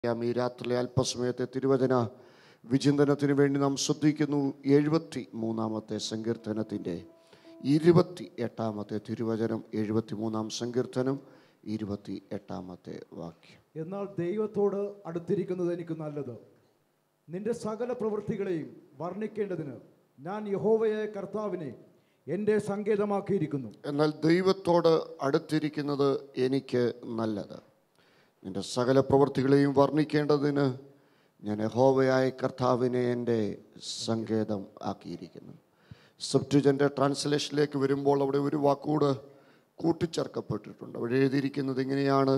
ഈ രാത്രിയിലെ അല്പസമയത്തെ തിരുവചന വിചിന്തനത്തിന് വേണ്ടി നാം ശ്രദ്ധിക്കുന്നു എഴുപത്തി മൂന്നാമത്തെ സങ്കീർത്തനത്തിൻ്റെ ഇരുപത്തി എട്ടാമത്തെ തിരുവചനം എഴുപത്തി മൂന്നാം സങ്കീർത്തനം ഇരുപത്തി എട്ടാമത്തെ വാക്യം എന്നാൽ ദൈവത്തോട് അടുത്തിരിക്കുന്നത് എനിക്ക് നല്ലത് നിന്റെ സകല പ്രവൃത്തികളെയും വർണ്ണിക്കേണ്ടതിന് ഞാൻ യഹോവയായ കർത്താവിനെ എൻ്റെ സങ്കേതമാക്കിയിരിക്കുന്നു എന്നാൽ ദൈവത്തോട് അടുത്തിരിക്കുന്നത് എനിക്ക് നല്ലത് നിന്റെ സകല പ്രവൃത്തികളെയും വർണ്ണിക്കേണ്ടതിന് ഞാൻ യഹോവയായ കർത്താവിനെ എൻ്റെ സങ്കേതം ആക്കിയിരിക്കുന്നു സബ്റ്റുജൻ്റെ ട്രാൻസ്ലേഷനിലേക്ക് വരുമ്പോൾ അവിടെ ഒരു വാക്കുകൂട് കൂട്ടിച്ചേർക്കപ്പെട്ടിട്ടുണ്ട് അവിടെ എഴുതിയിരിക്കുന്നത് ഇങ്ങനെയാണ്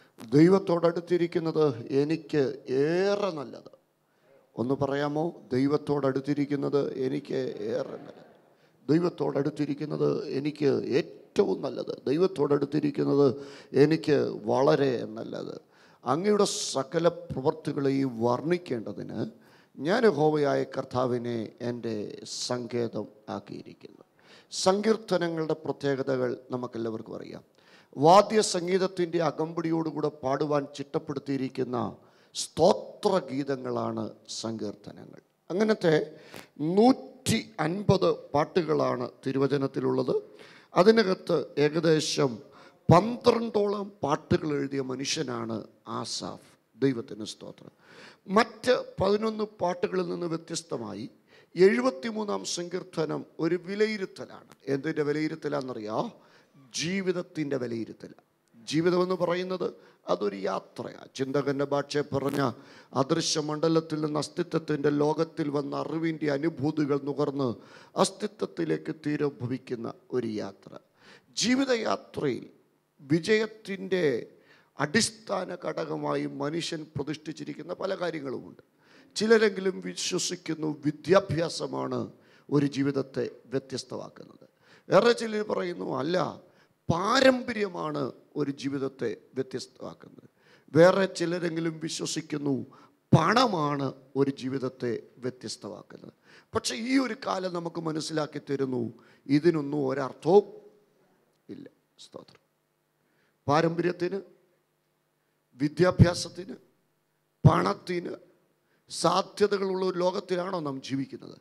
ദൈവത്തോടടുത്തിരിക്കുന്നത് എനിക്ക് ഏറെ നല്ലത് ഒന്ന് പറയാമോ ദൈവത്തോടടുത്തിരിക്കുന്നത് എനിക്ക് ഏറെ നല്ലത് ദൈവത്തോടടുത്തിരിക്കുന്നത് എനിക്ക് ഏറ്റവും നല്ലത് ദൈവത്തോടടുത്തിരിക്കുന്നത് എനിക്ക് വളരെ നല്ലത് അങ്ങയുടെ സകല പ്രവർത്തികളെയും വർണ്ണിക്കേണ്ടതിന് ഞാൻ ഹോവയായ കർത്താവിനെ എൻ്റെ സങ്കേതം ആക്കിയിരിക്കുന്നു സങ്കീർത്തനങ്ങളുടെ പ്രത്യേകതകൾ നമുക്കെല്ലാവർക്കും അറിയാം വാദ്യ സംഗീതത്തിൻ്റെ അകമ്പടിയോടുകൂടെ പാടുവാൻ ചിട്ടപ്പെടുത്തിയിരിക്കുന്ന സ്തോത്ര ഗീതങ്ങളാണ് സങ്കീർത്തനങ്ങൾ അങ്ങനത്തെ നൂറ്റി അൻപത് പാട്ടുകളാണ് തിരുവചനത്തിലുള്ളത് അതിനകത്ത് ഏകദേശം പന്ത്രണ്ടോളം പാട്ടുകൾ എഴുതിയ മനുഷ്യനാണ് ആസാഫ് ദൈവത്തിന് സ്തോത്രം മറ്റ് പതിനൊന്ന് പാട്ടുകളിൽ നിന്ന് വ്യത്യസ്തമായി എഴുപത്തിമൂന്നാം സങ്കീർത്തനം ഒരു വിലയിരുത്തലാണ് എന്തിൻ്റെ വിലയിരുത്തലാണെന്നറിയാ ജീവിതത്തിൻ്റെ വിലയിരുത്തലാണ് ജീവിതമെന്ന് പറയുന്നത് അതൊരു യാത്രയാണ് ചിന്തകൻ്റെ ഭാഷയെ പറഞ്ഞ അദൃശ്യമണ്ഡലത്തിൽ നിന്ന് അസ്തിത്വത്തിൻ്റെ ലോകത്തിൽ വന്ന അറിവിൻ്റെ അനുഭൂതികൾ നുകർന്ന് അസ്തിത്വത്തിലേക്ക് തീരോഭവിക്കുന്ന ഒരു യാത്ര ജീവിതയാത്രയിൽ വിജയത്തിൻ്റെ അടിസ്ഥാന ഘടകമായി മനുഷ്യൻ പ്രതിഷ്ഠിച്ചിരിക്കുന്ന പല കാര്യങ്ങളുമുണ്ട് ചിലരെങ്കിലും വിശ്വസിക്കുന്നു വിദ്യാഭ്യാസമാണ് ഒരു ജീവിതത്തെ വ്യത്യസ്തമാക്കുന്നത് വേറെ ചിലർ പറയുന്നു അല്ല പാരമ്പര്യമാണ് ഒരു ജീവിതത്തെ വ്യത്യസ്തമാക്കുന്നത് വേറെ ചിലരെങ്കിലും വിശ്വസിക്കുന്നു പണമാണ് ഒരു ജീവിതത്തെ വ്യത്യസ്തമാക്കുന്നത് പക്ഷേ ഈ ഒരു കാലം നമുക്ക് മനസ്സിലാക്കി തരുന്നു ഇതിനൊന്നും ഒരർത്ഥവും ഇല്ല സ്തോത്രം പാരമ്പര്യത്തിന് വിദ്യാഭ്യാസത്തിന് പണത്തിന് സാധ്യതകളുള്ള ഒരു ലോകത്തിലാണോ നാം ജീവിക്കുന്നത്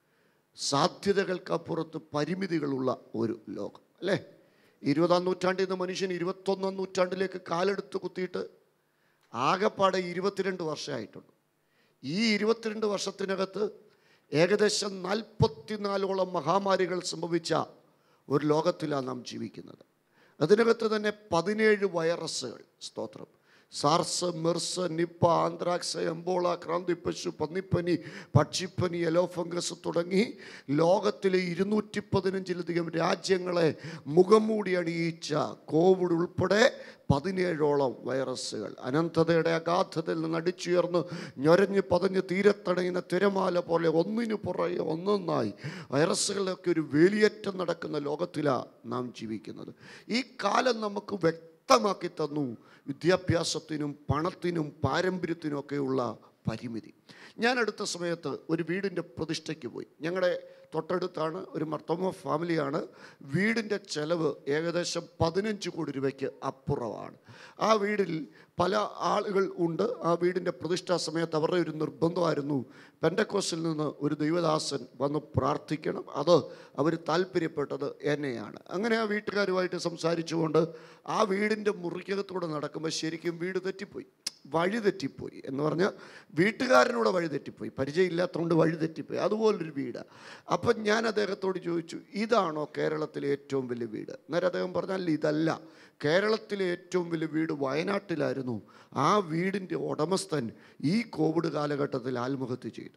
സാധ്യതകൾക്കപ്പുറത്ത് പരിമിതികളുള്ള ഒരു ലോകം അല്ലേ ഇരുപതാം നൂറ്റാണ്ടിൽ നിന്ന് മനുഷ്യൻ ഇരുപത്തൊന്നാം നൂറ്റാണ്ടിലേക്ക് കാലെടുത്ത് കുത്തിയിട്ട് ആകെപ്പാടെ ഇരുപത്തിരണ്ട് വർഷമായിട്ടുണ്ട് ഈ ഇരുപത്തിരണ്ട് വർഷത്തിനകത്ത് ഏകദേശം നാൽപ്പത്തിനാലോളം മഹാമാരികൾ സംഭവിച്ച ഒരു ലോകത്തിലാണ് നാം ജീവിക്കുന്നത് അതിനകത്ത് തന്നെ പതിനേഴ് വൈറസുകൾ സ്തോത്രം SARS MERS Nipah anthrax Ebola ക്രാന്തിപ്പശു പന്നിപ്പനി പക്ഷിപ്പനി എലോ ഫംഗസ് തുടങ്ങി ലോകത്തിലെ ഇരുന്നൂറ്റി പതിനഞ്ചിലധികം രാജ്യങ്ങളെ മുഖം മൂടി അണിയിച്ച കോവിഡ് ഉൾപ്പെടെ പതിനേഴോളം വൈറസുകൾ അനന്തതയുടെ അഗാധതയിൽ നിന്ന് അടിച്ചുയർന്ന് ഞൊരഞ്ഞ് പതഞ്ഞ് തീരത്തടയുന്ന തിരമാല പോലെ ഒന്നിനു പുറകെ ഒന്നൊന്നായി വൈറസുകളിലൊക്കെ ഒരു വേലിയേറ്റം നടക്കുന്ന ലോകത്തിലാണ് നാം ജീവിക്കുന്നത് ഈ കാലം നമുക്ക് വ്യക്തമാക്കി തന്നു വിദ്യാഭ്യാസത്തിനും പണത്തിനും പാരമ്പര്യത്തിനും ഒക്കെയുള്ള പരിമിതി ഞാൻ അടുത്ത സമയത്ത് ഒരു വീടിൻ്റെ പ്രതിഷ്ഠയ്ക്ക് പോയി ഞങ്ങളുടെ തൊട്ടടുത്താണ് ഒരു മർത്തോമ ഫാമിലിയാണ് വീടിൻ്റെ ചെലവ് ഏകദേശം പതിനഞ്ച് കോടി രൂപയ്ക്ക് അപ്പുറമാണ് ആ വീടിൽ പല ആളുകൾ ഉണ്ട് ആ വീടിൻ്റെ പ്രതിഷ്ഠാ സമയത്ത് അവരുടെ ഒരു നിർബന്ധമായിരുന്നു പെൻഡക്കോസിൽ നിന്ന് ഒരു ദൈവദാസൻ വന്ന് പ്രാർത്ഥിക്കണം അത് അവർ താല്പര്യപ്പെട്ടത് എന്നെയാണ് അങ്ങനെ ആ വീട്ടുകാരുമായിട്ട് സംസാരിച്ചുകൊണ്ട് ആ വീടിൻ്റെ മുറിക്കകത്തൂടെ നടക്കുമ്പോൾ ശരിക്കും വീട് തെറ്റിപ്പോയി വഴി തെറ്റിപ്പോയി എന്ന് പറഞ്ഞാൽ വീട്ടുകാരനൂടെ വഴി തെറ്റിപ്പോയി പരിചയമില്ലാത്തതുകൊണ്ട് വഴി തെറ്റിപ്പോയി അതുപോലൊരു വീടാണ് അപ്പം ഞാൻ അദ്ദേഹത്തോട് ചോദിച്ചു ഇതാണോ കേരളത്തിലെ ഏറ്റവും വലിയ വീട് അന്നേരം അദ്ദേഹം പറഞ്ഞാൽ ഇതല്ല കേരളത്തിലെ ഏറ്റവും വലിയ വീട് വയനാട്ടിലായിരുന്നു ആ വീടിൻ്റെ ഉടമസ്ഥൻ ഈ കോവിഡ് കാലഘട്ടത്തിൽ ആത്മഹത്യ ചെയ്തു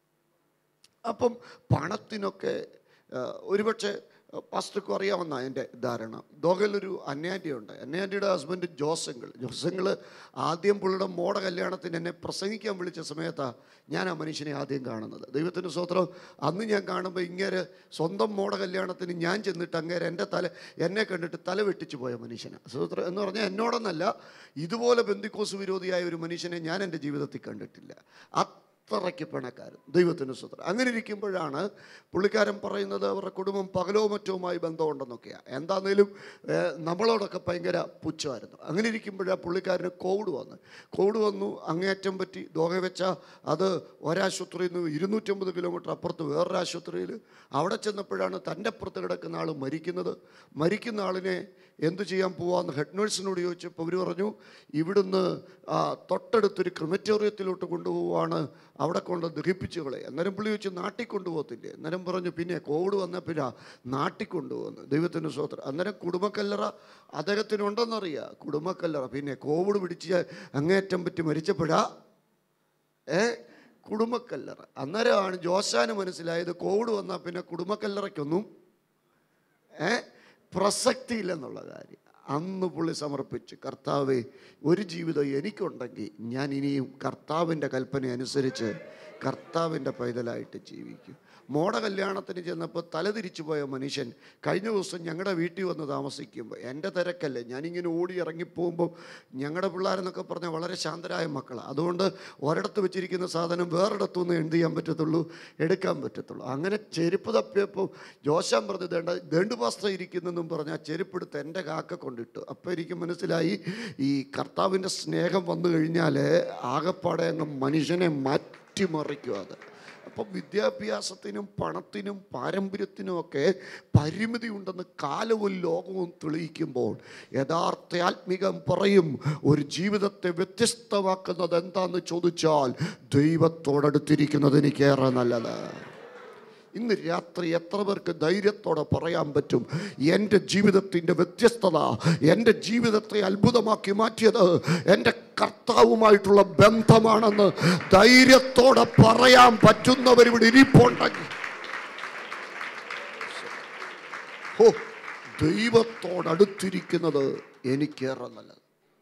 അപ്പം പണത്തിനൊക്കെ ആ, ഒരുപക്ഷെ പാസ്റ്റർക്കും അറിയാമെന്ന എൻ്റെ ധാരണ ദോഹയിലൊരു അന്യാൻ്റി ഉണ്ട് അന്യാൻ്റിയുടെ ഹസ്ബൻഡ് ജോസങ്ങൾ ജോസങ്ങൾ ആദ്യം പുള്ളിയുടെ മോട കല്യാണത്തിന് എന്നെ പ്രസംഗിക്കാൻ വിളിച്ച സമയത്താണ് ഞാൻ ആ മനുഷ്യനെ ആദ്യം കാണുന്നത് ദൈവത്തിൻ്റെ സ്വത്രം അന്ന് ഞാൻ കാണുമ്പോൾ ഇങ്ങനെ സ്വന്തം മോട കല്യാണത്തിന് ഞാൻ ചെന്നിട്ട് അങ്ങേരെ എൻ്റെ തല എന്നെ കണ്ടിട്ട് തല വെട്ടിച്ചു പോയ മനുഷ്യനാണ് സ്വത്രം എന്ന് പറഞ്ഞാൽ എന്നോടൊന്നല്ല ഇതുപോലെ ബന്ധിക്കോസ് വിരോധിയായ ഒരു മനുഷ്യനെ ഞാൻ എൻ്റെ ജീവിതത്തിൽ കണ്ടിട്ടില്ല അത്രയ്ക്ക് പിണക്കാരൻ ദൈവത്തിന് സ്വത്രം അങ്ങനെ ഇരിക്കുമ്പോഴാണ് പുള്ളിക്കാരൻ പറയുന്നത് അവരുടെ കുടുംബം പകലോ മറ്റോമായി ബന്ധമുണ്ടെന്നൊക്കെയാണ് എന്താന്നേലും ഏഹ്, നമ്മളോടൊക്കെ ഭയങ്കര പുച്ഛമായിരുന്നു അങ്ങനെ ഇരിക്കുമ്പോഴാണ് പുള്ളിക്കാരന് കോവിഡ് വന്ന് കോവിഡ് വന്നു അങ്ങേയറ്റം പറ്റി ദോഹ വെച്ച അത് ഒരാശുപത്രിയിൽ നിന്ന് ഇരുന്നൂറ്റമ്പത് കിലോമീറ്റർ അപ്പുറത്ത് വേറൊരു ആശുപത്രിയിൽ അവിടെ ചെന്നപ്പോഴാണ് തൻ്റെ അപ്പുറത്ത് കിടക്കുന്ന ആൾ മരിക്കുന്നത് മരിക്കുന്ന ആളിനെ എന്തു ചെയ്യാൻ പോവാന്ന് ഹെഡ് നേഴ്സിനോട് ചോദിച്ചപ്പോൾ അവർ പറഞ്ഞു ഇവിടുന്ന് ആ, തൊട്ടടുത്തൊരു ക്രിമറ്റോറിയത്തിലോട്ട് കൊണ്ടുപോവാണ് അവിടെ കൊണ്ട് ദഹിപ്പിച്ചു കളെ അന്നേരം പുള്ളി ചോദിച്ചു നാട്ടിൽ കൊണ്ടുപോകത്തില്ലേ അന്നേരം പറഞ്ഞു പിന്നെ കോവിഡ് വന്ന പിന്നെ നാട്ടിൽ കൊണ്ടുപോകുന്നു ദൈവത്തിൻ്റെ സ്വോത്രം അന്നേരം കുടുംബക്കല്ലറ അദ്ദേഹത്തിനുണ്ടെന്നറിയാം കുടുംബക്കല്ലറ പിന്നെ കോവിഡ് പിടിച്ച് അങ്ങേറ്റം പറ്റി മരിച്ചപ്പോഴാ ഏ കുടുംബക്കല്ലറ അന്നേരമാണ് ജോശാന് മനസ്സിലായത് കോവിഡ് വന്നാൽ പിന്നെ കുടുംബക്കല്ലറയ്ക്കൊന്നും ഏ പ്രസക്തിയില്ലെന്നുള്ള കാര്യം അന്ന് പുള്ളി സമർപ്പിച്ചു കർത്താവെ ഒരു ജീവിതം എനിക്കുണ്ടെങ്കിൽ ഞാൻ ഇനിയും കർത്താവിൻ്റെ കൽപ്പന അനുസരിച്ച് കർത്താവിൻ്റെ പൈതലായിട്ട് ജീവിക്കും മോട കല്യാണത്തിന് ചെന്നപ്പോൾ തലതിരിച്ചു പോയ മനുഷ്യൻ കഴിഞ്ഞ ദിവസം ഞങ്ങളുടെ വീട്ടിൽ വന്ന് താമസിക്കുമ്പോൾ എൻ്റെ തിരക്കല്ലേ ഞാനിങ്ങനെ ഓടി ഇറങ്ങിപ്പോകുമ്പോൾ ഞങ്ങളുടെ പിള്ളേരെന്നൊക്കെ പറഞ്ഞാൽ വളരെ ശാന്തരായ മക്കളാണ് അതുകൊണ്ട് ഒരിടത്ത് വെച്ചിരിക്കുന്ന സാധനം വേറൊരിടത്തു നിന്ന് എന്ത് ചെയ്യാൻ പറ്റത്തുള്ളൂ എടുക്കാൻ പറ്റത്തുള്ളൂ അങ്ങനെ ചെരുപ്പ് തപ്പിയപ്പോൾ ജോശാൻ പറഞ്ഞു ദേണ്ട ദണ്ട് പാസ്ത ഇരിക്കുന്നെന്നും പറഞ്ഞ് ആ ചെരുപ്പെടുത്ത് എൻ്റെ കാക്ക കൊണ്ടിട്ടു അപ്പോൾ എനിക്ക് മനസ്സിലായി ഈ കർത്താവിൻ്റെ സ്നേഹം വന്നു കഴിഞ്ഞാൽ ആകപ്പാടെ അങ്ങ് മനുഷ്യനെ മാറ്റിമറിക്കും അത് അപ്പം വിദ്യാഭ്യാസത്തിനും പണത്തിനും പാരമ്പര്യത്തിനും ഒക്കെ പരിമിതി ഉണ്ടെന്ന് കാലവും ലോകവും തെളിയിക്കുമ്പോൾ യഥാർത്ഥ ആത്മികം പറയും ഒരു ജീവിതത്തെ വ്യത്യസ്തമാക്കുന്നത് എന്താന്ന് ചോദിച്ചാൽ ദൈവത്തോടടുത്തിരിക്കുന്നത് എനിക്കേറെ നല്ലത് ഇന്ന് രാത്രി എത്ര പേർക്ക് ധൈര്യത്തോടെ പറയാൻ പറ്റും എൻ്റെ ജീവിതത്തിൻ്റെ വ്യത്യസ്തത എൻ്റെ ജീവിതത്തെ അത്ഭുതമാക്കി മാറ്റിയത് എൻ്റെ കർത്താവുമായിട്ടുള്ള ബന്ധമാണെന്ന് ധൈര്യത്തോടെ പറയാൻ പറ്റുന്നവരിവിടെ ഇരിപ്പുണ്ടെങ്കിൽ ഓ ദൈവത്തോടടുത്തിരിക്കുന്നത് എനിക്കേറെ നല്ലത്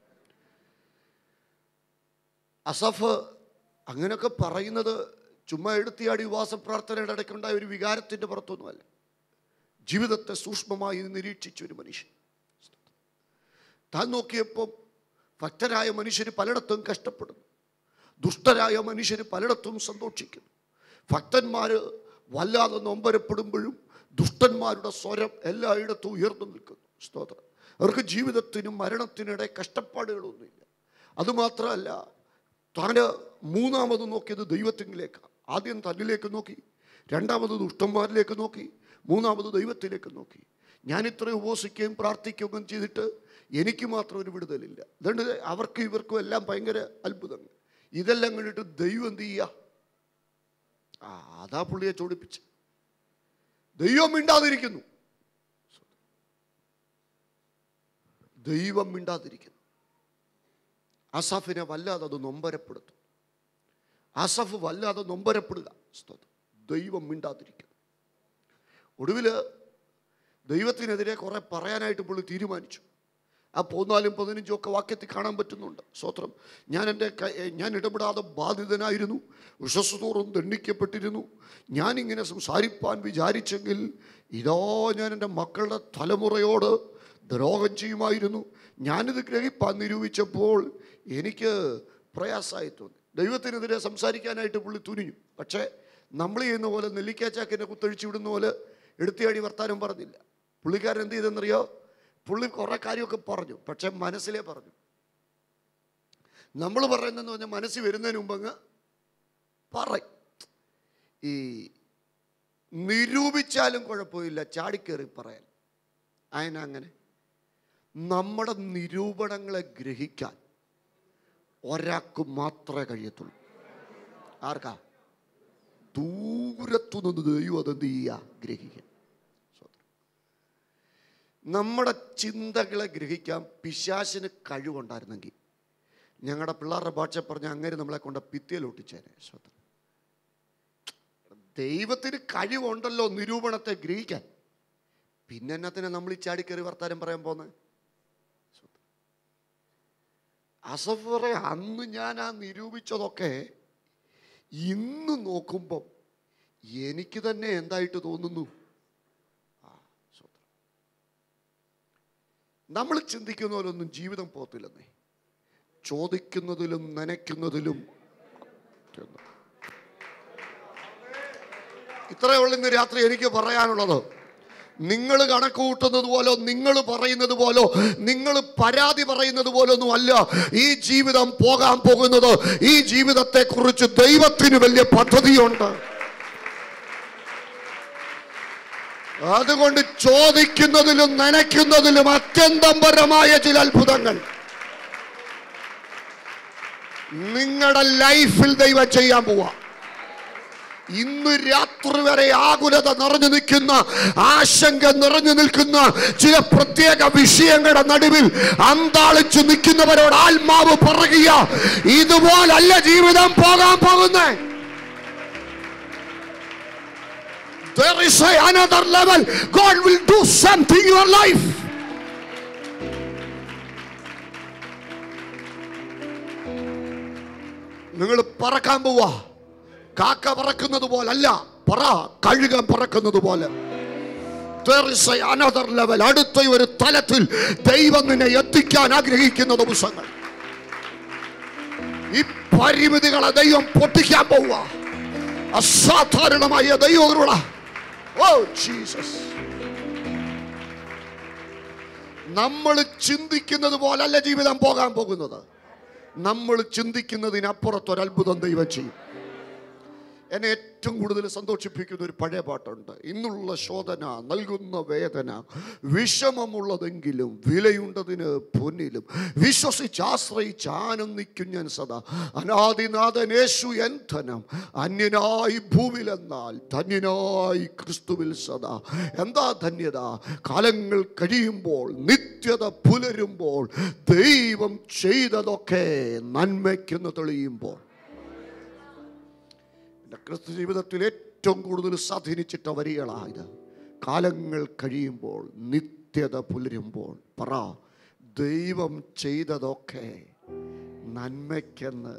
അസഫ് അങ്ങനെയൊക്കെ പറയുന്നത് ചുമ്മാ എടുത്തിയാടി ഉപവാസ പ്രാർത്ഥനയുടെ ഇടയ്ക്കുണ്ടായ ഒരു വികാരത്തിൻ്റെ പുറത്തൊന്നുമല്ല ജീവിതത്തെ സൂക്ഷ്മമായി നിരീക്ഷിച്ച ഒരു മനുഷ്യൻ താൻ നോക്കിയപ്പോൾ ഭക്തരായ മനുഷ്യർ പലയിടത്തും കഷ്ടപ്പെടുന്നു ദുഷ്ടരായ മനുഷ്യർ പലയിടത്തും സന്തോഷിക്കുന്നു ഭക്തന്മാർ വല്ലാതെ നൊമ്പരപ്പെടുമ്പോഴും ദുഷ്ടന്മാരുടെ സ്വരം എല്ലായിടത്തും ഉയർന്നു നിൽക്കുന്നു സ്തോത്രം അവർക്ക് ജീവിതത്തിനും മരണത്തിനിടെ കഷ്ടപ്പാടുകളൊന്നുമില്ല അതുമാത്രമല്ല താന് മൂന്നാമത് നോക്കിയത് ദൈവത്തിങ്കിലേക്കാണ് ആദ്യം തന്നിലേക്ക് നോക്കി രണ്ടാമത് ദുഷ്ടന്മാരിലേക്ക് നോക്കി മൂന്നാമത് ദൈവത്തിലേക്ക് നോക്കി ഞാൻ ഇത്ര ഉപവസിക്കുകയും പ്രാർത്ഥിക്കുകയും ചെയ്തിട്ട് എനിക്ക് മാത്രം ഒരു വിടുതലില്ല അതുകൊണ്ട് അവർക്കും ഇവർക്കും എല്ലാം ഭയങ്കര അത്ഭുതങ്ങൾ ഇതെല്ലാം കണ്ടിട്ട് ദൈവം എന്ത് ചെയ്യുക ആ അതാ പുള്ളിയെ ചോടിപ്പിച്ച് ദൈവം മിണ്ടാതിരിക്കുന്നു ദൈവം മിണ്ടാതിരിക്കുന്നു അസഫിനെ വല്ലാതെ അത് നൊമ്പരപ്പെടുത്തും അസഫ് വല്ലാതെ നൊമ്പരപ്പെടുക സ്തോത്രം. ദൈവം മിണ്ടാതിരിക്കുന്നു ഒടുവിൽ ദൈവത്തിനെതിരെ കുറെ പറയാനായിട്ട് പുള്ളി തീരുമാനിച്ചു ആ പതിനാലും പതിനഞ്ചും ഒക്കെ വാക്യത്തിൽ കാണാൻ പറ്റുന്നുണ്ട് സ്തോത്രം ഞാൻ എൻ്റെ ക- ഏ, ഞാൻ ഇടപെടാതെ ബാധിതനായിരുന്നു വിശ്വസതോറും ദണ്ഡിക്കപ്പെട്ടിരുന്നു ഞാനിങ്ങനെ സംസാരിപ്പാൻ വിചാരിച്ചെങ്കിൽ ഇതോ ഞാൻ എൻ്റെ മക്കളുടെ തലമുറയോട് ദ്രോഹം ചെയ്യുമായിരുന്നു ഞാനിത് ഗ്രഹിപ്പാൻ നിരൂപിച്ചപ്പോൾ എനിക്ക് പ്രയാസമായി തോന്നി ദൈവത്തിനെതിരെ സംസാരിക്കാനായിട്ട് പുള്ളി തുനിഞ്ഞു പക്ഷേ നമ്മൾ ചെയ്യുന്ന പോലെ നെല്ലിക്കാച്ചാക്കിനെ കുത്തഴിച്ചു വിടുന്ന പോലെ എടുത്തിയാടി വർത്താനം പറഞ്ഞില്ല പുള്ളിക്കാരൻ എന്ത് ചെയ്തെന്നറിയോ പുള്ളി കുറേ കാര്യമൊക്കെ പറഞ്ഞു പക്ഷെ മനസ്സിലേ പറഞ്ഞു നമ്മൾ പറയുന്നതെന്ന് പറഞ്ഞാൽ മനസ്സിൽ വരുന്നതിന് മുമ്പ് അങ്ങ് പറയും ഈ നിരൂപിച്ചാലും കുഴപ്പമില്ല ചാടിക്കേറി പറയാൻ അതിനങ്ങനെ നമ്മുടെ നിരൂപണങ്ങളെ ഗ്രഹിക്കാൻ ഒരാൾക്ക് മാത്രമേ കഴിയത്തുള്ളൂ ആർക്കാ ദൂരത്തു നിന്ന് ദൈവം അതെന്ത് ചെയ്യുക ഗ്രഹിക്കാൻ സ്വതന്ത്രം. നമ്മുടെ ചിന്തകളെ ഗ്രഹിക്കാൻ പിശാശിന് കഴിവുണ്ടായിരുന്നെങ്കിൽ ഞങ്ങളുടെ പിള്ളേരുടെ ഭാഷ പറഞ്ഞ അങ്ങനെ നമ്മളെ കൊണ്ട് ഭിത്തിയിൽ ഒട്ടിച്ചേനെ സ്വതന്ത്രം ദൈവത്തിന് കഴിവുണ്ടല്ലോ നിരൂപണത്തെ ഗ്രഹിക്കാൻ പിന്നെ എന്നത്തിന് നമ്മൾ ഈ ചാടിക്കറി വർത്താനം പറയാൻ പോകുന്നത് അസഫ് പറയാം അന്ന് ഞാൻ ആ നിരൂപിച്ചതൊക്കെ ഇന്ന് നോക്കുമ്പം എനിക്ക് തന്നെ എന്തായിട്ട് തോന്നുന്നു ആ, സ്വത്രം. നമ്മൾ ചിന്തിക്കുന്ന പോലൊന്നും ജീവിതം പോകത്തില്ലെന്നേ ചോദിക്കുന്നതിലും നനയ്ക്കുന്നതിലും അത്യുന്നതം. ഇത്രയേ ഉള്ളൂ ഇന്ന് രാത്രി എനിക്ക് പറയാനുള്ളത് നിങ്ങൾ കണക്ക് കൂട്ടുന്നത് പോലോ നിങ്ങൾ പറയുന്നത് പോലോ നിങ്ങൾ പരാതി പറയുന്നത് പോലൊന്നും അല്ല ഈ ജീവിതം പോകാൻ പോകുന്നത് ഈ ജീവിതത്തെ കുറിച്ച് ദൈവത്തിന് വലിയ പദ്ധതിയുണ്ട് അതുകൊണ്ട് ചോദിക്കുന്നതിലും നനയ്ക്കുന്നതിലും അത്യന്തംപരമായ ചില അത്ഭുതങ്ങൾ നിങ്ങളുടെ ലൈഫിൽ ദൈവം ചെയ്യാൻ പോവാ ഇന്ന് രാത്രി വരെ ആകുലത നിറഞ്ഞു നിൽക്കുന്ന ആശങ്ക നിറഞ്ഞു നിൽക്കുന്ന ചില പ്രത്യേക വിഷയങ്ങളുടെ നടുവിൽ അന്താളിച്ചു നിൽക്കുന്നവരോട് ആത്മാവ് പറയുക ഇതുപോലല്ല ജീവിതം പോകാൻ പോകുന്നേ There is a another level. God will do something in your life. നിങ്ങൾ പറക്കാൻ പോവാ കാക്ക പറക്കുന്നത് പോലല്ല പറ കഴുകൻ പറക്കുന്നത് പോലെ There is a another level. അടുത്ത ഒരു തലത്തിൽ ദൈവം നിന്നെ എത്തിക്കാൻ ആഗ്രഹിക്കുന്ന ദിവസങ്ങൾ ഈ പരിമിതികളെ ദൈവം പൊട്ടിക്കാൻ പോവുക അസാധാരണമായ ദൈവകരുണ ഓ ജീസസ് നമ്മൾ ചിന്തിക്കുന്നത് പോലല്ല ജീവിതം പോകാൻ പോകുന്നത് നമ്മൾ ചിന്തിക്കുന്നതിനപ്പുറത്ത് ഒരു അത്ഭുതം ദൈവം ചെയ്യും എന്നെ ഏറ്റവും കൂടുതൽ സന്തോഷിപ്പിക്കുന്ന ഒരു പഴയ പാട്ടുണ്ട് ഇന്നുള്ള ശോധന നൽകുന്ന വേദന വിഷമമുള്ളതെങ്കിലും വിലയുണ്ടതിന് പൊന്നിലും വിശ്വസിച്ച് ആശ്രയിച്ച് ആനന്ദിക്കും ഞാൻ സദാ അനാദിനാഥൻ യേശു എൻ ധനം അന്യനായി ഭൂവിലെന്നാൽ ധന്യനായി ക്രിസ്തുവിൽ സദാ എന്താ ധന്യത കാലങ്ങൾ കഴിയുമ്പോൾ നിത്യത പുലരുമ്പോൾ ദൈവം ചെയ്തതൊക്കെ നന്മയ്ക്കെന്ന് തെളിയുമ്പോൾ എൻ്റെ ക്രിസ്തു ജീവിതത്തിൽ ഏറ്റവും കൂടുതൽ സ്വാധീനിച്ചിട്ട വരികളായത് കാലങ്ങൾ കഴിയുമ്പോൾ നിത്യത പുലരുമ്പോൾ പറ ദൈവം ചെയ്തതൊക്കെ നന്മയ്ക്കെന്ന്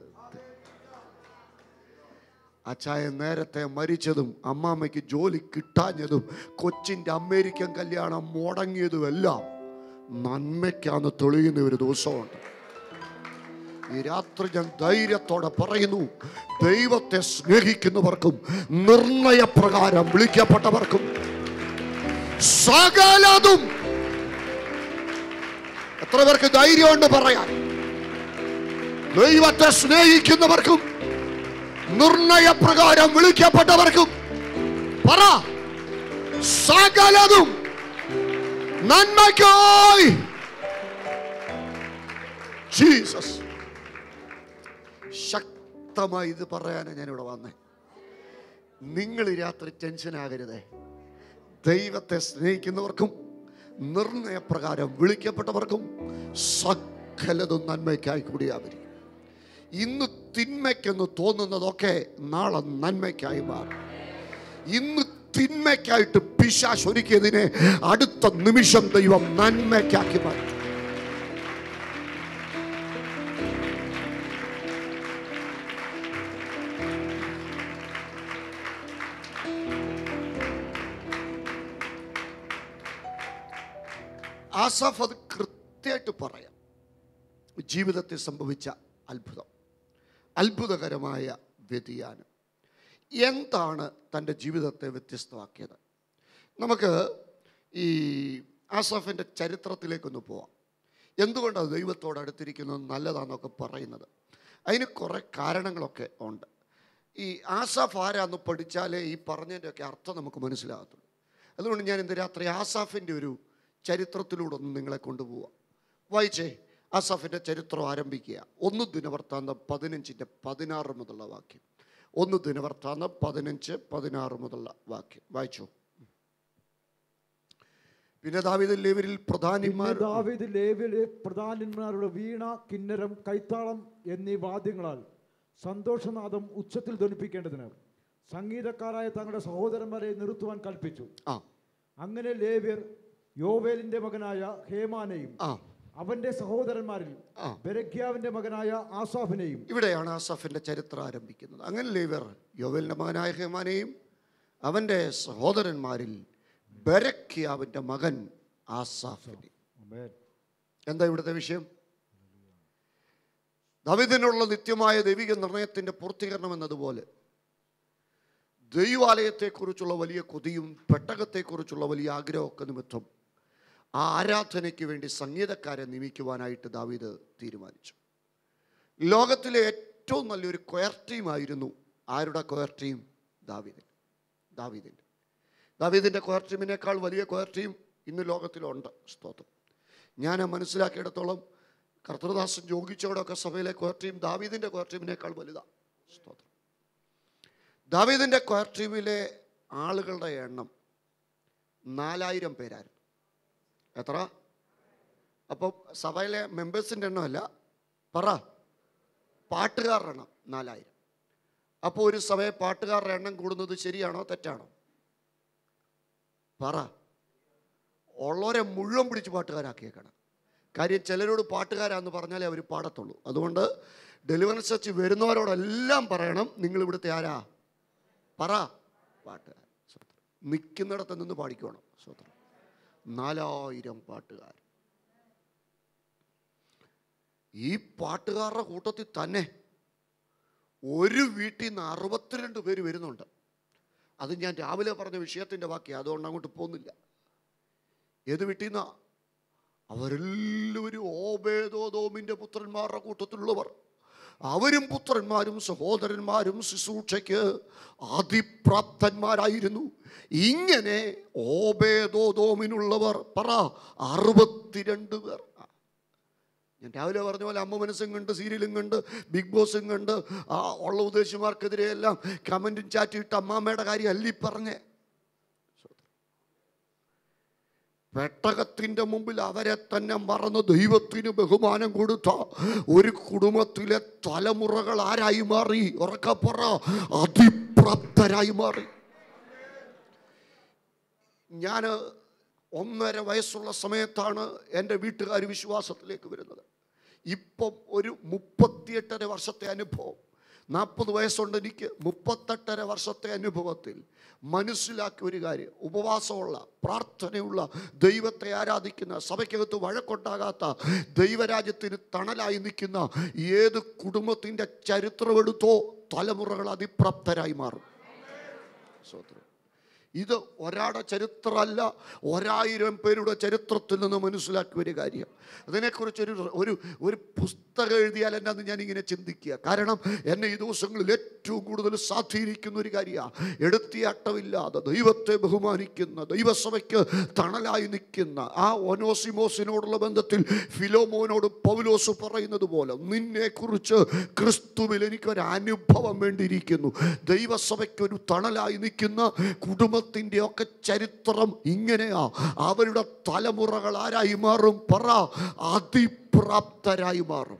അച്ചായ നേരത്തെ മരിച്ചതും അമ്മാമ്മയ്ക്ക് ജോലി കിട്ടാഞ്ഞതും കൊച്ചിൻ്റെ അമേരിക്കൻ കല്യാണം മുടങ്ങിയതുമെല്ലാം നന്മയ്ക്കാന്ന് തെളിയുന്ന ഒരു ദിവസമുണ്ട് ഈ രാത്രി ഞാൻ ധൈര്യത്തോടെ പറയുന്നു ദൈവത്തെ സ്നേഹിക്കുന്നവർക്കും നിർണയപ്രകാരം വിളിക്കപ്പെട്ടവർക്കും സകലതും എത്ര പേർക്ക് ധൈര്യമുണ്ട് പറയാൻ ദൈവത്തെ സ്നേഹിക്കുന്നവർക്കും നിർണയപ്രകാരം വിളിക്കപ്പെട്ടവർക്കും പറ സകലതും നന്മയ്ക്കായി ജീസസ് ശക്തമായി ഇത് പറയാനാണ് ഞാനിവിടെ വന്നേ നിങ്ങൾ ഈ രാത്രി ടെൻഷൻ ആകരുതേ ദൈവത്തെ സ്നേഹിക്കുന്നവർക്കും നിർണയപ്രകാരം വിളിക്കപ്പെട്ടവർക്കും സകലതും നന്മയ്ക്കായി കൂടിയാ വരും ഇന്ന് തിന്മയ്ക്കെന്ന് തോന്നുന്നതൊക്കെ നാളെ നന്മയ്ക്കായി മാറും ഇന്ന് തിന്മയ്ക്കായിട്ട് പിശാശ് ഒരുക്കിയതിനെ അടുത്ത നിമിഷം ദൈവം നന്മയ്ക്കാക്കി മാറ്റും ആസാഫ് അത് കൃത്യമായിട്ട് പറയാം ജീവിതത്തിൽ സംഭവിച്ച അത്ഭുതം അത്ഭുതകരമായ വ്യതിയാനം എന്താണ് തൻ്റെ ജീവിതത്തെ വ്യത്യസ്തമാക്കിയത് നമുക്ക് ഈ ആസാഫിൻ്റെ ചരിത്രത്തിലേക്കൊന്ന് പോവാം എന്തുകൊണ്ടാണ് ദൈവത്തോട് അടുത്തിരിക്കുന്നത് നല്ലതാണെന്നൊക്കെ പറയുന്നത് അതിന് കുറേ കാരണങ്ങളൊക്കെ ഉണ്ട് ഈ ആസാഫ് ആരാന്ന് പഠിച്ചാലേ ഈ പറഞ്ഞതിൻ്റെയൊക്കെ അർത്ഥം നമുക്ക് മനസ്സിലാകത്തുള്ളൂ അതുകൊണ്ട് ഞാൻ ഇന്ന് രാത്രി ആസാഫിൻ്റെ ഒരു ചരിത്രത്തിലൂടെ ഒന്ന് നിങ്ങളെ കൊണ്ടുപോവാം വായിച്ചേ ആസാഫിൻ്റെ ചരിത്രം ആരംഭിക്കുക ഒന്ന് ദിനവൃത്താന്തം പതിനഞ്ചിൻ്റെ പതിനാറ് മുതലുള്ള വാക്യം ഒന്ന് ദിനവൃത്താന്തം പതിനഞ്ച് പതിനാറ് മുതലുള്ള വാക്യം വായിച്ചോ പിന്നെ ദാവീദ് ലേവരിൽ പിന്നെ പ്രധാനിമാർ ദാവീദ് ലേവ്യയിലെ പ്രധാനന്മാരുടെ വീണ കിന്നരം കൈത്താളം എന്നീ വാദ്യങ്ങളാൽ സന്തോഷനാദം ഉച്ചത്തിൽ ധ്വനിപ്പിക്കേണ്ടതിന് സംഗീതക്കാരായ തങ്ങളുടെ സഹോദരന്മാരെ നിർത്തുവാൻ കൽപ്പിച്ചു ആ അങ്ങനെ ലേവ്യർ യോവേലിന്റെ മകനായ ഹേമാനെയും ആ അവന്റെ സഹോദരന്മാരിൽ ആ. ബെരഗ്യാവിന്റെ മകനായ ആസാഫിനെയും ഇവിടെയാണ് ആസാഫിൻ്റെ ചരിത്രം ആരംഭിക്കുന്നത് അങ്ങനെ ലേവർ യോവലിൻ്റെ മകനായ ഹേമാനെയും അവൻ്റെ സഹോദരന്മാരിൽ ബരക്കിയാവിൻ്റെ മകൻ ആസാഫിനെ എന്താ ഇവിടുത്തെ വിഷയം ദാവിദിനുള്ള നിത്യമായ ദൈവിക നിർണയത്തിൻ്റെ പൂർത്തീകരണം എന്നതുപോലെ ദൈവാലയത്തെക്കുറിച്ചുള്ള വലിയ കൊതിയും പെട്ടകത്തെക്കുറിച്ചുള്ള വലിയ ആഗ്രഹമൊക്കെ നിമിത്തം ആ ആരാധനയ്ക്ക് വേണ്ടി സംഗീതക്കാരെ നിയമിക്കുവാനായിട്ട് ദാവീദ് തീരുമാനിച്ചു ലോകത്തിലെ ഏറ്റവും നല്ലൊരു കൊയർ ടീമായിരുന്നു ആരുടെ കൊയർ ടീം ദാവീദിൻ ദാവീദിൻ്റെ ദാവീദിൻ്റെ കൊയർ ടീമിനേക്കാൾ വലിയ കൊയർ ടീം ഇന്ന് ലോകത്തിലുണ്ട് സ്തോത്രം ഞാൻ മനസ്സിലാക്കിയിടത്തോളം കർത്തൃദാസൻ യോഗിച്ചോടൊക്കെ സഭയിലെ കൊയർ ടീം ദാവീദിൻ്റെ കൊയർ ടീമിനേക്കാൾ വലുതാണ് സ്തോത്രം ദാവീദിൻ്റെ കൊയർ ടീമിലെ ആളുകളുടെ എണ്ണം നാലായിരം പേരായിരുന്നു എത്ര അപ്പം സഭയിലെ മെമ്പേഴ്സിൻ്റെ എണ്ണമല്ല പറ പാട്ടുകാരുടെ എണ്ണം നാലായിരം അപ്പോൾ ഒരു സഭയെ പാട്ടുകാരുടെ എണ്ണം കൂടുന്നത് ശരിയാണോ തെറ്റാണോ പറ ഉള്ളവരെ മുഴുവൻ പിടിച്ച് പാട്ടുകാരാക്കിയേക്കണം കാര്യം ചിലരോട് പാട്ടുകാരാന്ന് പറഞ്ഞാലേ അവർ പാടത്തുള്ളൂ അതുകൊണ്ട് ഡെലിവറൻസ് ചർച്ച് വരുന്നവരോടെല്ലാം പറയണം നിങ്ങൾ ഇവിടുത്തെ ആരാ പറ പാട്ടുകാർ സ്വത്രം നിൽക്കുന്നിടത്ത് നിന്ന് പാടിക്കോണം സ്വത്രം നാലായിരം പാട്ടുകാർ ഈ പാട്ടുകാരുടെ കൂട്ടത്തിൽ തന്നെ ഒരു വീട്ടിൽ നിന്ന് അറുപത്തിരണ്ട് പേര് വരുന്നുണ്ട് അത് ഞാൻ രാവിലെ പറഞ്ഞ വിഷയത്തിൻ്റെ ബാക്കി അതുകൊണ്ട് അങ്ങോട്ട് പോകുന്നില്ല ഏത് വീട്ടിൽ നിന്നാ അവരെല്ലാവരും ഓബേദോദോമിൻ്റെ പുത്രന്മാരുടെ കൂട്ടത്തിലുള്ളവർ അവരും പുത്രന്മാരും സഹോദരന്മാരും ശുശ്രൂഷയ്ക്ക് അതിപ്രാപ്തന്മാരായിരുന്നു ഇങ്ങനെ ഓബേദോദോമിനുള്ളവർ പറ അറുപത്തിരണ്ട് പേർ ഞാൻ രാവിലെ പറഞ്ഞ പോലെ അമ്മ മനസ്സും കണ്ട് സീരിയലും കണ്ട് ബിഗ് ബോസും കണ്ട് ആ ഉള്ള ഉദ്ദേശിമാർക്കെതിരെ എല്ലാം കമൻറ്റും ചാറ്റും ഇട്ട് അമ്മാമ്മയുടെ കാര്യം അല്ലി പറഞ്ഞേ പെട്ടകത്തിൻ്റെ മുമ്പിൽ അവരെ തന്നെ മറന്ന് ദൈവത്തിന് ബഹുമാനം കൊടുത്ത ഒരു കുടുംബത്തിലെ തലമുറകൾ ആരായി മാറി ഉറക്കപ്പുറ അതിപ്രാപ്തരായി മാറി ഞാൻ ഒന്നര വയസ്സുള്ള സമയത്താണ് എൻ്റെ വീട്ടുകാർ വിശ്വാസത്തിലേക്ക് വരുന്നത് ഇപ്പം ഒരു മുപ്പത്തിയെട്ടര വർഷത്തെ അനുഭവം നാൽപ്പത് വയസ്സുണ്ട് എനിക്ക് മുപ്പത്തെട്ടര വർഷത്തെ അനുഭവത്തിൽ മനസ്സിലാക്കിയ ഒരു കാര്യം ഉപവാസമുള്ള പ്രാർത്ഥനയുള്ള ദൈവത്തെ ആരാധിക്കുന്ന സഭയ്ക്കകത്ത് വഴക്കുണ്ടാകാത്ത ദൈവരാജ്യത്തിന് തണലായി നിൽക്കുന്ന ഏത് കുടുംബത്തിൻ്റെ ചരിത്രമെടുത്തോ തലമുറകൾ അതിപ്രാപ്തരായി മാറും സ്വത്രം ഇത് ഒരാളുടെ ചരിത്രമല്ല ഒരായിരം പേരുടെ ചരിത്രത്തിൽ നിന്ന് മനസ്സിലാക്കിയ ഒരു കാര്യം അതിനെക്കുറിച്ചൊരു ഒരു ഒരു പുസ്തകം എഴുതിയാൽ എന്നാന്ന് ഞാനിങ്ങനെ ചിന്തിക്കുക കാരണം എന്നെ ഈ ദിവസങ്ങളിൽ ഏറ്റവും കൂടുതൽ സ്വാധീനിക്കുന്ന ഒരു കാര്യമാണ് എടുത്തിയാട്ടമില്ലാതെ ദൈവത്തെ ബഹുമാനിക്കുന്ന ദൈവസഭയ്ക്ക് തണലായി നിൽക്കുന്ന ആ ഒനോസിമോസിനോടുള്ള ബന്ധത്തിൽ ഫിലോമോനോട് പൗലോസ് പറയുന്നത് പോലെ നിന്നെക്കുറിച്ച് ക്രിസ്തുവിൽ എനിക്കൊരു അനുഭവം വേണ്ടിയിരിക്കുന്നു ദൈവസഭയ്ക്ക് ഒരു തണലായി നിൽക്കുന്ന കുടുംബത്തിൻ്റെ ഒക്കെ ചരിത്രം ഇങ്ങനെയാ അവരുടെ തലമുറകൾ ആരായി മാറും പറ അതിപ്രാപ്തരായി മാറും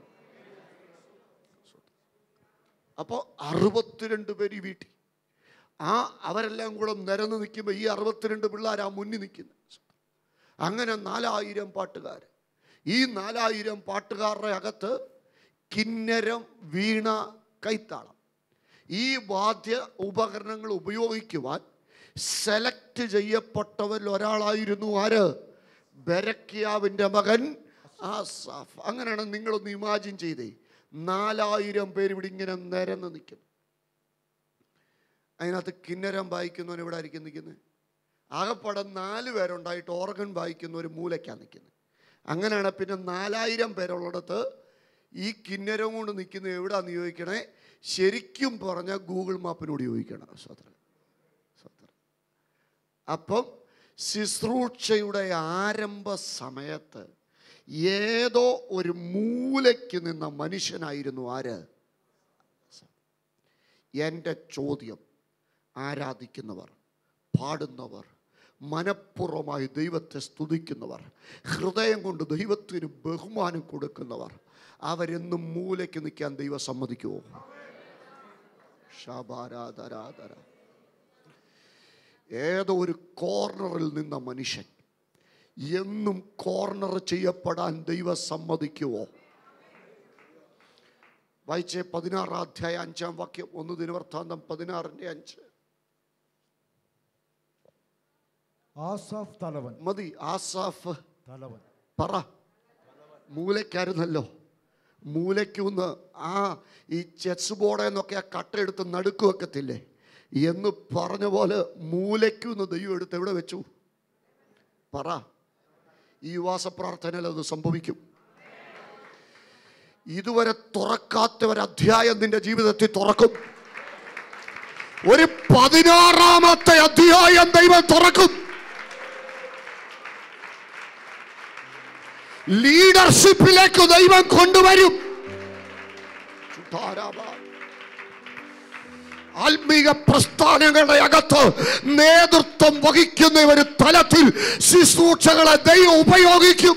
അപ്പോൾ അറുപത്തിരണ്ട് പേര് ഈ വീട്ടിൽ ആ അവരെല്ലാം കൂടെ നിരന്ന് നിൽക്കുമ്പോൾ ഈ അറുപത്തിരണ്ട് പിള്ളേർ ആ മുന്നിൽ നിൽക്കുന്നത് അങ്ങനെ നാലായിരം പാട്ടുകാർ ഈ നാലായിരം പാട്ടുകാരുടെ അകത്ത് കിന്നരം വീണ കൈത്താളം ഈ വാദ്യ ഉപകരണങ്ങൾ ഉപയോഗിക്കുവാൻ സെലക്ട് ചെയ്യപ്പെട്ടവരിൽ ഒരാളായിരുന്നു ആര് ബെരക്കിയാവിൻ്റെ മകൻ ആസാഫ് അങ്ങനെയാണ് നിങ്ങളൊന്ന് ഇമാജിൻ ചെയ്തേ നാലായിരം പേര് ഇവിടെ ഇങ്ങനെ നിരന്ന് നിൽക്കുന്നു അതിനകത്ത് കിന്നരം വായിക്കുന്നവൻ ഇവിടെ ആയിരിക്കും നിൽക്കുന്നത് ആകെപ്പാടെ നാല് പേരുണ്ടായിട്ട് ഓർഗൻ വായിക്കുന്ന ഒരു മൂലയ്ക്കാണ് നിൽക്കുന്നത് അങ്ങനെയാണ് പിന്നെ നാലായിരം പേരുള്ളിടത്ത് ഈ കിന്നരം കൊണ്ട് നിൽക്കുന്നത് എവിടാന്ന് ചോദിക്കണേ ശരിക്കും പറഞ്ഞാൽ ഗൂഗിൾ മാപ്പിനോട് ചോദിക്കണം സ്വത്രം സ്വത്രം അപ്പം ശുശ്രൂഷയുടെ ആരംഭ സമയത്ത് ഏതോ ഒരു മൂലയ്ക്ക് നിന്ന മനുഷ്യനായിരുന്നു ആര് എൻ്റെ ചോദ്യം ആരാധിക്കുന്നവർ പാടുന്നവർ മനഃപൂർവ്വമായി ദൈവത്തെ സ്തുതിക്കുന്നവർ ഹൃദയം കൊണ്ട് ദൈവത്തിന് ബഹുമാനം കൊടുക്കുന്നവർ അവരെന്നും മൂലയ്ക്ക് നിൽക്കാൻ ദൈവം സമ്മതിക്കുമോ ശബാരാധരാധര ഏതോ ഒരു കോർണറിൽ നിന്ന മനുഷ്യൻ എന്നും കോർണർ ചെയ്യപ്പെടാൻ ദൈവം സമ്മതിക്കുമോ വായിച്ചേ പതിനാറാം അധ്യായ അഞ്ചാം വാക്യം ഒന്ന് ദിനവൃത്താന്തം പതിനാറിൻ്റെ അഞ്ച് ആസാഫ് തലവൻ മതി ആസാഫ് തലവൻ പറ മൂലയ്ക്കായിരുന്നല്ലോ മൂലയ്ക്കൊന്ന് ആ ഈ ചെസ് ബോർഡ് എന്നൊക്കെ ആ കട്ട എടുത്ത് നടുക്ക് വെക്കത്തില്ലേ എന്ന് പറഞ്ഞ പോലെ മൂലയ്ക്കുന്ന് ദൈവം എടുത്ത് എവിടെ വെച്ചു പറ ഈ വാസപ്രാർത്ഥനയിൽ അത് സംഭവിക്കും ഇതുവരെ തുറക്കാത്ത ഒരു അധ്യായം നിന്റെ ജീവിതത്തിൽ തുറക്കും ഒരു പതിനാറാമത്തെ അധ്യായം ദൈവം തുറക്കും ലീഡർഷിപ്പിലേക്ക് ദൈവം കൊണ്ടുവരും ചുട്ടാരാബാ. ആത്മീക പ്രസ്ഥാനങ്ങളുടെ അകത്ത് നേതൃത്വം വഹിക്കുന്ന ഒരു തലത്തിൽ ശുശ്രൂഷകളെ ദൈവം ഉപയോഗിക്കും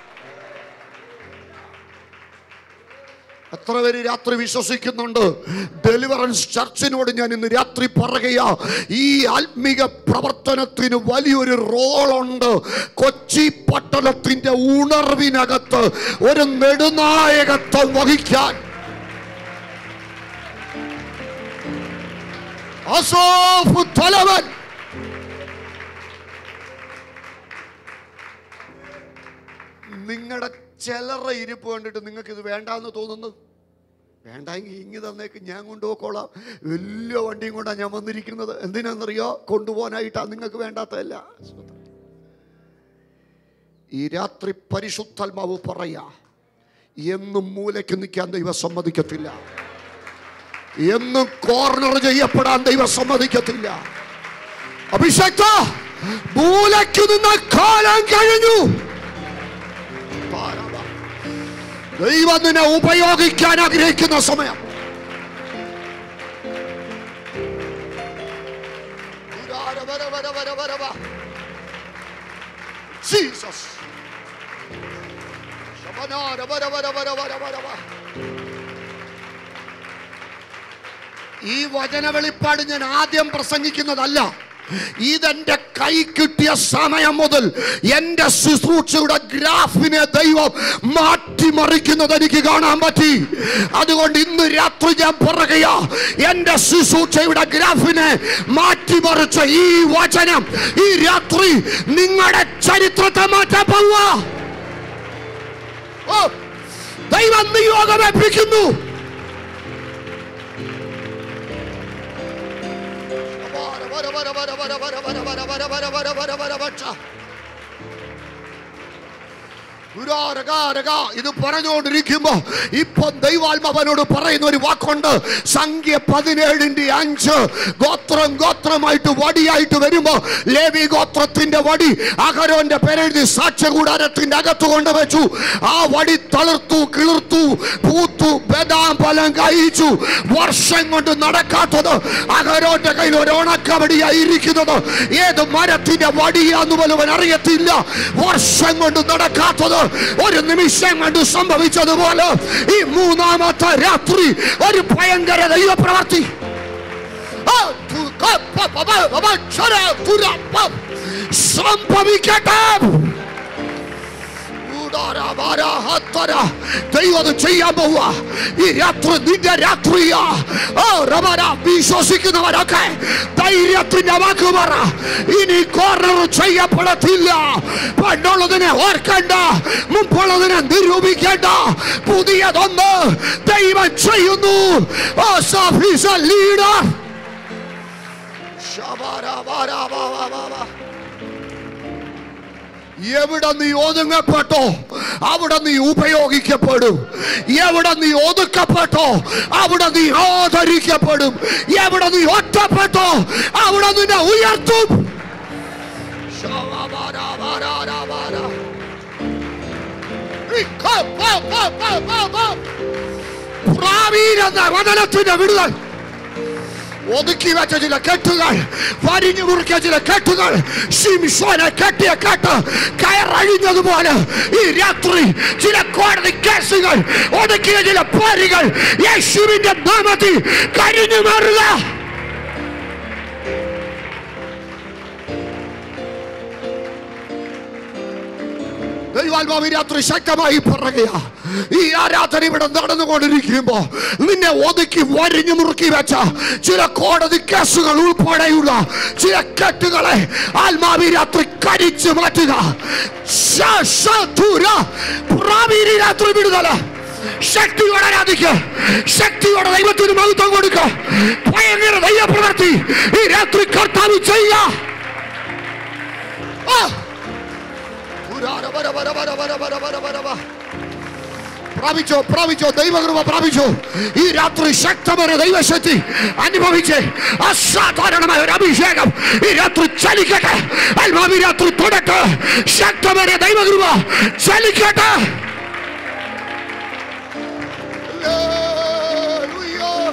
എത്ര പേര് രാത്രി വിശ്വസിക്കുന്നുണ്ട് ഡെലിവറൻസ് ചർച്ചിനോട് ഞാൻ ഇന്ന് രാത്രി പറയുക ഈ ആത്മീക പ്രവർത്തനത്തിന് വലിയൊരു റോളുണ്ട് കൊച്ചി പട്ടണത്തിന്റെ ഉണർവിനകത്ത് ഒരു നെടുനായകത്വം വഹിക്കാൻ അസോഫ് തലവൻ നിങ്ങളുടെ ചിലറെ ഇരിപ്പ് കണ്ടിട്ട് നിങ്ങൾക്ക് ഇത് വേണ്ടാന്ന് തോന്നുന്നു വേണ്ടെങ്കിൽ ഇങ്ങ് തന്നേക്ക് ഞാൻ കൊണ്ടുപോയിക്കോളാം വലിയ വണ്ടിയും കൊണ്ടാണ് ഞാൻ വന്നിരിക്കുന്നത് എന്തിനാണെന്നറിയോ കൊണ്ടുപോകാനായിട്ടാണ് നിങ്ങൾക്ക് വേണ്ടാത്തതല്ല ഈ രാത്രി പരിശുദ്ധാത്മാവ് പറയാ എന്നും മൂലയ്ക്ക് നിൽക്കാൻ ദൈവം സമ്മതിക്കത്തില്ല എന്നും കോർണർ ചെയ്യപ്പെടാൻ ദൈവം സമ്മതിക്കത്തില്ല അഭിഷക്ത മൂലയ്ക്ക് നിന്ന കാലം കഴിഞ്ഞു പാരവ. ദൈവം നിന്നെ ഉപയോഗിക്കാൻ ആഗ്രഹിക്കുന്ന സമയം ഉദാര വര വര വര വര വ. ജീസസ് ശബനാര വര വര വര വര വര വ. ഈ വചന വെളിപ്പാട് ഞാൻ ആദ്യം പ്രസംഗിക്കുന്നതല്ല ഇതെന്റെ കൈ കിട്ടിയ സമയം മുതൽ എന്റെ ശുശ്രൂഷയുടെ ഗ്രാഫിനെ ദൈവം മാറ്റിമറിക്കുന്നത് എനിക്ക് കാണാൻ പറ്റി അതുകൊണ്ട് ഇന്ന് രാത്രി ഞാൻ പറയുക എന്റെ ശുശ്രൂഷയുടെ ഗ്രാഫിനെ മാറ്റിമറിച്ച ഈ വചനം ഈ രാത്രി നിങ്ങളുടെ ചരിത്രത്തെ മാറ്റാൻ പോവുക ഓ, ദൈവം നിയോഗമേൽപ്പിക്കുന്നു വര വര വര വര വര വര വര വര വര വര വര വര വച്ച. ഉരാരക, രക. ഇത് പറഞ്ഞുകൊണ്ടിരിക്കുമ്പോ ഇപ്പൊ ദൈവാത്മാവനോട് പറയുന്ന ഒരു വാക്കുണ്ട് സംഖ്യ പതിനേഴിന്റെ അഞ്ച് ഗോത്രം ഗോത്രമായിട്ട് വടിയായിട്ട് വരുമ്പോ ലേവി ഗോത്രത്തിന്റെ വടി അഹരോന്റെ പേരെഴുതി സാക്ഷ്യകൂടാരത്തിന്റെ അകത്ത് കൊണ്ടുവച്ചു ആ വടി തളിർത്തു കിളിർത്തു പൂത്തു ബദാം ഫലം കഴിച്ചു വർഷം കൊണ്ട് നടക്കാത്തത് അഹരോന്റെ കയ്യിൽ ഒരു ഉണക്കവടിയായിരിക്കുന്നത് ഏത് മരത്തിന്റെ വടിയാന്ന് പോലും അവൻ അറിയത്തില്ല വർഷം കൊണ്ട് നടക്കാത്തത് ഒരു നിമിഷം കൊണ്ട് സംഭവിച്ചതുപോലെ ഈ മൂന്നാമത്തെ രാത്രി ഒരു ഭയങ്കര ദൈവപ്രവർത്തി ആ, തു- ക- പ- പ- പ- പ- പ- ക്ഷര, തുര, പ- സംഭവിക്കട്ടെ ഊടാര, വാര, ഹത്തര. ദൈവം അത് ചെയ്യാൻ പോവുക ഈ രാത്രി നിന്റെ രാത്രിയാ ഓ റമര വിശ്വസിക്കുന്നവരൊക്കെ ധൈര്യത്തിന്റെ വാക്ക് പറ ഇനി കോർണർ ചെയ്യപ്പെടത്തില്ല പണ്ടുള്ളതിനെ ഓർക്കണ്ട മുമ്പുള്ളതിനെ നിരൂപിക്കേണ്ട പുതിയതൊന്ന് ദൈവം ചെയ്യുന്നു ഓ സഫീസ് ലീഡർ എവിടെ നീ ഒതുങ്ങപ്പെട്ടോ അവിടെ നീ ഉപയോഗിക്കപ്പെടും എവിടെ നീ ഒതുക്കപ്പെട്ടോ അവിടെ നീ ആദരിക്കപ്പെടും എവിടെ നീ ഒറ്റപ്പെട്ടോ അവിടെ നിന്നെ ഉയർത്തും ശവബാരാബാരാബാരാ. ഇക്ക, പ, പ, പ, പ, പ. പ്രാവീരെന്ന വചനത്തിന്റെ വിടുതൽ ഒതുക്കി വെച്ച ചില കെട്ടുകൾ വരിഞ്ഞു മുറിക്കിയ ചില കെട്ടുകൾ ശിംഷോനെ കെട്ടിയ കെട്ട് കയറഴിഞ്ഞതുപോലെ ഈ രാത്രി ചില കോടതി കേസുകൾ ഒതുക്കിയ ചില പേരുകൾ യേശുവിന്റെ നാമത്തിൽ കരിഞ്ഞു മാറുക ദൈവാത്മാവ് ഈ രാത്രി ശക്തമായി പറയുക ഈ ആരാധന ഇവിടെ നടന്നുകൊണ്ടിരിക്കുമ്പോ നിന്നെ ഒതുക്കി വരിഞ്ഞു മുറുക്കി വെച്ച ചില കോടതി കേസുകൾ ഉൾപ്പെടെയുള്ള ചില കെട്ടുകളെ ആത്മാവി രാത്രി കരിച്ചു മാറ്റുക ശ- ശ- ധുര. പ്രാവീര്യ രാത്രി വിടുതല ശക്തിയോടെ ആരാധിക്കുക ശക്തിയോടെ ദൈവത്തിന് മഹത്വം കൊടുക്കുക ഭയങ്കര ദൈവപ്രവർത്തി ഈ രാത്രി കർത്താവ് ചെയ്യുക ആ. ഉരാര വര വര വര വര വര വര വര വ. പ്രാപിച്ചോ പ്രാപിച്ചോ ദൈവകൃപ പ്രാപിച്ചോ ഈ രാത്രി ശക്തമായ ദൈവശക്തി അനുഭവിച്ച് അസാധാരണമായ ഒരു അഭിഷേകം ഈ രാത്രി ചലിക്കട്ടെ ആത്മാവ് ഈ രാത്രി തുടട്ടെ ശക്തമായ ദൈവകൃപ ചലിക്കട്ടെ Hallelujah.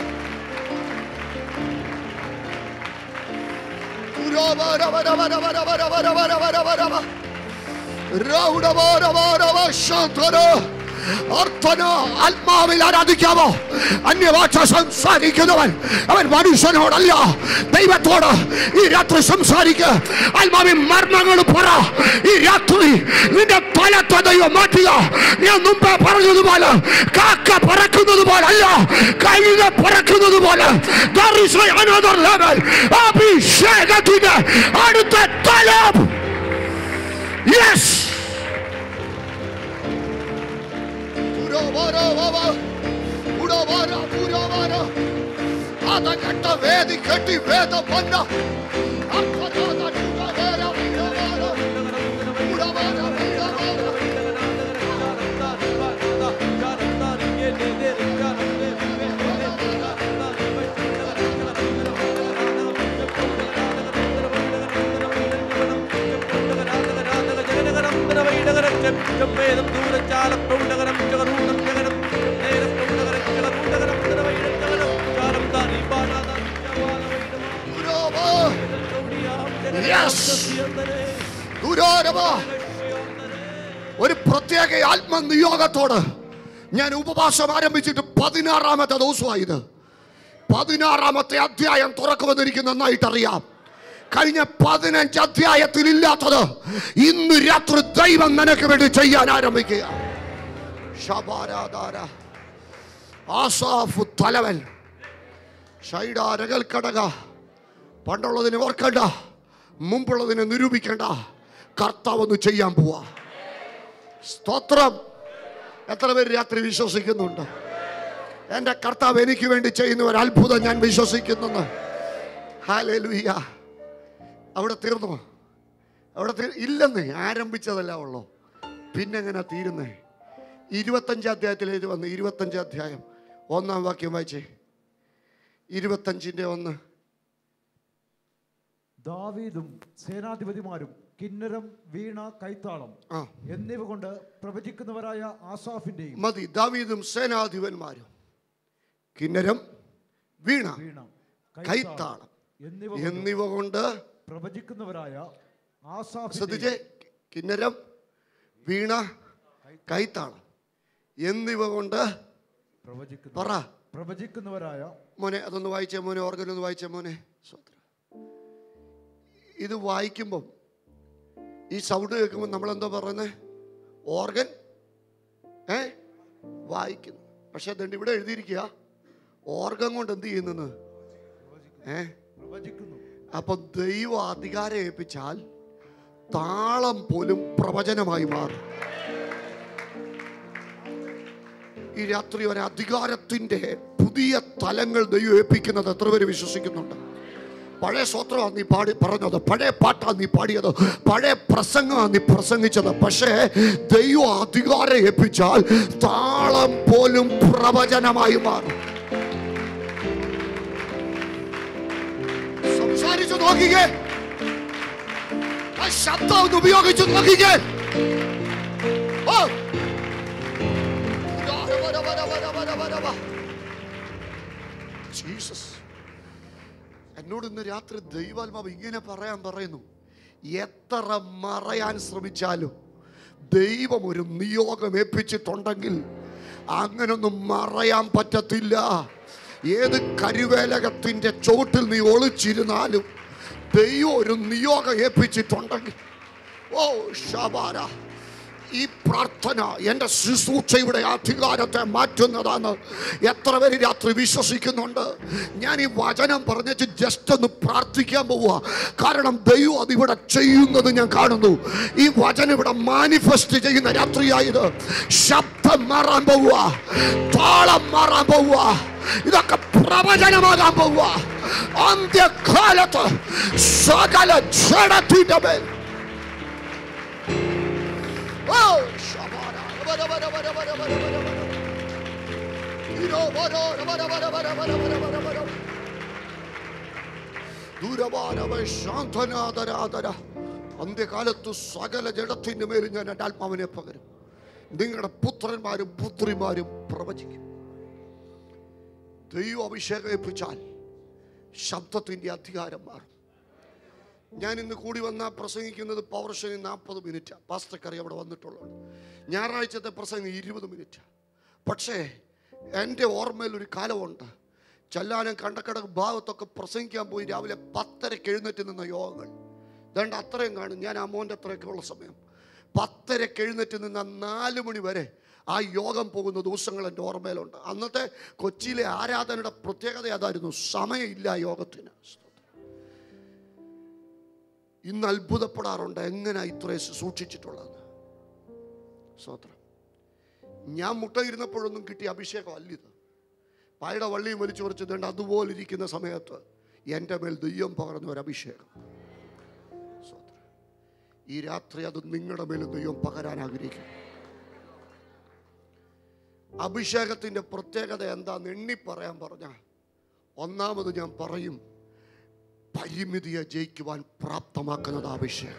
അർത്ഥന ആത്മാവിൽ ആരാധിക്കാമോ അന്യഭാഷ സംസാരിക്കുന്നവൻ അവൻ മനുഷ്യനോടല്ല ദൈവത്തോട് ഈ രാത്രി സംസാരിക്കുക ആത്മാവിൽ മർമ്മങ്ങൾ പറ ഈ രാത്രി നിന്റെ തലത്തെ ദൈവം മാറ്റുക ഞാൻ മുമ്പേ പറഞ്ഞതുപോലെ കാക്ക പറക്കുന്നത് പോലെ അല്ല കഴുക പറക്കുന്നത് പോലെ There is another level. അഭിഷേകത്തിന്റെ അടുത്ത തലം യെസ് അതകട്ട വേദി കെട്ടി വേദം വന്ന അർത്ഥനാഥ ചുടവേര വീരവാര. ഉടവാര വീരവാര. ഉടവാ. Yes. ദുരോരവ. ഒരു പ്രത്യേക ആത്മനിയോഗത്തോട് ഞാൻ ഉപവാസം ആരംഭിച്ചിട്ട് പതിനാറാമത്തെ ദിവസമായത് പതിനാറാമത്തെ അധ്യായം തുറക്കുമെന്ന് എനിക്ക് നന്നായിട്ട് അറിയാം കഴിഞ്ഞ പതിനഞ്ച് അധ്യായത്തിൽ ഇല്ലാത്തത് ഇന്ന് രാത്രി ദൈവം നിനക്ക് വേണ്ടി ചെയ്യാൻ ആരംഭിക്കുക ശബാരാധാര ആസാഫ് തലവൻ ഷൈഡാരകൽ കടക പണ്ടുള്ളതിനെ ഓർക്കണ്ട മുമ്പുള്ളതിനെ നിരൂപിക്കണ്ട കർത്താവ് ഒന്ന് ചെയ്യാൻ പോവാ സ്തോത്രം എത്ര പേര് രാത്രി വിശ്വസിക്കുന്നുണ്ട് എൻ്റെ കർത്താവ് എനിക്ക് വേണ്ടി ചെയ്യുന്ന ഒരു അത്ഭുതം ഞാൻ വിശ്വസിക്കുന്നെന്ന് ഹാലേലുയ്യ അവിടെ തീർന്നു അവിടെ തീർ ഇല്ലെന്നേ ആരംഭിച്ചതല്ല ഉള്ളൂ പിന്നെ എങ്ങനെ തീരുന്നേ ഇരുപത്തഞ്ച് അധ്യായത്തിൽ ഇത് വന്ന് ഇരുപത്തഞ്ച് അധ്യായം ഒന്നാം വാക്യം വായിച്ചേ ഇരുപത്തഞ്ചിൻ്റെ ഒന്ന് ദാവീദും സേനാധിപതിമാരും കിന്നരം വീണ കൈത്താളം ആ എന്നിവ കൊണ്ട് പ്രവചിക്കുന്നവരായ ആസാഫിന്റെയും മതി ദാവീദും സേനാധിപന്മാരും കിന്നരം വീണ വീണ കൈത്താളം എന്നിവ കൊണ്ട് എന്നിവ കൊണ്ട് പ്രവചിക്കുന്നവരായ ആസാഫിന്റെയും ശ്രദ്ധിച്ചേ കിന്നരം വീണ കൈത്താളം എന്നിവ കൊണ്ട് പ്രവചിക്കുന്ന പറ പ്രവചിക്കുന്നവരായ മോനെ അതൊന്ന് വായിച്ചേ മോനെ ഓർഗൻ ഒന്ന് വായിച്ചേ മോനെ സ്വത്ര ഇത് വായിക്കുമ്പം ഈ സൗണ്ട് കേൾക്കുമ്പോൾ നമ്മൾ എന്താ പറയുന്നത് ഓർഗൻ ഏ വായിക്കുന്നു പക്ഷെ അതുകൊണ്ട് ഇവിടെ എഴുതിയിരിക്കുക ഓർഗൻ കൊണ്ട് എന്ത് ചെയ്യുന്നെന്ന് ഏ പ്രവചിക്കുന്നു അപ്പം ദൈവം അധികാരം ഏൽപ്പിച്ചാൽ താളം പോലും പ്രവചനമായി മാറും ഈ രാത്രി ഒരു അധികാരത്തിന്റെ പുതിയ തലങ്ങൾ ദൈവം ഏൽപ്പിക്കുന്നത് എത്ര പേര് വിശ്വസിക്കുന്നുണ്ട് പഴയ സ്വത്രമാണ് നീ പാടി പറഞ്ഞത് പഴയ പാട്ടാണ് നീ പാടിയത് പഴയ പ്രസംഗമാണ് നീ പ്രസംഗിച്ചത് പക്ഷേ ദൈവം അധികാരം ഏൽപ്പിച്ചാൽ താളം പോലും പ്രവചനമായി മാറും സംസാരിച്ചു നോക്കിക്കേ ആ ശബ്ദം ഒന്ന് ഉപയോഗിച്ച് നോക്കിക്കേ ഓ വര, വര, വര, വര, വര, വര. ജീസസ് എന്നോട് ഇന്ന് രാത്രി ദൈവാത്മാവ് ഇങ്ങനെ പറയാൻ പറയുന്നു എത്ര മറയാൻ ശ്രമിച്ചാലും ദൈവം ഒരു നിയോഗം ഏൽപ്പിച്ചിട്ടുണ്ടെങ്കിൽ അങ്ങനൊന്നും മറയാൻ പറ്റത്തില്ല ഏത് കരുവേലകത്തിൻ്റെ ചോട്ടിൽ നീ ഒളിച്ചിരുന്നാലും ദൈവം ഒരു നിയോഗം ഏൽപ്പിച്ചിട്ടുണ്ടെങ്കിൽ ഓ ഷബാര ഈ പ്രാർത്ഥന എൻ്റെ ശുശ്രൂഷയുടെ അധികാരത്തെ മാറ്റുന്നതാണ് എത്ര പേര് രാത്രി വിശ്വസിക്കുന്നുണ്ട് ഞാൻ ഈ വചനം പറഞ്ഞിട്ട് ജസ്റ്റ് ഒന്ന് പ്രാർത്ഥിക്കാൻ പോവുക കാരണം ദൈവം അതിവിടെ ചെയ്യുന്നത് ഞാൻ കാണുന്നു ഈ വചനം ഇവിടെ മാനിഫെസ്റ്റ് ചെയ്യുന്ന രാത്രിയായത് ശബ്ദം മാറാൻ പോവുക താളം മാറാൻ പോവുക ഇതൊക്കെ പ്രവചനമാകാൻ പോവുക അന്ത്യകാലത്ത് സകല ജഡത്തിന്റെ മേൽ ഓ ശബാന, വര, വര, വര, വര, വര, വര, വര. ഇരോ, വരോ, വര, വര, വര, വര, വര, വര, വര. ദൂരവാരവ ശാന്തനാദരാദര അന്ത്യകാലത്ത് സകല ജഡത്തിന്റെ മേലും ഞാൻ എൻ്റെ ആത്മാവിനെ പകരും നിങ്ങളുടെ പുത്രന്മാരും പുത്രിമാരും പ്രവചിക്കും ദൈവം അഭിഷേകം ഏൽപ്പിച്ചാൽ ശബ്ദത്തിൻ്റെ അധികാരം മാറും ഞാൻ ഇന്ന് കൂടി വന്ന പ്രസംഗിക്കുന്നത് പവർഷന് നാൽപ്പത് മിനിറ്റ് പാസ്റ്റക്കറി അവിടെ വന്നിട്ടുള്ളത് ഞായറാഴ്ചത്തെ പ്രസംഗം ഇരുപത് മിനിറ്റ് പക്ഷേ എൻ്റെ ഓർമ്മയിൽ ഒരു കാലമുണ്ട് ചെല്ലാനം കണ്ടക്കട ഭാഗത്തൊക്കെ പ്രസംഗിക്കാൻ പോയി രാവിലെ പത്തരയ്ക്ക് എഴുന്നേറ്റ് നിന്ന യോഗങ്ങൾ ദണ്ട് അത്രയും കാണും ഞാൻ അമോൻ്റെ അത്രയൊക്കെ ഉള്ള സമയം പത്തരയ്ക്ക് എഴുന്നേറ്റ് നിന്ന നാല് മണി വരെ ആ യോഗം പോകുന്ന ദിവസങ്ങൾ എൻ്റെ ഓർമ്മയിലുണ്ട് അന്നത്തെ കൊച്ചിയിലെ ആരാധനയുടെ പ്രത്യേകത അതായിരുന്നു സമയമില്ല ആ യോഗത്തിന് ഇന്ന് അത്ഭുതപ്പെടാറുണ്ട് എങ്ങനെ ഇത്രയും സൂക്ഷിച്ചിട്ടുള്ളത് സ്വത്രം ഞാൻ മുട്ടയിരുന്നപ്പോഴൊന്നും കിട്ടിയ അഭിഷേകം അല്ലിത് പായുടെ വള്ളിയും വലിച്ചു പറിച്ചതുകൊണ്ട് അതുപോലെ ഇരിക്കുന്ന സമയത്ത് എൻ്റെ മേൽ ദെയ്യം പകർന്ന ഒരു അഭിഷേകം സ്തോത്രം. ഈ രാത്രി അത് നിങ്ങളുടെ മേൽ ദൈവം പകരാൻ ആഗ്രഹിക്കും അഭിഷേകത്തിൻ്റെ പ്രത്യേകത എന്താന്ന് എണ്ണി പറയാൻ പറഞ്ഞ ഒന്നാമത് ഞാൻ പറയും പരിമിതിയെ ജയിക്കുവാൻ പ്രാപ്തമാക്കുന്നത് അഭിഷേകം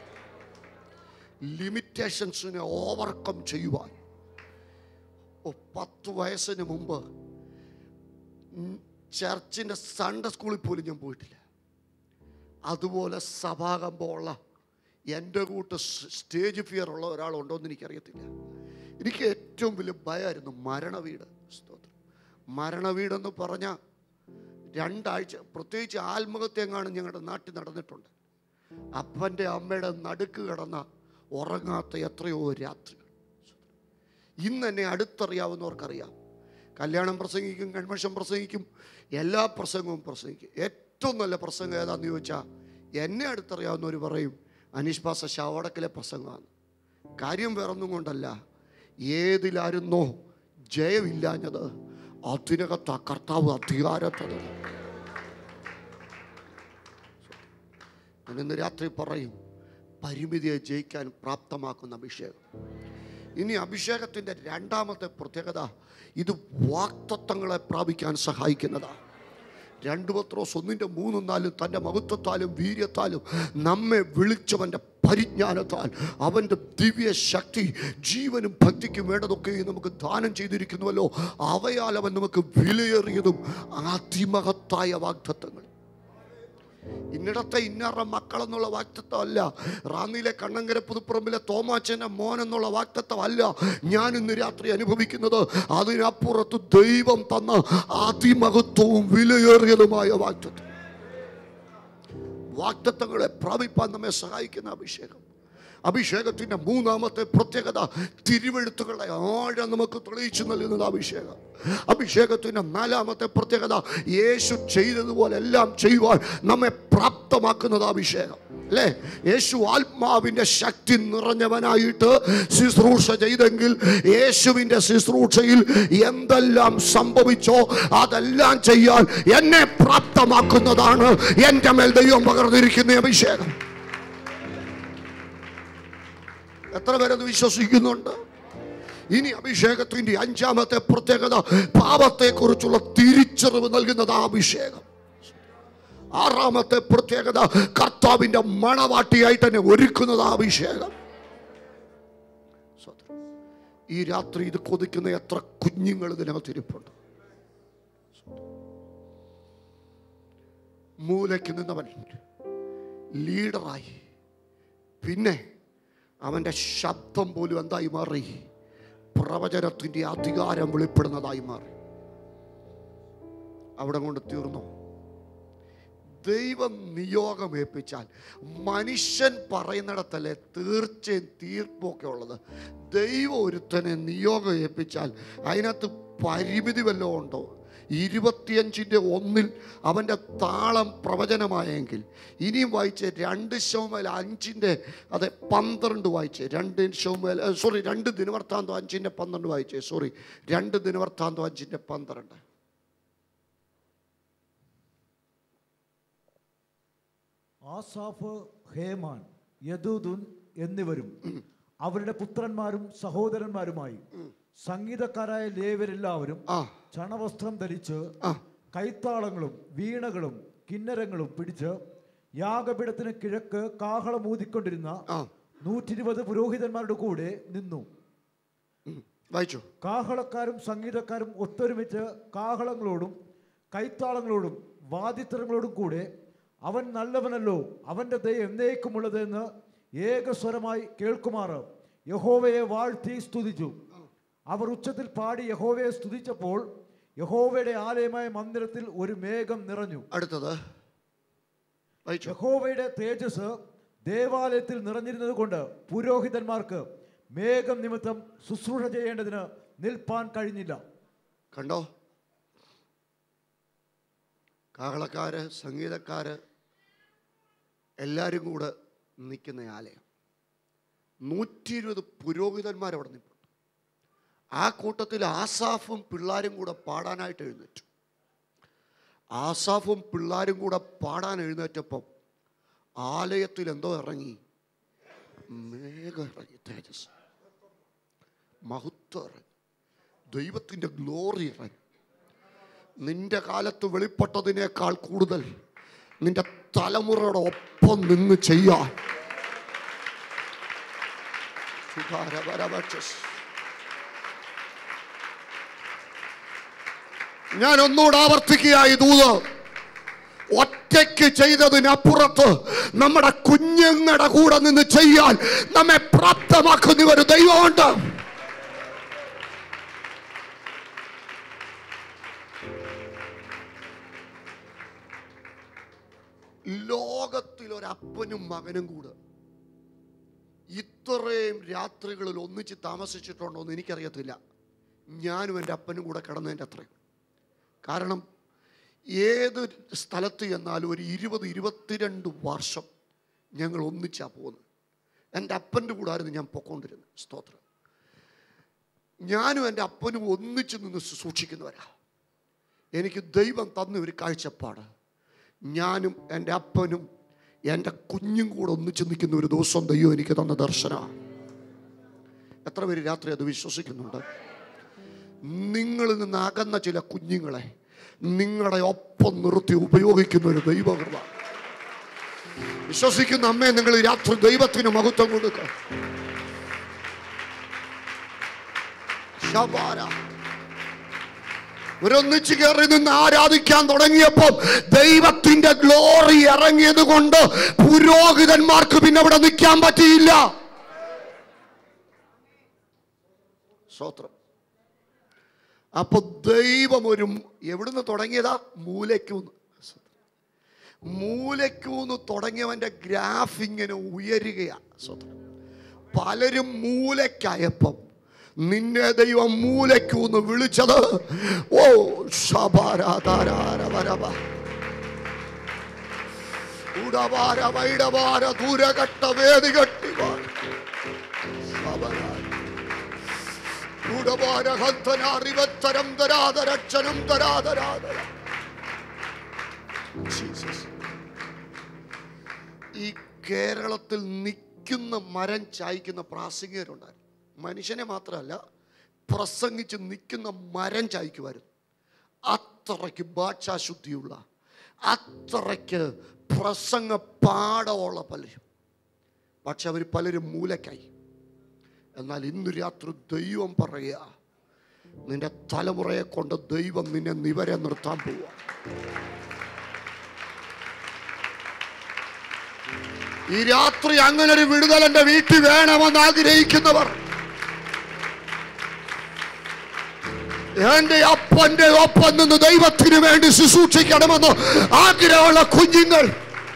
ലിമിറ്റേഷൻസിനെ ഓവർകം ചെയ്യുവാൻ ഓ പത്ത് വയസ്സിന് മുമ്പ് ഉം, ചർച്ചിൻ്റെ സൺഡേ സ്കൂളിൽ പോലും ഞാൻ പോയിട്ടില്ല അതുപോലെ സഭാകമ്പമുള്ള എൻ്റെ കൂട്ട് സ് സ്റ്റേജ് ഫിയർ ഉള്ള ഒരാളുണ്ടോ എന്ന് എനിക്കറിയത്തില്ല എനിക്ക് ഏറ്റവും വലിയ ഭയമായിരുന്നു മരണവീട് സ്തോത്രം മരണവീടെന്ന് പറഞ്ഞാൽ രണ്ടാഴ്ച പ്രത്യേകിച്ച് ആത്മഹത്യങ്ങാണ് ഞങ്ങളുടെ നാട്ടിൽ നടന്നിട്ടുണ്ട് അപ്പൻ്റെ അമ്മയുടെ നടുക്ക് കിടന്ന ഉറങ്ങാത്ത എത്രയോ രാത്രികൾ ഇന്ന് എന്നെ അടുത്തറിയാവുന്നവർക്കറിയാം കല്യാണം പ്രസംഗിക്കും കൺവെൻഷൻ പ്രസംഗിക്കും എല്ലാ പ്രസംഗവും പ്രസംഗിക്കും ഏറ്റവും നല്ല പ്രസംഗം ഏതാണെന്ന് ചോദിച്ചാൽ എന്നെ അടുത്തറിയാവുന്നവർ പറയും അനീഷ് പാസ ശവടക്കിലെ പ്രസംഗമാണ് കാര്യം വേറൊന്നും കൊണ്ടല്ല ഏതിലായിരുന്നോ ജയമില്ലാഞ്ഞത് അതിനകത്ത് ആ കർത്താവ് അധികാരത്തത് ഞാൻ ഇന്ന് രാത്രി പറയും പരിമിതിയെ ജയിക്കാൻ പ്രാപ്തമാക്കുന്ന അഭിഷേകം ഇനി അഭിഷേകത്തിൻ്റെ രണ്ടാമത്തെ പ്രത്യേകത ഇത് വാക്തത്വങ്ങളെ പ്രാപിക്കാൻ സഹായിക്കുന്നതാണ് രണ്ട് പത്രോസ് ഒന്നിൻ്റെ മൂന്നും നാലും തൻ്റെ മഹത്വത്താലും വീര്യത്താലും നമ്മെ വിളിച്ചവൻ്റെ പരിജ്ഞാനത്താൽ അവൻ്റെ ദിവ്യ ശക്തി ജീവനും ഭക്തിക്കും വേണ്ടതൊക്കെ നമുക്ക് ദാനം ചെയ്തിരിക്കുന്നുവല്ലോ അവയാൽ അവൻ നമുക്ക് വിലയേറിയതും അതിമഹത്തായ വാഗ്ദത്തങ്ങൾ ഇന്നിടത്തെ ഇന്നറ മക്കളെന്നുള്ള വാക്തത്വം അല്ല റാന്നിയിലെ കണ്ണങ്കര പുതുപ്പറമ്പിലെ തോമാച്ചൻ്റെ മോൻ എന്നുള്ള വാക്തത്വം അല്ല ഞാൻ ഇന്ന് രാത്രി അനുഭവിക്കുന്നത് അതിനപ്പുറത്ത് ദൈവം തന്ന അതിമഹത്വവും വിലയേറിയതുമായ വാക്തത്വം വാക്തത്വങ്ങളെ പ്രാപിപ്പാൻ നമ്മെ സഹായിക്കുന്ന അഭിഷേകം അഭിഷേകത്തിൻ്റെ മൂന്നാമത്തെ പ്രത്യേകത തിരുവെഴുത്തുകളുടെ ആഴം നമുക്ക് തെളിയിച്ചു നൽകുന്നത് അഭിഷേകം അഭിഷേകത്തിൻ്റെ നാലാമത്തെ പ്രത്യേകത യേശു ചെയ്തതുപോലെ എല്ലാം ചെയ്യുവാൻ നമ്മെ പ്രാപ്തമാക്കുന്നത് അഭിഷേകം അല്ലേ യേശു ആത്മാവിൻ്റെ ശക്തി നിറഞ്ഞവനായിട്ട് ശുശ്രൂഷ ചെയ്തെങ്കിൽ യേശുവിൻ്റെ ശുശ്രൂഷയിൽ എന്തെല്ലാം സംഭവിച്ചോ അതെല്ലാം ചെയ്യാൻ എന്നെ പ്രാപ്തമാക്കുന്നതാണ് എൻ്റെ മേൽ ദൈവം പകർന്നിരിക്കുന്ന അഭിഷേകം എത്ര പേരത് വിശ്വസിക്കുന്നുണ്ട് ഇനി അഭിഷേകത്തിന്റെ അഞ്ചാമത്തെ പ്രത്യേകത പാപത്തെക്കുറിച്ചുള്ള തിരിച്ചറിവ് നൽകുന്നത് ആ അഭിഷേകം ആറാമത്തെ പ്രത്യേകത കർത്താവിന്റെ മണവാട്ടിയായിട്ട് തന്നെ ഒരുക്കുന്നത് ആ അഭിഷേകം സ്വത്രം. ഈ രാത്രി ഇത് കൊതിക്കുന്ന എത്ര കുഞ്ഞുങ്ങൾ ഇതിനകത്ത് ഇരിപ്പുണ്ട് മൂലയ്ക്ക് നിന്നവൻ ലീഡറായി പിന്നെ അവൻ്റെ ശബ്ദം പോലും എന്തായി മാറി പ്രവചനത്തിൻ്റെ അധികാരം വെളിപ്പെടുന്നതായി മാറി അവിടെ കൊണ്ട് തീർന്നു ദൈവം നിയോഗം ഏൽപ്പിച്ചാൽ മനുഷ്യൻ പറയുന്നിടത്തല്ലേ തീർച്ചയും തീർപ്പൊക്കെ ഉള്ളത് ദൈവം ഒരുത്തനെ നിയോഗം ഏൽപ്പിച്ചാൽ അതിനകത്ത് പരിമിതി വല്ലതും ഉണ്ടോ ഇരുപത്തിയഞ്ചിൻ്റെ ഒന്നിൽ അവൻ്റെ താളം പ്രവചനമായെങ്കിൽ ഇനിയും വായിച്ച് രണ്ട് ശവമേൽ അഞ്ചിൻ്റെ അതെ പന്ത്രണ്ട് വായിച്ച് രണ്ട് ശവമേൽ സോറി രണ്ട് ദിനവൃത്താന്തം അഞ്ചിൻ്റെ പന്ത്രണ്ട് വായിച്ചേ സോറി രണ്ട് ദിനവൃത്താന്തം അഞ്ചിൻ്റെ പന്ത്രണ്ട് ആസാഫ് ഹേമാൻ യദൂദുൻ എന്നിവരും അവരുടെ പുത്രന്മാരും സഹോദരന്മാരുമായി സംഗീതക്കാരായ ലേവരെല്ലാവരും ആ ചണവസ്ത്രം ധരിച്ച് ആ കൈത്താളങ്ങളും വീണകളും കിന്നരങ്ങളും പിടിച്ച് യാഗപീഠത്തിന് കിഴക്ക് കാഹളം ഊതിക്കൊണ്ടിരുന്ന ആ നൂറ്റി ഇരുപത് പുരോഹിതന്മാരുടെ കൂടെ നിന്നു ഉം. വായിച്ചു കാഹളക്കാരും സംഗീതക്കാരും ഒത്തൊരുമിച്ച് കാഹളങ്ങളോടും കൈത്താളങ്ങളോടും വാദിത്രങ്ങളോടും കൂടെ അവൻ നല്ലവനല്ലോ അവൻ്റെ ദയ എന്നേക്കുമുള്ളതെന്ന് ഏകസ്വരമായി കേൾക്കുമാറ് യഹോവയെ വാഴ്ത്തി സ്തുതിച്ചു അവർ ഉച്ചത്തിൽ പാടി യഹോവയെ സ്തുതിച്ചപ്പോൾ യഹോവയുടെ ആലയമായ മന്ദിരത്തിൽ ഒരു മേഘം നിറഞ്ഞു അടുത്തത് വായിച്ചു യഹോവയുടെ തേജസ് ദേവാലയത്തിൽ നിറഞ്ഞിരുന്നത് കൊണ്ട് പുരോഹിതന്മാർക്ക് മേഘം നിമിത്തം ശുശ്രൂഷ ചെയ്യേണ്ടതിന് നിൽപ്പാൻ കഴിഞ്ഞില്ല കണ്ടോ കാഹളക്കാര് സംഗീതക്കാര് എല്ലാവരും കൂടെ നിൽക്കുന്ന ആലയം നൂറ്റി ഇരുപത് പുരോഹിതന്മാർ അവിടെ നിൽപ്പുണ്ട് ആ കൂട്ടത്തിൽ ആസാഫും പിള്ളാരും കൂടെ പാടാനായിട്ട് എഴുന്നേറ്റു ആസാഫും പിള്ളാരും കൂടെ പാടാൻ എഴുന്നേറ്റപ്പം ആലയത്തിൽ എന്തോ ഇറങ്ങി മേഘം ഇറങ്ങി തേജസ് മഹത്വം ഇറങ്ങി ദൈവത്തിൻ്റെ ഗ്ലോറി ഇറങ്ങി നിന്റെ കാലത്ത് വെളിപ്പെട്ടതിനേക്കാൾ കൂടുതൽ നിന്റെ തലമുറയുടെ ഒപ്പം നിന്ന് ചെയ്യാൻ സുധാരപരപക്ഷസ്. ഞാൻ ഒന്നുകൂടെ ആവർത്തിക്കുക ഈ ദൂത് ഒറ്റയ്ക്ക് ചെയ്തതിനപ്പുറത്ത് നമ്മുടെ കുഞ്ഞുങ്ങളുടെ കൂടെ നിന്ന് ചെയ്യാൻ നമ്മെ പ്രാപ്തമാക്കുന്ന ഒരു ദൈവമുണ്ട് ലോകത്തിൽ ഒരപ്പനും മകനും കൂടെ ഇത്രയും രാത്രികളിൽ ഒന്നിച്ച് താമസിച്ചിട്ടുണ്ടോ എന്ന് എനിക്കറിയത്തില്ല ഞാനും എൻ്റെ അപ്പനും കൂടെ കിടന്നതിൻ്റെ അത്രയും കാരണം ഏത് സ്ഥലത്ത് ചെന്നാലും ഒരു ഇരുപത് ഇരുപത്തിരണ്ട് വർഷം ഞങ്ങൾ ഒന്നിച്ചാ പോകുന്നത് എൻ്റെ അപ്പൻ്റെ കൂടെ ആയിരുന്നു ഞാൻ പൊക്കോണ്ടിരുന്നത് സ്തോത്രം ഞാനും എൻ്റെ അപ്പനും ഒന്നിച്ച് നിന്ന് സൂക്ഷിക്കുന്നവരാ എനിക്ക് ദൈവം തന്ന ഒരു കാഴ്ചപ്പാട് ഞാനും എൻ്റെ അപ്പനും എൻ്റെ കുഞ്ഞും കൂടെ ഒന്നിച്ച് നിൽക്കുന്ന ഒരു ദിവസം ദൈവം എനിക്ക് തന്ന ദർശനമാണ് എത്ര പേര് രാത്രി അത് വിശ്വസിക്കുന്നുണ്ട് നിങ്ങളിൽ നിന്ന് അകന്ന ചില കുഞ്ഞുങ്ങളെ നിങ്ങളുടെ ഒപ്പം നിർത്തി ഉപയോഗിക്കുന്ന ഒരു ദൈവകൃപ വിശ്വസിക്കുന്ന അമ്മയെ നിങ്ങൾ രാത്രി ദൈവത്തിന് മഹത്വം കൊടുക്കുക ശബാര ഒരൊന്നിച്ച് കയറി നിന്ന് ആരാധിക്കാൻ തുടങ്ങിയപ്പോൾ ദൈവത്തിന്റെ ഗ്ലോറി ഇറങ്ങിയത് കൊണ്ട് പുരോഹിതന്മാർക്ക് പിന്നെ അവിടെ നിൽക്കാൻ പറ്റിയില്ല സ്വത്രം അപ്പൊ ദൈവം ഒരു എവിടുന്ന് തുടങ്ങിയതാ മൂലയ്ക്കൂന്ന് മൂലയ്ക്കൂന്ന് തുടങ്ങിയവന്റെ ഗ്രാഫ് ഇങ്ങനെ ഉയരുകയാ സ്വത്രം പലരും മൂലയ്ക്കായപ്പം നിന്നെ ദൈവം മൂലയ്ക്കൂന്ന് വിളിച്ചത് ഓ ശബാരാധാരാരവരവ ഉടവാര വൈടവാര ദൂരഘട്ട വേദി കട്ടി ഉടവാര ഹന്തനാറിവത്തരം തരാതരക്ഷണം തരാതരാതര ജീസസ് ഈ കേരളത്തിൽ നിൽക്കുന്ന മരം ചായ്ക്കുന്ന പ്രാസംഗികരുണ്ടായിരുന്നു മനുഷ്യനെ മാത്രമല്ല പ്രസംഗിച്ച് നിൽക്കുന്ന മരം ചായ്ക്കുമായിരുന്നു അത്രയ്ക്ക് ഭാഷാശുദ്ധിയുള്ള അത്രയ്ക്ക് പ്രസംഗ പാടമുള്ള പലരും പക്ഷെ അവർ പലരും മൂലക്കായി എന്നാൽ ഇന്ന് രാത്രി ദൈവം പറയുക നിന്റെ തലമുറയെ കൊണ്ട് ദൈവം നിന്നെ നിവരെ നിർത്താൻ പോവുക ഈ രാത്രി അങ്ങനെ ഒരു വിടുതൽ എന്റെ വീട്ടിൽ വേണമെന്ന് ആഗ്രഹിക്കുന്നവർ എന്റെ അപ്പന്റെ ഒപ്പം നിന്ന് ദൈവത്തിന് വേണ്ടി ശുശ്രൂഷിക്കണമെന്ന് ആഗ്രഹമുള്ള കുഞ്ഞുങ്ങൾ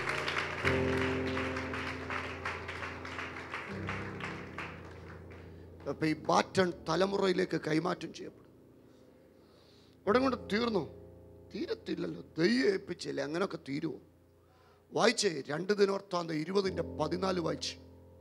അപ്പൊ ഈ ബാറ്റൺ തലമുറയിലേക്ക് കൈമാറ്റം ചെയ്യപ്പെടും ഇവിടെ കൊണ്ട് തീർന്നു തീരത്തില്ലല്ലോ ദൈവം ഏൽപ്പിച്ചില്ലേ അങ്ങനെയൊക്കെ തീരുമോ വായിച്ചേ രണ്ട് ദിനോർത്താന്ത ഇരുപതിന്റെ പതിനാല് വായിച്ച്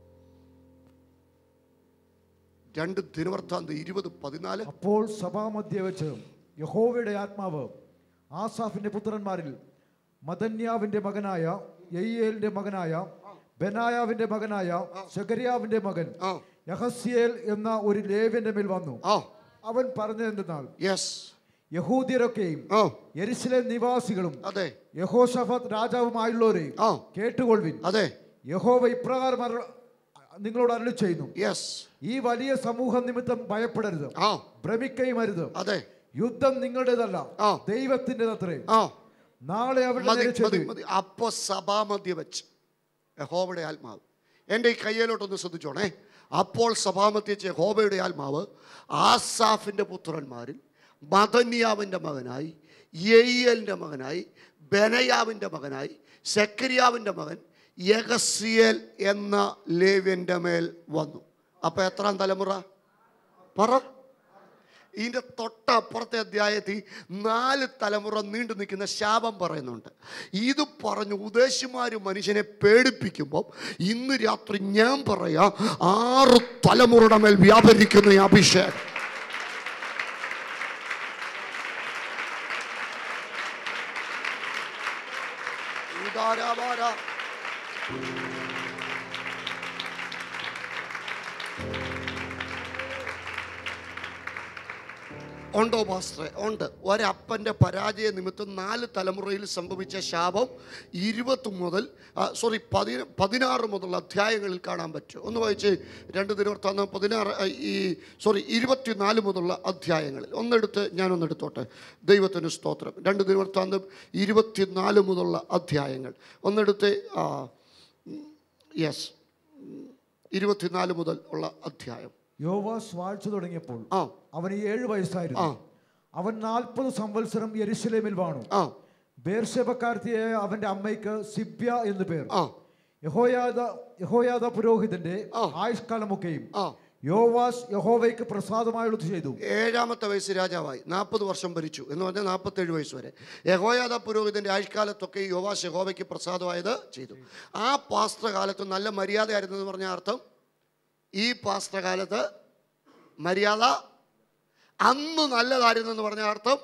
രണ്ട് ദിനവൃത്താന്ത ഇരുപത് പതിനാല് അപ്പോൾ സഭാമധ്യ വെച്ച് യഹോവയുടെ ആത്മാവ് ആസാഫിന്റെ പുത്രന്മാരിൽ മദന്യാവിന്റെ മകനായ യയ്യേലിന്റെ മകനായ ബെനായാവിന്റെ മകനായ ശകരിയാവിന്റെ മകൻ ആ യഹസ്യേൽ എന്ന ഒരു ലേവ്യന്റെ മേൽ വന്നു ആ അവൻ പറഞ്ഞതെന്തെന്നാൽ യെസ് യഹൂദ്യരൊക്കെയും ആ യെരുശലേം നിവാസികളും അതെ യഹോഷഫത്ത് രാജാവുമായുള്ളവരെ ആ കേട്ടുകൊള്ളുവിൻ അതെ യഹോവ ഇപ്രകാരം അരുൾ- നിങ്ങളോട് അരുളി ചെയ്യുന്നു യെസ് ഈ വലിയ സമൂഹം നിമിത്തം ഭയപ്പെടരുത് ആ ഭ്രമിക്കുകയും അരുത് അതെ യുദ്ധം നിങ്ങളുടേതല്ല ആ. ദൈവത്തിൻ്റെതത്രേ ആ നാളെ അവരുടെ മതി നേരെ മതി ചെല്ലുവിൻ. മതി അപ്പോ സഭാമധ്യ വെച്ച് യഹോവയുടെ ആത്മാവ് എൻ്റെ ഈ കയ്യിലോട്ടൊന്ന് ശ്രദ്ധിച്ചോണേ അപ്പോൾ സഭാമധ്യ വെച്ച് യഹോവയുടെ ആത്മാവ് ആസാഫിൻ്റെ പുത്രന്മാരിൽ മദന്യാവിൻ്റെ മകനായി യെയ്യലിൻ്റെ മകനായി ബനയാവിൻ്റെ മകനായി സെക്കരിയാവിൻ്റെ മകൻ യഗസിയൽ എന്ന ലേവ്യൻ്റെ മേൽ വന്നു അപ്പോൾ എത്രാം തലമുറ പറ ഇതിൻ്റെ തൊട്ടപ്പുറത്തെ അധ്യായത്തിൽ നാല് തലമുറ നീണ്ടു നിൽക്കുന്ന ശാപം പറയുന്നുണ്ട് ഇത് പറഞ്ഞ് ഉദ്ദേശിമാർ മനുഷ്യനെ പേടിപ്പിക്കുമ്പോൾ ഇന്ന് രാത്രി ഞാൻ പറയാം ആറ് തലമുറയുടെ മേൽ വ്യാപരിക്കുന്ന ഈ അഭിഷേകം ഉദാരാവാരാ. ഉണ്ടോ പാസ്റ്ററെ ഉണ്ട് ഒരപ്പൻ്റെ പരാജയ നിമിത്തം നാല് തലമുറയിൽ സംഭവിച്ച ശാപം ഇരുപത് മുതൽ സോറി പതി പതിനാറ് മുതലുള്ള അധ്യായങ്ങളിൽ കാണാൻ പറ്റും ഒന്ന് വായിച്ച് രണ്ട് ദിനവൃത്താന്തം പതിനാറ് ആ, ഈ സോറി ഇരുപത്തിനാല് മുതലുള്ള അധ്യായങ്ങളിൽ ഒന്നെടുത്ത് ഞാനൊന്നെടുത്തോട്ടെ ദൈവത്തിന് സ്തോത്രം രണ്ട് ദിനവൃത്താന്തം ഇരുപത്തിനാല് മുതലുള്ള അധ്യായങ്ങൾ ഒന്നെടുത്ത് യെസ് ഇരുപത്തിനാല് മുതൽ ഉള്ള അധ്യായം യോവാസ് വാഴ്ച തുടങ്ങിയപ്പോൾ ആ അവന് ഏഴ് ആ. വയസ്സായിരുന്നു അവൻ നാൽപ്പത് സംവത്സരം യെരുശലേമിൽ വാണു ആ ബേർഷെബക്കാർത്തിയായ അവന്റെ അമ്മയ്ക്ക് സിബ്യ എന്ന് പേർ ആ യഹോയാദ യഹോയാദ പുരോഹിതന്റെ ആ. ആയുഷ്കാലമൊക്കെയും ആ യോവാസ് യഹോവയ്ക്ക് പ്രസാദമായുള്ളത് ചെയ്തു ഏഴാമത്തെ വയസ്സ് രാജാവായി നാൽപ്പത് വർഷം ഭരിച്ചു എന്ന് പറഞ്ഞാൽ നാൽപ്പത്തേഴ് വയസ്സ് വരെ യഹോയാദ പുരോഹിതന്റെ ആയുഷ്കാലത്തൊക്കെ യോവാസ് യഹോവയ്ക്ക് പ്രസാദമായത് ചെയ്തു ആ പാസ്ത്രകാലത്ത് നല്ല മര്യാദയായിരുന്നു എന്ന് പറഞ്ഞ അർത്ഥം ഈ പാസ്ത്രകാലത്ത് മര്യാദ അന്ന് നല്ലതായിരുന്നു എന്ന് പറഞ്ഞ അർത്ഥം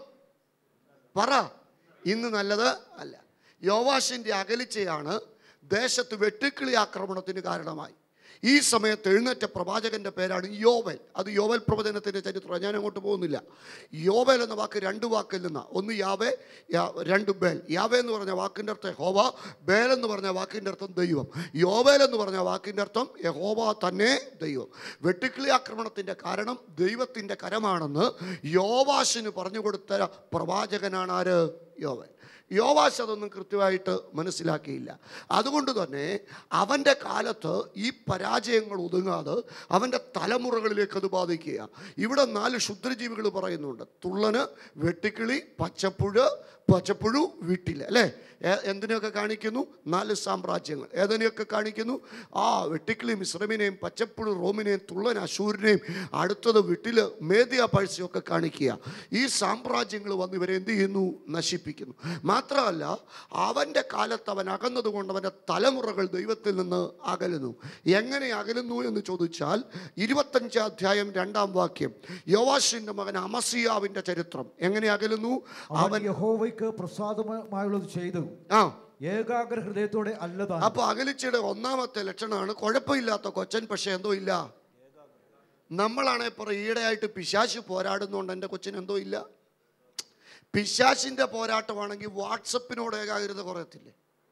പറ ഇന്ന് നല്ലത് അല്ല യോവാഷിൻ്റെ അകലിച്ചയാണ് ദേശത്ത് വെട്ടുക്കിളി ആക്രമണത്തിന് കാരണമായി ഈ സമയത്ത് എഴുന്നേറ്റ പ്രവാചകന്റെ പേരാണ് യോവൽ അത് യോവൽ പ്രവചനത്തിൻ്റെ ചരിത്രം ഞാൻ അങ്ങോട്ട് പോകുന്നില്ല യോവൽ എന്ന വാക്ക് രണ്ട് വാക്കിൽ നിന്നാണ് ഒന്ന് യാവേ യാ- രണ്ട് ബേൽ യാവേ എന്ന് പറഞ്ഞ വാക്കിൻ്റെ അർത്ഥം യഹോവ ബേൽ എന്ന് പറഞ്ഞ വാക്കിൻ്റെ അർത്ഥം ദൈവം യോവേൽ എന്ന് പറഞ്ഞ വാക്കിൻ്റെ അർത്ഥം യഹോവ തന്നെ ദൈവം വെട്ടുക്കിളി ആക്രമണത്തിൻ്റെ കാരണം ദൈവത്തിൻ്റെ കരമാണെന്ന് യോവാശിന് പറഞ്ഞു കൊടുത്ത പ്രവാചകനാണ് ആര് യോവൻ യോവാശ് അതൊന്നും കൃത്യമായിട്ട് മനസ്സിലാക്കിയില്ല അതുകൊണ്ട് തന്നെ അവൻ്റെ കാലത്ത് ഈ പരാജയങ്ങൾ ഒതുങ്ങാതെ അവൻ്റെ തലമുറകളിലേക്ക് അത് ബാധിക്കുക ഇവിടെ നാല് ക്ഷുദ്രജീവികൾ പറയുന്നുണ്ട് തുള്ളന് വെട്ടിക്കിളി പച്ചപ്പുഴ പച്ചപ്പുഴു വീട്ടിൽ അല്ലേ ഏ- എന്തിനെയൊക്കെ കാണിക്കുന്നു നാല് സാമ്രാജ്യങ്ങൾ ഏതിനെയൊക്കെ കാണിക്കുന്നു ആ വെട്ടിക്കിളി മിശ്രമിനെയും പച്ചപ്പുഴു റോമിനെയും തുള്ളൻ അശൂരിനെയും അടുത്തത് വീട്ടിൽ മേദ്യ പഴശ്ശിയൊക്കെ കാണിക്കുക ഈ സാമ്രാജ്യങ്ങൾ വന്ന് ഇവരെ എന്ത് ചെയ്യുന്നു നശിപ്പിക്കുന്നു മാത്രമല്ല അവൻ്റെ കാലത്ത് അവൻ അകന്നതുകൊണ്ട് അവൻ്റെ തലമുറകൾ ദൈവത്തിൽ നിന്ന് അകലുന്നു എങ്ങനെ അകലുന്നു എന്ന് ചോദിച്ചാൽ ഇരുപത്തഞ്ചാം അധ്യായം രണ്ടാം വാക്യം യോവാഷിൻ്റെ മകൻ അമസിയാവിൻ്റെ ചരിത്രം എങ്ങനെ അകലുന്നു അവൻ യഹോവയ്ക്ക് പ്രസാദമായുള്ളത് ചെയ്തു ആ ഏകാഗ്ര ഹൃദയത്തോടെ അല്ലതാൻ അപ്പൊ അകലിച്ചയുടെ ഒന്നാമത്തെ ലക്ഷണമാണ് കുഴപ്പമില്ലാത്ത കൊച്ചൻ പക്ഷെ എന്തോ ഇല്ല നമ്മളാണെ പറ ഈടെയായിട്ട് പിശാശ് പോരാടുന്നോണ്ട് എൻ്റെ കൊച്ചിന് എന്തോ ഇല്ല പിശാശിന്റെ പോരാട്ടമാണെങ്കിൽ വാട്സപ്പിനോട് ഏകാഗ്രത കുറയത്തില്ലേ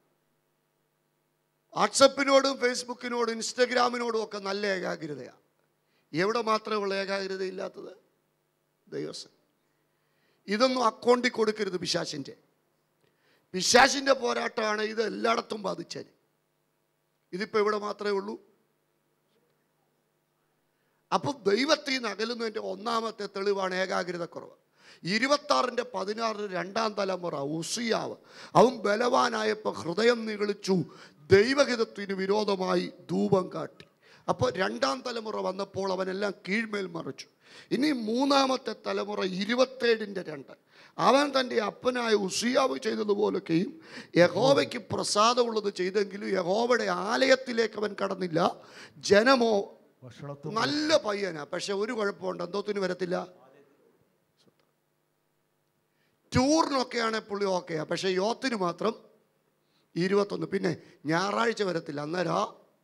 വാട്സപ്പിനോടും ഫേസ്ബുക്കിനോടും ഇൻസ്റ്റഗ്രാമിനോടും ഒക്കെ നല്ല ഏകാഗ്രതയാണ് എവിടെ മാത്രമേ ഉള്ള ഏകാഗ്രത ഇല്ലാത്തത് ദൈവസം ഇതൊന്നും അക്കൗണ്ടിൽ കൊടുക്കരുത് പിശാശിൻ്റെ പിശാശിൻ്റെ പോരാട്ടമാണ് ഇത് എല്ലായിടത്തും ബാധിച്ചത് ഇതിപ്പോൾ ഇവിടെ മാത്രമേ ഉള്ളൂ അപ്പോൾ ദൈവത്തിൽ നിന്ന് അകലുന്നതിൻ്റെ ഒന്നാമത്തെ തെളിവാണ് ഏകാഗ്രത കുറവ് ഇരുപത്താറിൻ്റെ പതിനാറിന് രണ്ടാം തലമുറ ഉസിയാവ് അവൻ ബലവാനായപ്പോൾ ഹൃദയം നിഗളിച്ചു ദൈവഹിതത്തിന് വിരോധമായി ധൂപം കാട്ടി അപ്പോൾ രണ്ടാം തലമുറ വന്നപ്പോൾ അവനെല്ലാം കീഴ്മേൽ മറിച്ചു ഇനി മൂന്നാമത്തെ തലമുറ ഇരുപത്തേഴിൻ്റെ രണ്ട് അവൻ തൻ്റെ അപ്പനായ ഉസിയാവ് ചെയ്തതുപോലൊക്കെയും യഹോവയ്ക്ക് പ്രസാദമുള്ളത് ചെയ്തെങ്കിലും യഹോവയുടെ ആലയത്തിലേക്ക് അവൻ കടന്നില്ല ജനമോ ഭക്ഷണത്തും നല്ല പയ്യനാ പക്ഷെ ഒരു കുഴപ്പമുണ്ട് എന്തോത്തിന് വരത്തില്ല ടൂറിനൊക്കെയാണ് പുള്ളി ഓക്കെയാ പക്ഷെ യോത്തിന് മാത്രം ഇരുപത്തൊന്ന് പിന്നെ ഞായറാഴ്ച വരത്തില്ല അന്നേരാ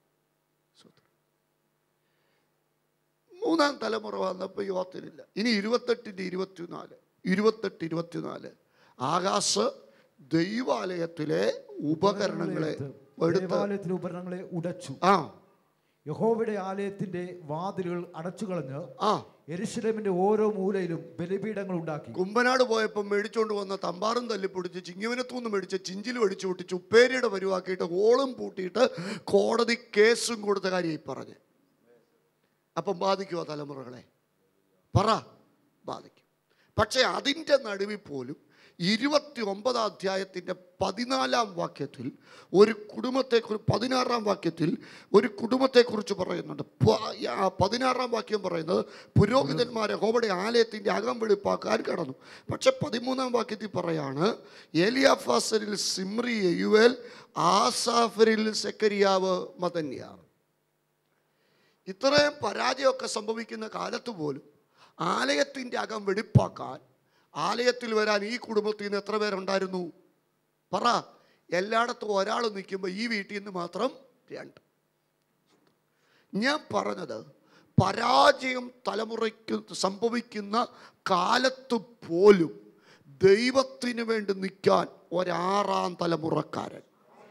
മൂന്നാം തലമുറ വന്നപ്പോൾ യോത്തിനില്ല ഇനി ഇരുപത്തെട്ടിൻ്റെ ഇരുപത്തിനാല് ഇരുപത്തെട്ട് ഇരുപത്തിനാല് ആകാശ് ദൈവാലയത്തിലെ ഉപകരണങ്ങളെ എടുത്ത് ദേവാലയത്തിലെ ഉപകരണങ്ങളെ ഉടച്ചു ആ യഹോവയുടെ ആലയത്തിന്റെ വാതിലുകൾ അടച്ചു കളഞ്ഞ് ആ എരുശലേമിന്റെ ഓരോ മൂലയിലും ബലിപീഠങ്ങൾ ഉണ്ടാക്കി കുമ്പനാട് പോയപ്പോൾ മേടിച്ചോണ്ട് വന്ന തമ്പാറും തല്ലിപ്പൊടിച്ച് ചിങ്ങവനത്തൂന്ന് മേടിച്ച് ചിഞ്ചിൽ ഒടിച്ചു പൊട്ടിച്ച് ഉപ്പേരിയുടെ പരുവാക്കിയിട്ട് ഹോളും പൂട്ടിയിട്ട് കോടതി കേസും കൊടുത്ത കാര്യമായി പറഞ്ഞ് അപ്പം ബാധിക്കുമോ തലമുറകളെ പറ ബാധിക്കും പക്ഷേ അതിൻ്റെ നടുവിൽ പോലും ഇരുപത്തി ഒമ്പതാം അധ്യായത്തിൻ്റെ പതിനാലാം വാക്യത്തിൽ ഒരു കുടുംബത്തെക്കുറിച്ച് പതിനാറാം വാക്യത്തിൽ ഒരു കുടുംബത്തെക്കുറിച്ച് പറയുന്നുണ്ട് പ- ആ പതിനാറാം വാക്യം പറയുന്നത് പുരോഹിതന്മാരെ ഹോബയുടെ ആലയത്തിൻ്റെ അകം വെളിപ്പാക്കാൻ കടന്നു പക്ഷെ പതിമൂന്നാം വാക്യത്തിൽ പറയാണ് ഏലിയാഫാസരിൽ സിമ്രി യുവൽ ആസാഫരിൽ സെക്കരിയാവ് മതന്യാർ ഇത്രയും പരാജയമൊക്കെ സംഭവിക്കുന്ന കാലത്ത് പോലും ആലയത്തിൻ്റെ അകം വെടിപ്പാക്കാൻ ആലയത്തിൽ വരാൻ ഈ കുടുംബത്തിൽ നിന്ന് എത്ര പേരുണ്ടായിരുന്നു പറ എല്ലായിടത്തും ഒരാൾ നിൽക്കുമ്പോൾ ഈ വീട്ടിൽ നിന്ന് മാത്രം രണ്ട് ഞാൻ പറഞ്ഞത് പരാജയം തലമുറയ്ക്ക് സംഭവിക്കുന്ന കാലത്ത് പോലും ദൈവത്തിന് വേണ്ടി നിൽക്കാൻ ഒരാറാം തലമുറക്കാരൻ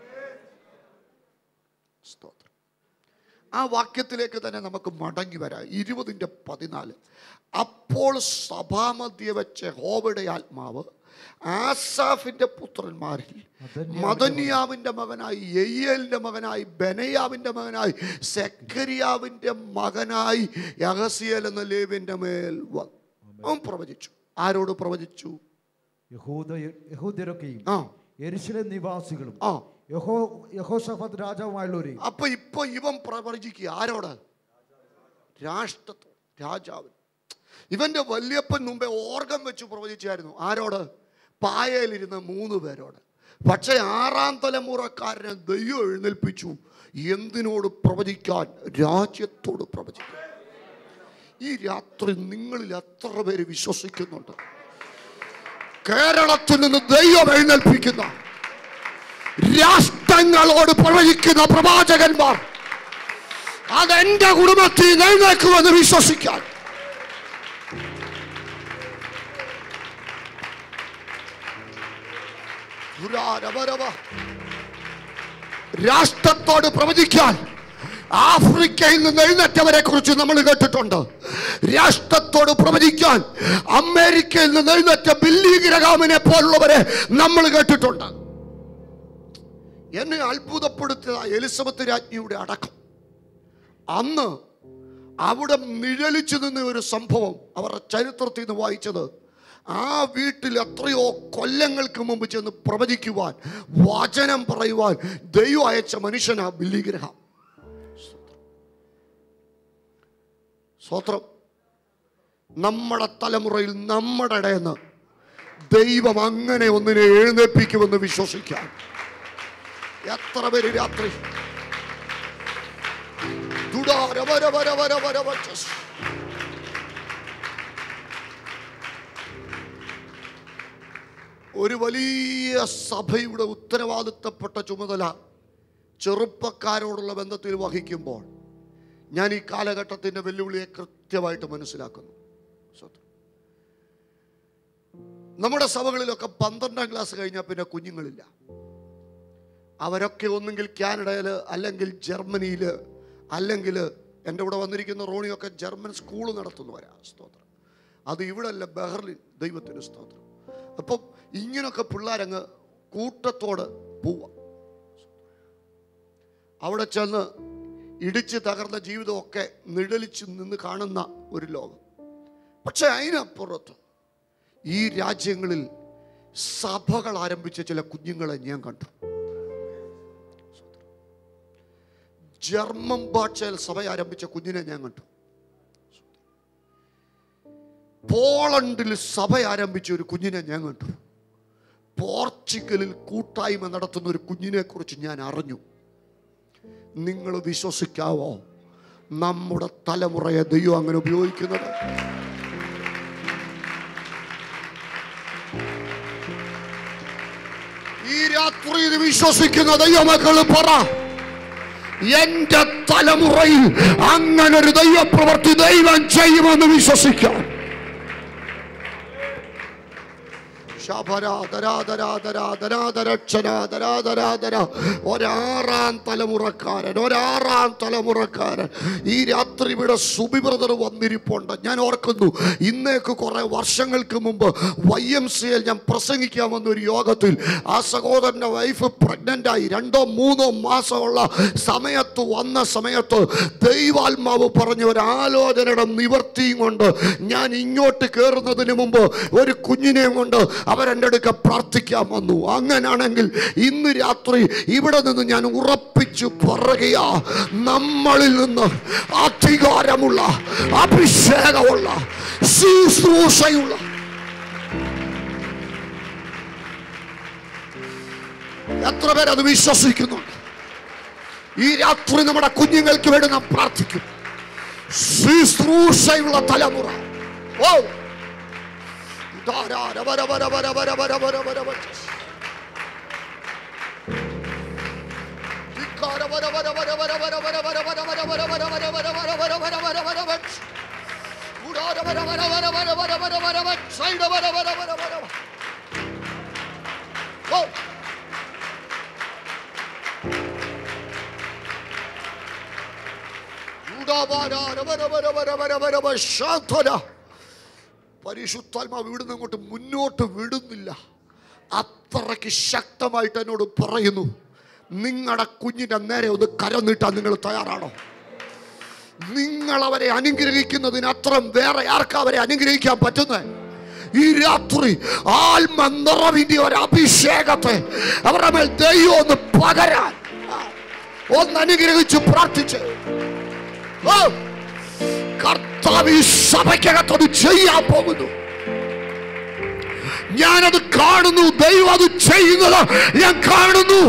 സ്തോത്രം ആ വാക്യത്തിലേക്ക് തന്നെ നമുക്ക് മടങ്ങി വരാം ഇരുപതിൻ്റെ പതിനാല് അപ്പോൾ സഭാമധ്യ വെച്ച ഹോബയുടെ ആത്മാവ് ആസാഫിന്റെ പുത്രന്മാരിൽ മദന്യാവിന്റെ മകനായി യെയ്യലിന്റെ മകനായി ബനയാവിന്റെ മകനായി സെക്കരിയാവിന്റെ മകനായി യഹസിയൽ എന്ന ലേവിന്റെ മേൽ വന്നു അവൻ പ്രവചിച്ചു ആരോട് പ്രവചിച്ചു യഹൂദ യഹൂദ്യരൊക്കെയും ആ എരുശലേം നിവാസികളും ആ യഹോ യഹോഷഫത്ത് രാജാവുമായുള്ളവരെയും അപ്പൊ ഇപ്പൊ ഇവൻ പ്രവചിക്കുക ആരോട് രാഷ്ട്രത്തോ രാജാവിന് ഇവന്റെ വല്യപ്പൻ മുമ്പേ ഓർഗം വെച്ച് പ്രവചിച്ചായിരുന്നു ആരോട് പായയിലിരുന്ന മൂന്ന് പേരോട് പക്ഷെ ആറാം തലമുറക്കാരനെ ദൈവം എഴുന്നേൽപ്പിച്ചു എന്തിനോട് പ്രവചിക്കാൻ രാജ്യത്തോട് പ്രവചിക്കാൻ ഈ രാത്രി നിങ്ങളിൽ എത്ര പേര് വിശ്വസിക്കുന്നുണ്ട് കേരളത്തിൽ നിന്ന് ദൈവം എഴുന്നേൽപ്പിക്കുന്ന രാഷ്ട്രങ്ങളോട് പ്രവചിക്കുന്ന പ്രവാചകന്മാർ അതെന്റെ കുടുംബത്തിൽ എഴുന്നേക്കുമെന്ന് വിശ്വസിക്കാൻ ദുരാരവരവ. രാഷ്ട്രത്തോട് പ്രവചിക്കാൻ ആഫ്രിക്കയിൽ നിന്ന് എഴുന്നേറ്റവരെ കുറിച്ച് നമ്മൾ കേട്ടിട്ടുണ്ട് രാഷ്ട്രത്തോട് പ്രവചിക്കാൻ അമേരിക്കയിൽ നിന്ന് എഴുന്നേറ്റ ബില്ലി ഗ്രഹാമിനെ പോലുള്ളവരെ നമ്മൾ കേട്ടിട്ടുണ്ട് എന്നെ അത്ഭുതപ്പെടുത്തിയ എലിസബത്ത് രാജ്ഞിയുടെ അടക്കം അന്ന് അവിടെ നിഴലിച്ചു നിന്ന ഒരു സംഭവം അവരുടെ ചരിത്രത്തിൽ നിന്ന് വായിച്ചത് ആ വീട്ടിൽ എത്രയോ കൊല്ലങ്ങൾക്ക് മുമ്പ് ചെന്ന് പ്രവചിക്കുവാൻ വചനം പറയുവാൻ ദൈവം അയച്ച മനുഷ്യനാ ബില്ലിഗ്രഹം സ്വത്രം നമ്മുടെ തലമുറയിൽ നമ്മുടെ ഇടയെന്ന് ദൈവം അങ്ങനെ ഒന്നിനെ എഴുന്നേൽപ്പിക്കുമെന്ന് വിശ്വസിക്കാം എത്ര പേര് രാത്രി ദുടാരവരവരവരവരവചസ്. ഒരു വലിയ സഭയുടെ ഉത്തരവാദിത്തപ്പെട്ട ചുമതല ചെറുപ്പക്കാരോടുള്ള ബന്ധത്തിൽ വഹിക്കുമ്പോൾ ഞാൻ ഈ കാലഘട്ടത്തിൻ്റെ വെല്ലുവിളിയെ കൃത്യമായിട്ട് മനസ്സിലാക്കുന്നു സ്വന്തം. നമ്മുടെ സഭകളിലൊക്കെ പന്ത്രണ്ടാം ക്ലാസ് കഴിഞ്ഞാൽ പിന്നെ കുഞ്ഞുങ്ങളില്ല അവരൊക്കെ ഒന്നുകിൽ കാനഡയിൽ അല്ലെങ്കിൽ ജർമ്മനിയിൽ അല്ലെങ്കിൽ എൻ്റെ കൂടെ വന്നിരിക്കുന്ന റോണിയൊക്കെ ജർമ്മൻ സ്കൂൾ നടത്തുന്നവരാ സ്തോത്രം അത് ഇവിടെ അല്ല ബഹ്റിൻ ദൈവത്തിന് സ്തോത്രം അപ്പം ഇങ്ങനൊക്കെ പിള്ളേരങ്ങ് കൂട്ടത്തോട് പോവാം അവിടെ ചെന്ന് ഇടിച്ച് തകർന്ന ജീവിതമൊക്കെ നിഴലിച്ച് നിന്ന് കാണുന്ന ഒരു ലോകം പക്ഷെ അതിനപ്പുറത്ത് ഈ രാജ്യങ്ങളിൽ സഭകൾ ആരംഭിച്ച ചില കുഞ്ഞുങ്ങളെ ഞാൻ കണ്ടു ജർമ്മൻ ഭാഷയിൽ സഭ ആരംഭിച്ച കുഞ്ഞിനെ ഞാൻ കണ്ടു പോളണ്ടിൽ സഭ ആരംഭിച്ച ഒരു കുഞ്ഞിനെ ഞാൻ കണ്ടു പോർച്ചുഗലിൽ കൂട്ടായ്മ നടത്തുന്ന ഒരു കുഞ്ഞിനെ കുറിച്ച് ഞാൻ അറിഞ്ഞു നിങ്ങൾ വിശ്വസിക്കാവോ നമ്മുടെ തലമുറയെ ദൈവം അങ്ങനെ ഉപയോഗിക്കുന്നത് ഈ രാത്രി ഇത് വിശ്വസിക്കുന്ന ദൈവമക്കൾ പറ എന്റെ തലമുറയിൽ അങ്ങനെ ഒരു ദൈവപ്രവർത്തി ദൈവം ചെയ്യുമെന്ന് വിശ്വസിക്കാം ഒരാറാം തലമുറക്കാരൻ ഒരാറാം തലമുറക്കാരൻ ഈ രാത്രി ഇവിടെ സുബി ബ്രദർ വന്നിരിപ്പുണ്ട് ഞാൻ ഓർക്കുന്നു ഇന്നേക്ക് കുറെ വർഷങ്ങൾക്ക് മുമ്പ് വൈ എം സി എൽ ഞാൻ പ്രസംഗിക്കാൻ വന്ന ഒരു യോഗത്തിൽ ആ സഹോദരൻ്റെ വൈഫ് പ്രഗ്നൻ്റ് ആയി രണ്ടോ മൂന്നോ മാസമുള്ള സമയത്ത് വന്ന സമയത്ത് ദൈവാത്മാവ് പറഞ്ഞ ഒരു ആലോചനയുടെ നിവർത്തിയും കൊണ്ട് ഞാൻ ഇങ്ങോട്ട് കയറുന്നതിന് മുമ്പ് ഒരു കുഞ്ഞിനെയും കൊണ്ട് അവരെൻ്റെ അടുക്ക പ്രാർത്ഥിക്കാൻ വന്നു അങ്ങനാണെങ്കിൽ ഇന്ന് രാത്രി ഇവിടെ നിന്ന് ഞാൻ ഉറപ്പിച്ചു പറയുകയാ നമ്മളിൽ നിന്ന് അധികാരമുള്ള അഭിഷേകമുള്ള ശുശ്രൂഷയുള്ള എത്ര പേരത് വിശ്വസിക്കുന്നുണ്ട് ഈ രാത്രി നമ്മുടെ കുഞ്ഞുങ്ങൾക്ക് വേണ്ടി നാം പ്രാർത്ഥിക്കും ശുശ്രൂഷയുള്ള തലമുറ ഓ ധാരാ വര വര വര വര വര വര വര വര ധിക്കാര വര വര വര വര വര വര വര വര വര വര വര വര വര വര വര വര വര വര വര ഉടാര വര വര വര വര വര വര വര വര സൈഡ വര വര വര വര വര ഓ പരിശുദ്ധാത്മാവ് ഇവിടുന്ന് അങ്ങോട്ട് മുന്നോട്ട് വിടുന്നില്ല അത്രയ്ക്ക് ശക്തമായിട്ട് എന്നോട് പറയുന്നു നിങ്ങളുടെ കുഞ്ഞിന്റെ നേരെ ഒന്ന് കരം നീട്ടാൻ നിങ്ങൾ തയ്യാറാണോ നിങ്ങൾ അവരെ അനുഗ്രഹിക്കുന്നതിന് അത്രം വേറെ ആർക്കാ അവരെ അനുഗ്രഹിക്കാൻ പറ്റുന്നത് ഈ രാത്രി ആത്മ നിറവിന്റെ ഒരു അഭിഷേകത്തെ അവരുടെ മേൽ ദൈവം ഒന്ന് പകരാൻ ആ, ഒന്ന് അനുഗ്രഹിച്ച് പ്രാർത്ഥിച്ച് ഓ കർത്താവ് ഈ സഭയ്ക്കകത്ത് അത് ചെയ്യാൻ പോകുന്നു ഞാനത് കാണുന്നു ദൈവം അത് ചെയ്യുന്നത് ഞാൻ കാണുന്നു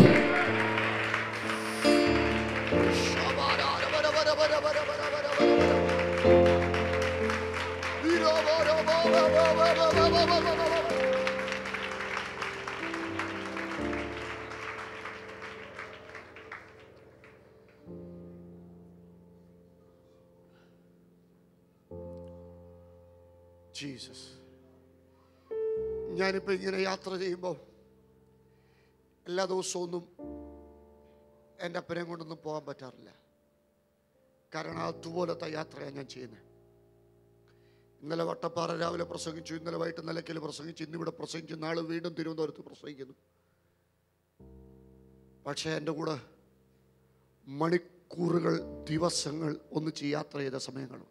ജീസസ് ഞാനിപ്പോൾ ഇങ്ങനെ യാത്ര ചെയ്യുമ്പോൾ എല്ലാ ദിവസവും ഒന്നും എൻ്റെ അപ്പനെ കൊണ്ടൊന്നും പോകാൻ പറ്റാറില്ല കാരണം അതുപോലത്തെ യാത്രയാണ് ഞാൻ ചെയ്യുന്നത് ഇന്നലെ വട്ടപ്പാറ രാവിലെ പ്രസംഗിച്ചു ഇന്നലെ വൈകിട്ട് നിലയ്ക്കൽ പ്രസംഗിച്ചു ഇന്നിവിടെ പ്രസംഗിച്ചു നാളെ വീണ്ടും തിരുവനന്തപുരത്ത് പ്രസംഗിക്കുന്നു പക്ഷേ എൻ്റെ കൂടെ മണിക്കൂറുകൾ ദിവസങ്ങൾ ഒന്നിച്ച് യാത്ര ചെയ്ത സമയങ്ങളുണ്ട്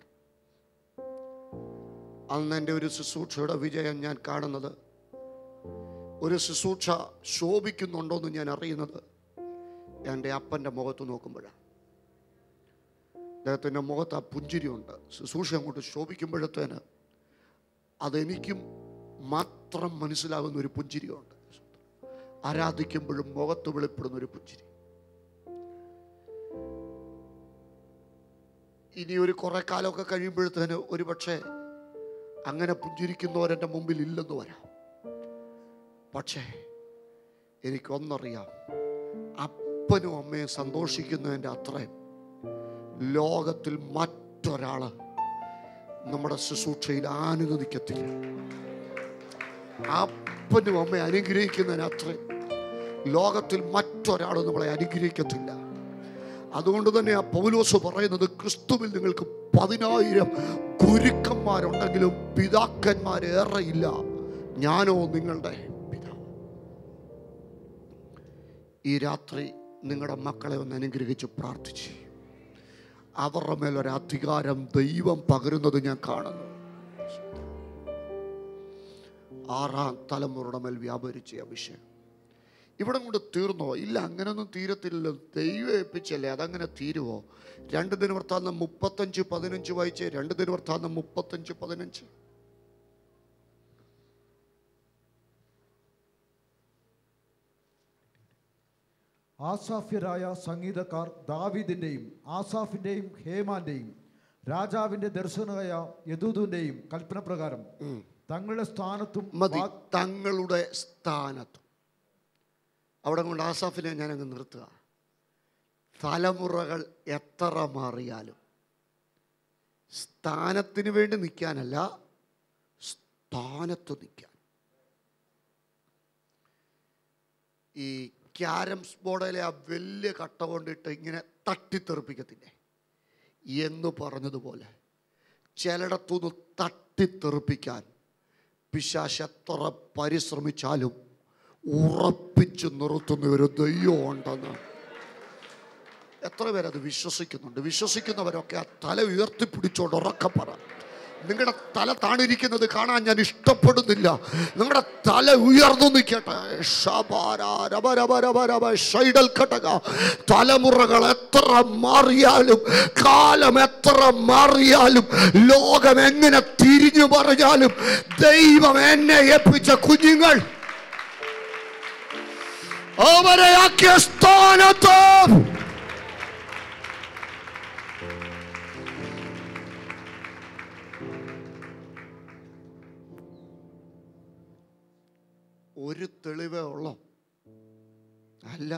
അന്ന് എൻ്റെ ഒരു ശുശ്രൂഷയുടെ വിജയം ഞാൻ കാണുന്നത് ഒരു ശുശ്രൂഷ ശോഭിക്കുന്നുണ്ടോയെന്ന് ഞാൻ അറിയുന്നത് എൻ്റെ അപ്പൻ്റെ മുഖത്ത് നോക്കുമ്പോഴാണ് അദ്ദേഹത്തിൻ്റെ മുഖത്ത് ആ പുഞ്ചിരിയുണ്ട് ശുശ്രൂഷ അങ്ങോട്ട് ശോഭിക്കുമ്പോഴത്തേന് അതെനിക്കും മാത്രം മനസ്സിലാകുന്ന ഒരു പുഞ്ചിരിയുണ്ട് ആരാധിക്കുമ്പോഴും മുഖത്ത് വെളിപ്പെടുന്ന ഒരു പുഞ്ചിരി ഇനി ഒരു കുറെ കാലമൊക്കെ കഴിയുമ്പോഴത്തേന് ഒരു പക്ഷേ അങ്ങനെ പുഞ്ചിരിക്കുന്നവരെൻ്റെ മുമ്പിൽ ഇല്ലെന്ന് വരാം പക്ഷേ എനിക്കൊന്നറിയാം അപ്പനും അമ്മയും സന്തോഷിക്കുന്നതിൻ്റെ അത്രയും ലോകത്തിൽ മറ്റൊരാള് നമ്മുടെ ശുശ്രൂഷയിൽ ആനുഗതിക്കത്തില്ല അപ്പനും അമ്മയെ അനുഗ്രഹിക്കുന്നതിന് അത്രയും ലോകത്തിൽ മറ്റൊരാൾ നമ്മളെ അനുഗ്രഹിക്കത്തില്ല അതുകൊണ്ട് തന്നെ ആ പൗലോസ് പറയുന്നത് ക്രിസ്തുവിൽ നിങ്ങൾക്ക് പതിനായിരം ഗുരുക്കന്മാരുണ്ടെങ്കിലും പിതാക്കന്മാരേറെ ഇല്ല ഞാനോ നിങ്ങളുടെ പിതാവ് ഈ രാത്രി നിങ്ങളുടെ മക്കളെ ഒന്ന് അനുഗ്രഹിച്ച് പ്രാർത്ഥിച്ച് അവരുടെ മേലൊരു അധികാരം ദൈവം പകരുന്നത് ഞാൻ കാണുന്നു ആറാം തലമുറയുടെ മേൽ വ്യാപരിച്ച അഭിഷേകം ഇവിടെ കൊണ്ട് തീർന്നോ ഇല്ല അങ്ങനൊന്നും തീരത്തില്ലല്ലോ ദൈവം ഏൽപ്പിച്ചല്ലേ അതങ്ങനെ തീരുവോ രണ്ട് ദിനവൃത്താന്തം മുപ്പത്തഞ്ച് പതിനഞ്ച് വായിച്ച് രണ്ട് ദിനവൃത്താന്തം മുപ്പത്തഞ്ച് പതിനഞ്ച് ആസാഫ്യരായ സംഗീതക്കാർ ദാവീദിന്റെയും ആസാഫിന്റെയും ഹേമാന്റെയും രാജാവിന്റെ ദർശനമായ യദൂദിന്റെയും കൽപ്പന പ്രകാരം തങ്ങളുടെ സ്ഥാനത്തും മതി വാ- തങ്ങളുടെ സ്ഥാനത്തും അവിടെ കൊണ്ട് ആസാഫിനെ ഞാൻ അങ്ങ് നിർത്തുക തലമുറകൾ എത്ര മാറിയാലും സ്ഥാനത്തിന് വേണ്ടി നിൽക്കാനല്ല സ്ഥാനത്ത് നിൽക്കാൻ ഈ ക്യാരംസ് ബോർഡിലെ ആ വലിയ കട്ട കൊണ്ടിട്ട് ഇങ്ങനെ തട്ടിത്തെറിപ്പിക്കത്തില്ലേ എന്ന് പറഞ്ഞതുപോലെ ചിലയിടത്തുനിന്ന് തട്ടിത്തെറിപ്പിക്കാൻ പിശാശ് എത്ര പരിശ്രമിച്ചാലും ഉറപ്പിച്ചു നിർത്തുന്ന ഒരു ദൈവം ഉണ്ടെന്ന് എത്ര പേരത് വിശ്വസിക്കുന്നുണ്ട് വിശ്വസിക്കുന്നവരൊക്കെ ആ തല ഉയർത്തിപ്പിടിച്ചോണ്ട് ഉറക്കം പറ നിങ്ങളുടെ തല താണിരിക്കുന്നത് കാണാൻ ഞാൻ ഇഷ്ടപ്പെടുന്നില്ല നിങ്ങളുടെ തല ഉയർന്നു നിൽക്കട്ടെ ശബാര രബ രബ രബ രബ ഷൈഡൽ ഘടക തലമുറകൾ എത്ര മാറിയാലും കാലം എത്ര മാറിയാലും ലോകം എങ്ങനെ തിരിഞ്ഞു പറഞ്ഞാലും ദൈവം എന്നെ ഏൽപ്പിച്ച കുഞ്ഞുങ്ങൾ അവരെ ആക്കിയ സ്ഥാനത്ത് ഒരു തെളിവേ ഉള്ളോ അല്ല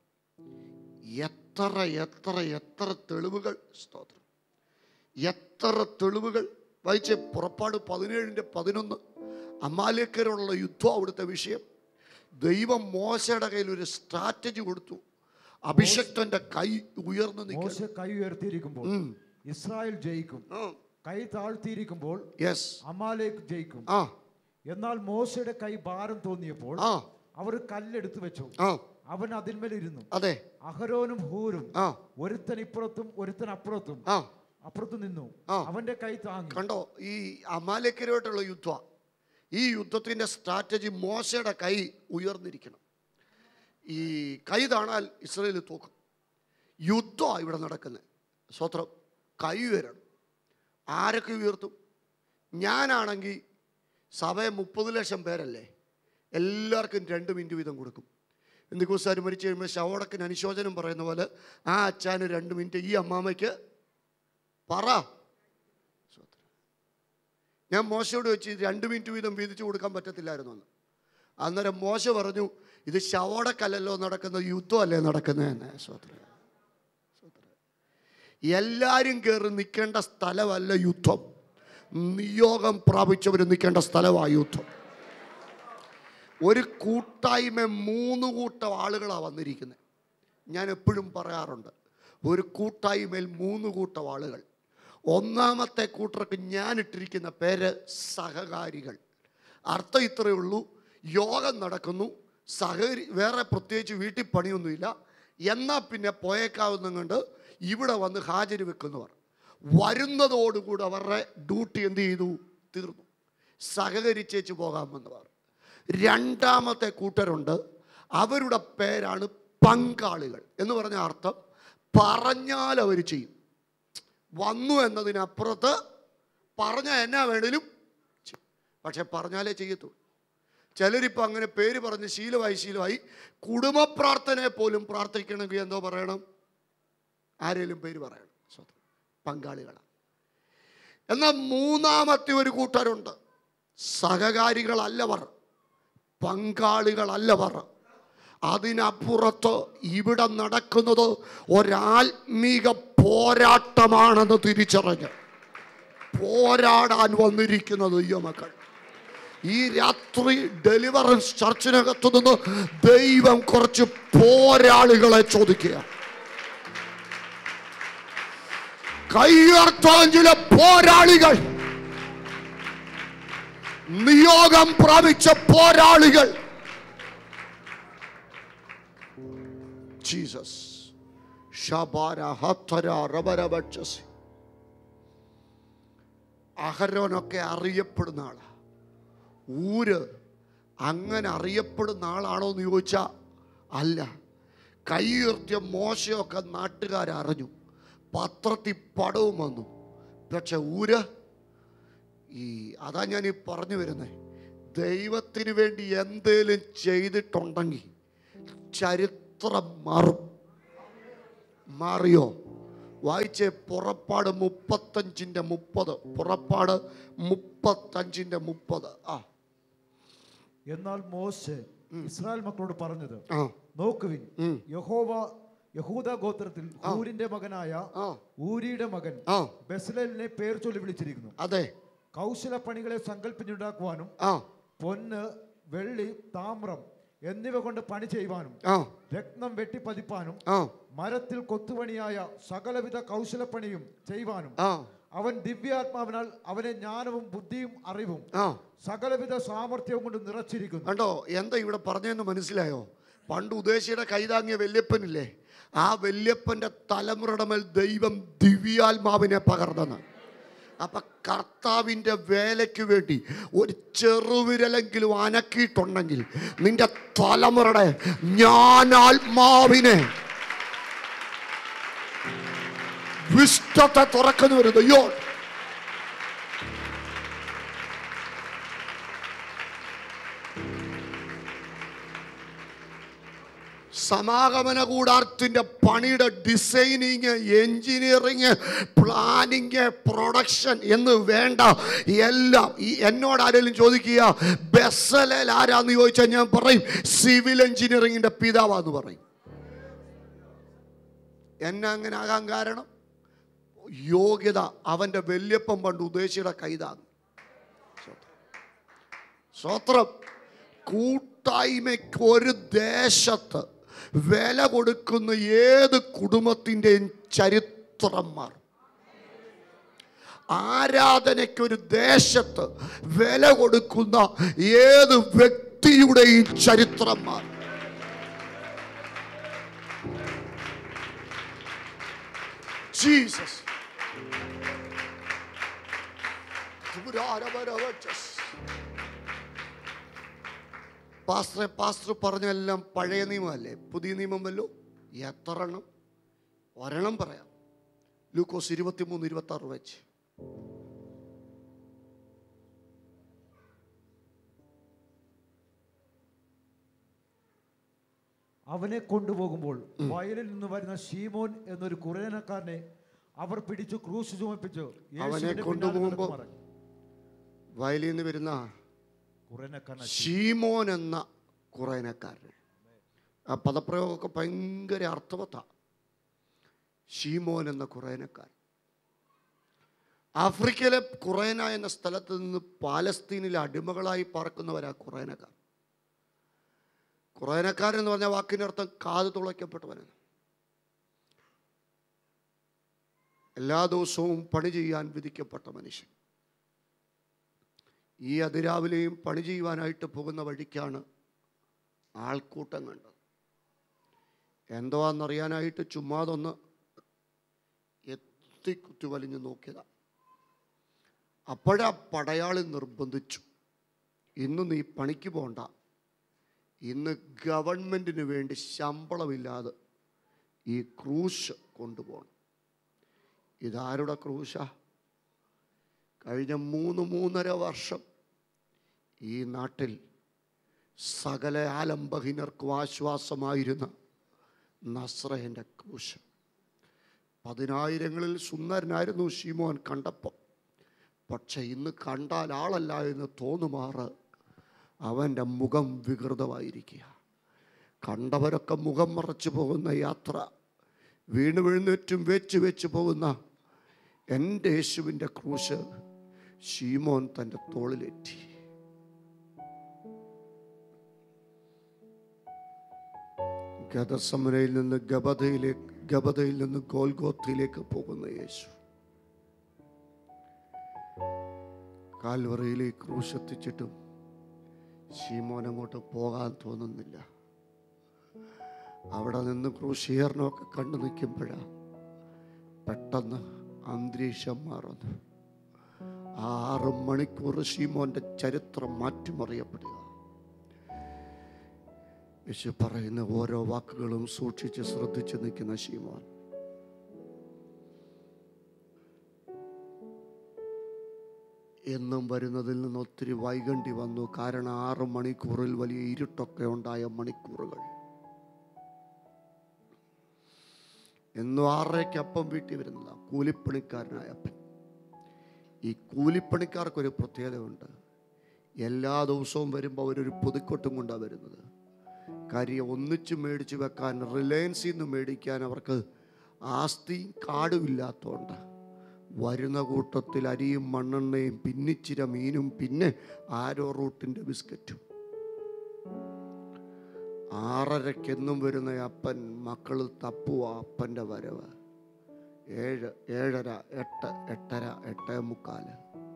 എത്ര എത്ര എത്ര തെളിവുകൾ സ്തോത്രം എത്ര തെളിവുകൾ വായിച്ച് പുറപ്പാട് പതിനേഴിൻ്റെ പതിനൊന്ന് അമാലേക്കരോടുള്ള യുദ്ധം അവിടുത്തെ വിഷയം ദൈവം മോശയുടെ കയ്യിൽ ഒരു സ്ട്രാറ്റജി കൊടുത്തു അഭിഷക്തന്റെ കൈ ഉയർന്നു നിൽക്കുക മോശ കൈ ഉയർത്തിയിരിക്കുമ്പോൾ ഇസ്രായേൽ ജയിക്കും കൈ താഴ്ത്തിയിരിക്കുമ്പോൾ യെസ് അമാലേക്ക് ജയിക്കും ആ എന്നാൽ മോശയുടെ കൈ ഭാരം തോന്നിയപ്പോൾ ആ അവർ കല്ലെടുത്തു വെച്ചു ആ അവൻ അതിന്മേൽ ഇരുന്നു അതെ അഹരോനും ഹൂരും ആ ഒരുത്തൻ ഇപ്പുറത്തും ഒരുത്തൻ അപ്പുറത്തും ആ അപ്പുറത്ത് നിന്നു ആ. അവന്റെ കൈ താങ്ങി കണ്ടോ ഈ അമാലക്കരുമായിട്ടുള്ള യുദ്ധ ഈ യുദ്ധത്തിന്റെ സ്ട്രാറ്റജി മോശയുടെ കൈ ഉയർന്നിരിക്കണം ഈ കൈ താണാൽ ഇസ്രയേൽ തൂക്കും യുദ്ധമാണ് ഇവിടെ നടക്കുന്നത് സ്വത്രം കൈ ഉയരണം ആരൊക്കെ ഉയർത്തും ഞാനാണെങ്കിൽ സഭയെ മുപ്പത് ലക്ഷം പേരല്ലേ എല്ലാവർക്കും രണ്ട് മിനിറ്റ് വീതം കൊടുക്കും എന്തിക്കൂസാർ മരിച്ചു കഴിയുമ്പോൾ ശവടക്കിന് അനുശോചനം പറയുന്ന പോലെ ആ അച്ചാന് രണ്ട് മിനിറ്റ് ഈ അമ്മാമ്മയ്ക്ക് പറ ഞാൻ മോശയോട് വെച്ച് രണ്ട് മിനിറ്റ് വീതം വീതിച്ചു കൊടുക്കാൻ പറ്റത്തില്ലായിരുന്നു എന്ന് അന്നേരം മോശ പറഞ്ഞു ഇത് ശവോടക്കല്ലല്ലോ നടക്കുന്ന യുദ്ധമല്ലേ നടക്കുന്നതെന്ന് സ്വത്ര എല്ലാവരും കയറി നിൽക്കേണ്ട സ്ഥലമല്ല യുദ്ധം നിയോഗം പ്രാപിച്ചവർ നിൽക്കേണ്ട സ്ഥലമാണ് യുദ്ധം ഒരു കൂട്ടായ്മ മൂന്ന് കൂട്ടം ആളുകളാണ് വന്നിരിക്കുന്നത് ഞാൻ എപ്പോഴും പറയാറുണ്ട് ഒരു കൂട്ടായ്മയിൽ മൂന്ന് കൂട്ടം ആളുകൾ ഒന്നാമത്തെ കൂട്ടർക്ക് ഞാൻ ഇട്ടിരിക്കുന്ന പേര് സഹകാരികൾ അർത്ഥം ഇത്രയേ ഉള്ളൂ യോഗം നടക്കുന്നു സഹകരി വേറെ പ്രത്യേകിച്ച് വീട്ടിൽ പണിയൊന്നുമില്ല എന്നാൽ പിന്നെ പോയേക്കാവുന്ന കൊണ്ട് ഇവിടെ വന്ന് ഹാജര് വെക്കുന്നവർ വരുന്നതോടുകൂടി അവരുടെ ഡ്യൂട്ടി എന്ത് ചെയ്തു തീർന്നു സഹകരിച്ചേച്ച് പോകാമെന്നവർ രണ്ടാമത്തെ കൂട്ടരുണ്ട് അവരുടെ പേരാണ് പങ്കാളികൾ എന്ന് പറഞ്ഞ അർത്ഥം പറഞ്ഞാൽ അവർ ചെയ്യും വന്നു എന്നതിനപ്പുറത്ത് പറഞ്ഞാൽ എന്നാ വേണേലും ചെയ്യും പക്ഷെ പറഞ്ഞാലേ ചെയ്യത്തുള്ളൂ ചിലരിപ്പോൾ അങ്ങനെ പേര് പറഞ്ഞ് ശീലമായി ശീലമായി കുടുംബ പ്രാർത്ഥനയെ പോലും പ്രാർത്ഥിക്കണമെങ്കിൽ എന്തോ പറയണം ആരേലും പേര് പറയണം സ്വന്തം പങ്കാളികളാണ് എന്നാൽ മൂന്നാമത്തെ ഒരു കൂട്ടരുണ്ട് സഹകാരികളല്ലവർ പങ്കാളികളല്ലവർ അതിനപ്പുറത്ത് ഇവിടെ നടക്കുന്നത് ഒരാത്മീക പോരാട്ടമാണെന്ന് തിരിച്ചറിഞ്ഞ് പോരാടാൻ വന്നിരിക്കുന്ന ദൈവമക്കൾ ഈ രാത്രി ഡെലിവറൻസ് ചർച്ചിനകത്തു നിന്ന് ദൈവം കുറച്ച് പോരാളികളെ ചോദിക്കുക കയ്യർത്താൻ ചില പോരാളികൾ നിയോഗം പ്രാപിച്ച പോരാളികൾ ജീസസ് ഷബാര ഹത്തര റബരബച്ചസ് അഹരോനൊക്കെ അറിയപ്പെടുന്ന ആളാ ഊര് അങ്ങനെ അറിയപ്പെടുന്ന ആളാണോ എന്ന് ചോദിച്ചാൽ അല്ല കൈ ഉയർത്തിയ മോശമൊക്കെ നാട്ടുകാരറിഞ്ഞു പത്രത്തിൽ പടവും വന്നു പക്ഷെ ഊര് ഈ അതാ ഞാൻ ഈ പറഞ്ഞു വരുന്നത് ദൈവത്തിന് വേണ്ടി എന്തേലും ചെയ്തിട്ടുണ്ടെങ്കിൽ ചരിത്രം മാറും മാറിയോ വായിച്ചേ പുറപ്പാട് മുപ്പത്തഞ്ചിൻ്റെ മുപ്പത് പുറപ്പാട് മുപ്പത്തഞ്ചിൻ്റെ മുപ്പത് ആ എന്നാൽ മോശെ ഇസ്രായേൽ മക്കളോട് പറഞ്ഞത് ആ നോക്കുവിൻ ഉം. യഹോവ യഹൂദ ഗോത്രത്തിൽ ഊരിന്റെ മകനായ ആ ഊരിയുടെ മകൻ ആ ബെസ്ലേലിനെ പേർ ചൊല്ലി വിളിച്ചിരിക്കുന്നു അതെ കൗശല പണികളെ സങ്കല്പിച്ചുണ്ടാക്കുവാനും ആ പൊന്ന് വെള്ളി താമ്രം എന്നിവ കൊണ്ട് പണി ചെയ്യുവാനും ആ രത്നം വെട്ടിപ്പതിപ്പാനും ആ മരത്തിൽ കൊത്തുപണിയായ സകലവിധ കൗശലപ്പണിയും ചെയ്യുവാനും ആ അവൻ ദിവ്യാത്മാവിനാൽ അവനെ ജ്ഞാനവും ബുദ്ധിയും അറിവും ആ സകലവിധ സാമർഥ്യവും കൊണ്ട് നിറച്ചിരിക്കുന്നു കണ്ടോ എന്താ ഇവിടെ പറഞ്ഞതെന്ന് മനസ്സിലായോ പണ്ട് ഉദ്ദേശിയുടെ കൈതാങ്ങിയ വല്യപ്പനില്ലേ ആ വല്യപ്പന്റെ തലമുറയുടെ മേൽ ദൈവം ദിവ്യാത്മാവിനെ പകർന്നെന്ന് അപ്പൊ കർത്താവിൻ്റെ വേലയ്ക്ക് വേണ്ടി ഒരു ചെറുവിരലെങ്കിലും അനക്കിയിട്ടുണ്ടെങ്കിൽ നിന്റെ തലമുറയുടെ ഞാനാത്മാവിനെ വിഷ്ടത്തെ തുറക്കുന്നു വരുന്നു അയ്യോ സമാഗമന കൂടാരത്തിൻ്റെ പണിയുടെ ഡിസൈനിങ് എൻജിനീയറിങ് പ്ലാനിങ് പ്രൊഡക്ഷൻ എന്ന് വേണ്ട എല്ലാം ഈ എന്നോട് ആരെങ്കിലും ചോദിക്കുക ബെസലേൽ ആരാന്ന് ചോദിച്ചാൽ ഞാൻ പറയും സിവിൽ എഞ്ചിനീയറിങ്ങിൻ്റെ പിതാവാന്ന് പറയും എന്നെ അങ്ങനെ ആകാൻ കാരണം യോഗ്യത അവൻ്റെ വല്യപ്പം പണ്ട് ഉദ്ദേശിയുടെ കൈതാണ് സ്വത്രം കൂട്ടായ്മയ്ക്ക് ഒരു ദേശത്ത് വില കൊടുക്കുന്ന ഏത് കുടുംബത്തിൻ്റെയും ചരിത്രം മാറും ആരാധനയ്ക്കൊരു ദേശത്ത് വില കൊടുക്കുന്ന ഏത് വ്യക്തിയുടെയും ചരിത്രം മാറും ജീസസ് പാസ്റ്ററെ പാസ്റ്റർ പറഞ്ഞെല്ലാം പഴയ നിയമമല്ലേ പുതിയ നിയമം വല്ലോ എത്ര എണ്ണം ഒരെണ്ണം പറയാം ലൂക്കോസ് ഇരുപത്തിമൂന്ന് ഇരുപത്തി ആറ് വെച്ച് അവനെ കൊണ്ടുപോകുമ്പോൾ വയലിൽ നിന്ന് വരുന്ന ഷീമോൻ എന്നൊരു കുറേനക്കാരനെ അവർ പിടിച്ചു ക്രൂശ് ചുമപ്പിച്ചു അവനെ കൊണ്ടുപോകുമ്പോൾ വയലിൽ നിന്ന് വരുന്ന കുറേനക്കാരൻ ഷീമോൻ എന്ന കുറേനക്കാരൻ ആ പദപ്രയോഗമൊക്കെ ഭയങ്കര അർത്ഥവത്താ ഷീമോൻ എന്ന കുറേനക്കാരൻ ആഫ്രിക്കയിലെ കുറേന എന്ന സ്ഥലത്ത് നിന്ന് പാലസ്തീനിലെ അടിമകളായി പാർക്കുന്നവരാ കുറേനക്കാർ കുറേനക്കാരെന്ന് പറഞ്ഞ വാക്കിൻ്റെ അർത്ഥം കാത് തുളയ്ക്കപ്പെട്ടവനാണ് എല്ലാ ദിവസവും പണി ചെയ്യാൻ വിധിക്കപ്പെട്ട മനുഷ്യൻ ഈ അതിരാവിലെയും പണി ചെയ്യുവാനായിട്ട് പോകുന്ന വഴിക്കാണ് ആൾക്കൂട്ടം കണ്ടത് എന്തുവാന്നറിയാനായിട്ട് ചുമ്മാതൊന്ന് എത്തിക്കുത്തി വലിഞ്ഞു നോക്കിയതാ അപ്പോഴാ പടയാളി നിർബന്ധിച്ചു ഇന്ന് നീ പണിക്ക് പോണ്ട ഇന്ന് ഗവൺമെൻറ്റിന് വേണ്ടി ശമ്പളമില്ലാതെ ഈ ക്രൂശ് കൊണ്ടുപോകണം ഇതാരുടെ ക്രൂശാ കഴിഞ്ഞ മൂന്ന് മൂന്നര വർഷം ഈ നാട്ടിൽ സകല ആലംബഹീനർക്കും ആശ്വാസമായിരുന്ന നസ്രയൻ്റെ ക്രൂശ് പതിനായിരങ്ങളിൽ സുന്ദരനായിരുന്നു ഷീമോൻ കണ്ടപ്പോൾ പക്ഷെ ഇന്ന് കണ്ടാൽ ആളല്ല എന്ന് തോന്നുമാറ് അവൻ്റെ മുഖം വികൃതമായിരിക്കുക കണ്ടവരൊക്കെ മുഖം മറച്ചു പോകുന്ന യാത്ര വീണ് വീഴുന്നേറ്റും വെച്ച് വെച്ച് പോകുന്ന എൻ്റെ യേശുവിൻ്റെ ക്രൂശ് ഷീമോൻ തൻ്റെ തോളിലേറ്റി ഗതസമനയിൽ നിന്ന് ഗബതയിലേക്ക് ഗബതയിൽ നിന്ന് ഗോൽഗോത്തയിലേക്ക് പോകുന്ന യേശു കാൽവറയിലേക്ക് ക്രൂശ് എത്തിച്ചിട്ടും ഷീമോൻ അങ്ങോട്ട് പോകാൻ തോന്നുന്നില്ല അവിടെ നിന്ന് ക്രൂശീകരണമൊക്കെ കണ്ടു നിൽക്കുമ്പോഴാണ് പെട്ടെന്ന് അന്തരീക്ഷം മാറുന്നു ആറ് മണിക്കൂർ ഷീമോന്റെ ചരിത്രം മാറ്റിമറിയപ്പെടുക യേശു പറയുന്ന ഓരോ വാക്കുകളും സൂക്ഷിച്ച് ശ്രദ്ധിച്ച് നിൽക്കുന്ന ശീമോൻ എന്നും വരുന്നതിൽ നിന്ന് ഒത്തിരി വൈകണ്ടി വന്നു കാരണം ആറ് മണിക്കൂറിൽ വലിയ ഇരുട്ടൊക്കെ ഉണ്ടായ മണിക്കൂറുകൾ എന്നും ആറരയ്ക്ക് അപ്പം വീട്ടിൽ വരുന്നതാണ് കൂലിപ്പണിക്കാരനായ അപ്പൻ ഈ കൂലിപ്പണിക്കാർക്കൊരു പ്രത്യേകതയുണ്ട് എല്ലാ ദിവസവും വരുമ്പോൾ അവരൊരു പുതുക്കൊട്ടും കൊണ്ടാണ് വരുന്നത് കാര്യം ഒന്നിച്ച് മേടിച്ച് വെക്കാൻ റിലയൻസിൽ നിന്ന് മേടിക്കാൻ അവർക്ക് ആസ്തിയും കാടും ഇല്ലാത്തതുകൊണ്ട് വരുന്ന കൂട്ടത്തിൽ അരിയും മണ്ണെണ്ണയും പിന്നിച്ചിര മീനും പിന്നെ ആരോ റൂട്ടിൻ്റെ ബിസ്ക്കറ്റും ആറരയ്ക്കെന്നും വരുന്ന അപ്പൻ മക്കൾ തപ്പുക അപ്പൻ്റെ വരവ് ഏഴ് ഏഴര എട്ട് എട്ടര എട്ടേ മുക്കാല്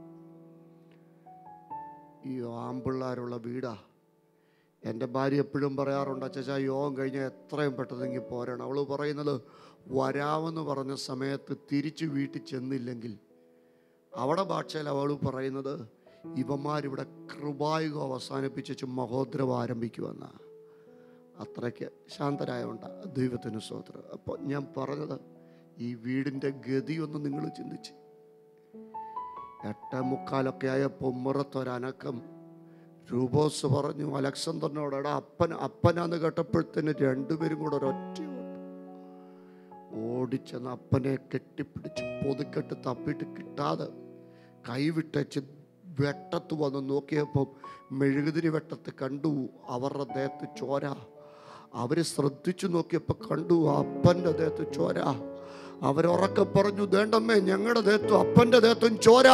ഈ ആമ്പിള്ളാരുള്ള വീടാ എൻ്റെ ഭാര്യ എപ്പോഴും പറയാറുണ്ട് അച്ഛാ യോഗം കഴിഞ്ഞാൽ എത്രയും പെട്ടെന്നെങ്കിൽ പോരണം അവൾ പറയുന്നത് വരാമെന്ന് പറഞ്ഞ സമയത്ത് തിരിച്ച് വീട്ടിൽ ചെന്നില്ലെങ്കിൽ അവിടെ ഭാഷയിൽ അവൾ പറയുന്നത് ഇവന്മാരിവിടെ കൃപായുഗം അവസാനിപ്പിച്ചു മഹോദ്രവം ആരംഭിക്കുമെന്ന അത്രയ്ക്ക് ശാന്തരായോണ്ട ദൈവത്തിന് സ്വോത്രം അപ്പോൾ ഞാൻ പറഞ്ഞത് ഈ വീടിൻ്റെ ഗതി ഒന്ന് നിങ്ങൾ ചിന്തിച്ച് എട്ടേ മുക്കാലൊക്കെ ആയപ്പോൾ ഉമ്മറത്തൊരനക്കം രൂപോസ് പറഞ്ഞു അലക്സാണ്ടറിനോട് എടാ അപ്പൻ അപ്പനാന്ന് കേട്ടപ്പോഴത്തേന് രണ്ടുപേരും കൂടെ ഒരൊറ്റ ഓട്ടം. ഓടിച്ചെന്ന് അപ്പനെ കെട്ടിപ്പിടിച്ച് പൊതുക്കെട്ട് തപ്പിയിട്ട് കിട്ടാതെ കൈവിട്ടച്ച് വെട്ടത്ത് വന്ന് നോക്കിയപ്പം മെഴുകുതിരി വെട്ടത്ത് കണ്ടു അവരുടെ ദേഹത്ത് ചോര അവർ ശ്രദ്ധിച്ചു നോക്കിയപ്പോൾ കണ്ടു ആ അപ്പൻ്റെ ദേഹത്ത് ചോര അവരുറക്കെ പറഞ്ഞു വേണ്ടമ്മേ ഞങ്ങളുടെ ദേഹത്തും അപ്പൻ്റെ ദേഹത്തും ചോര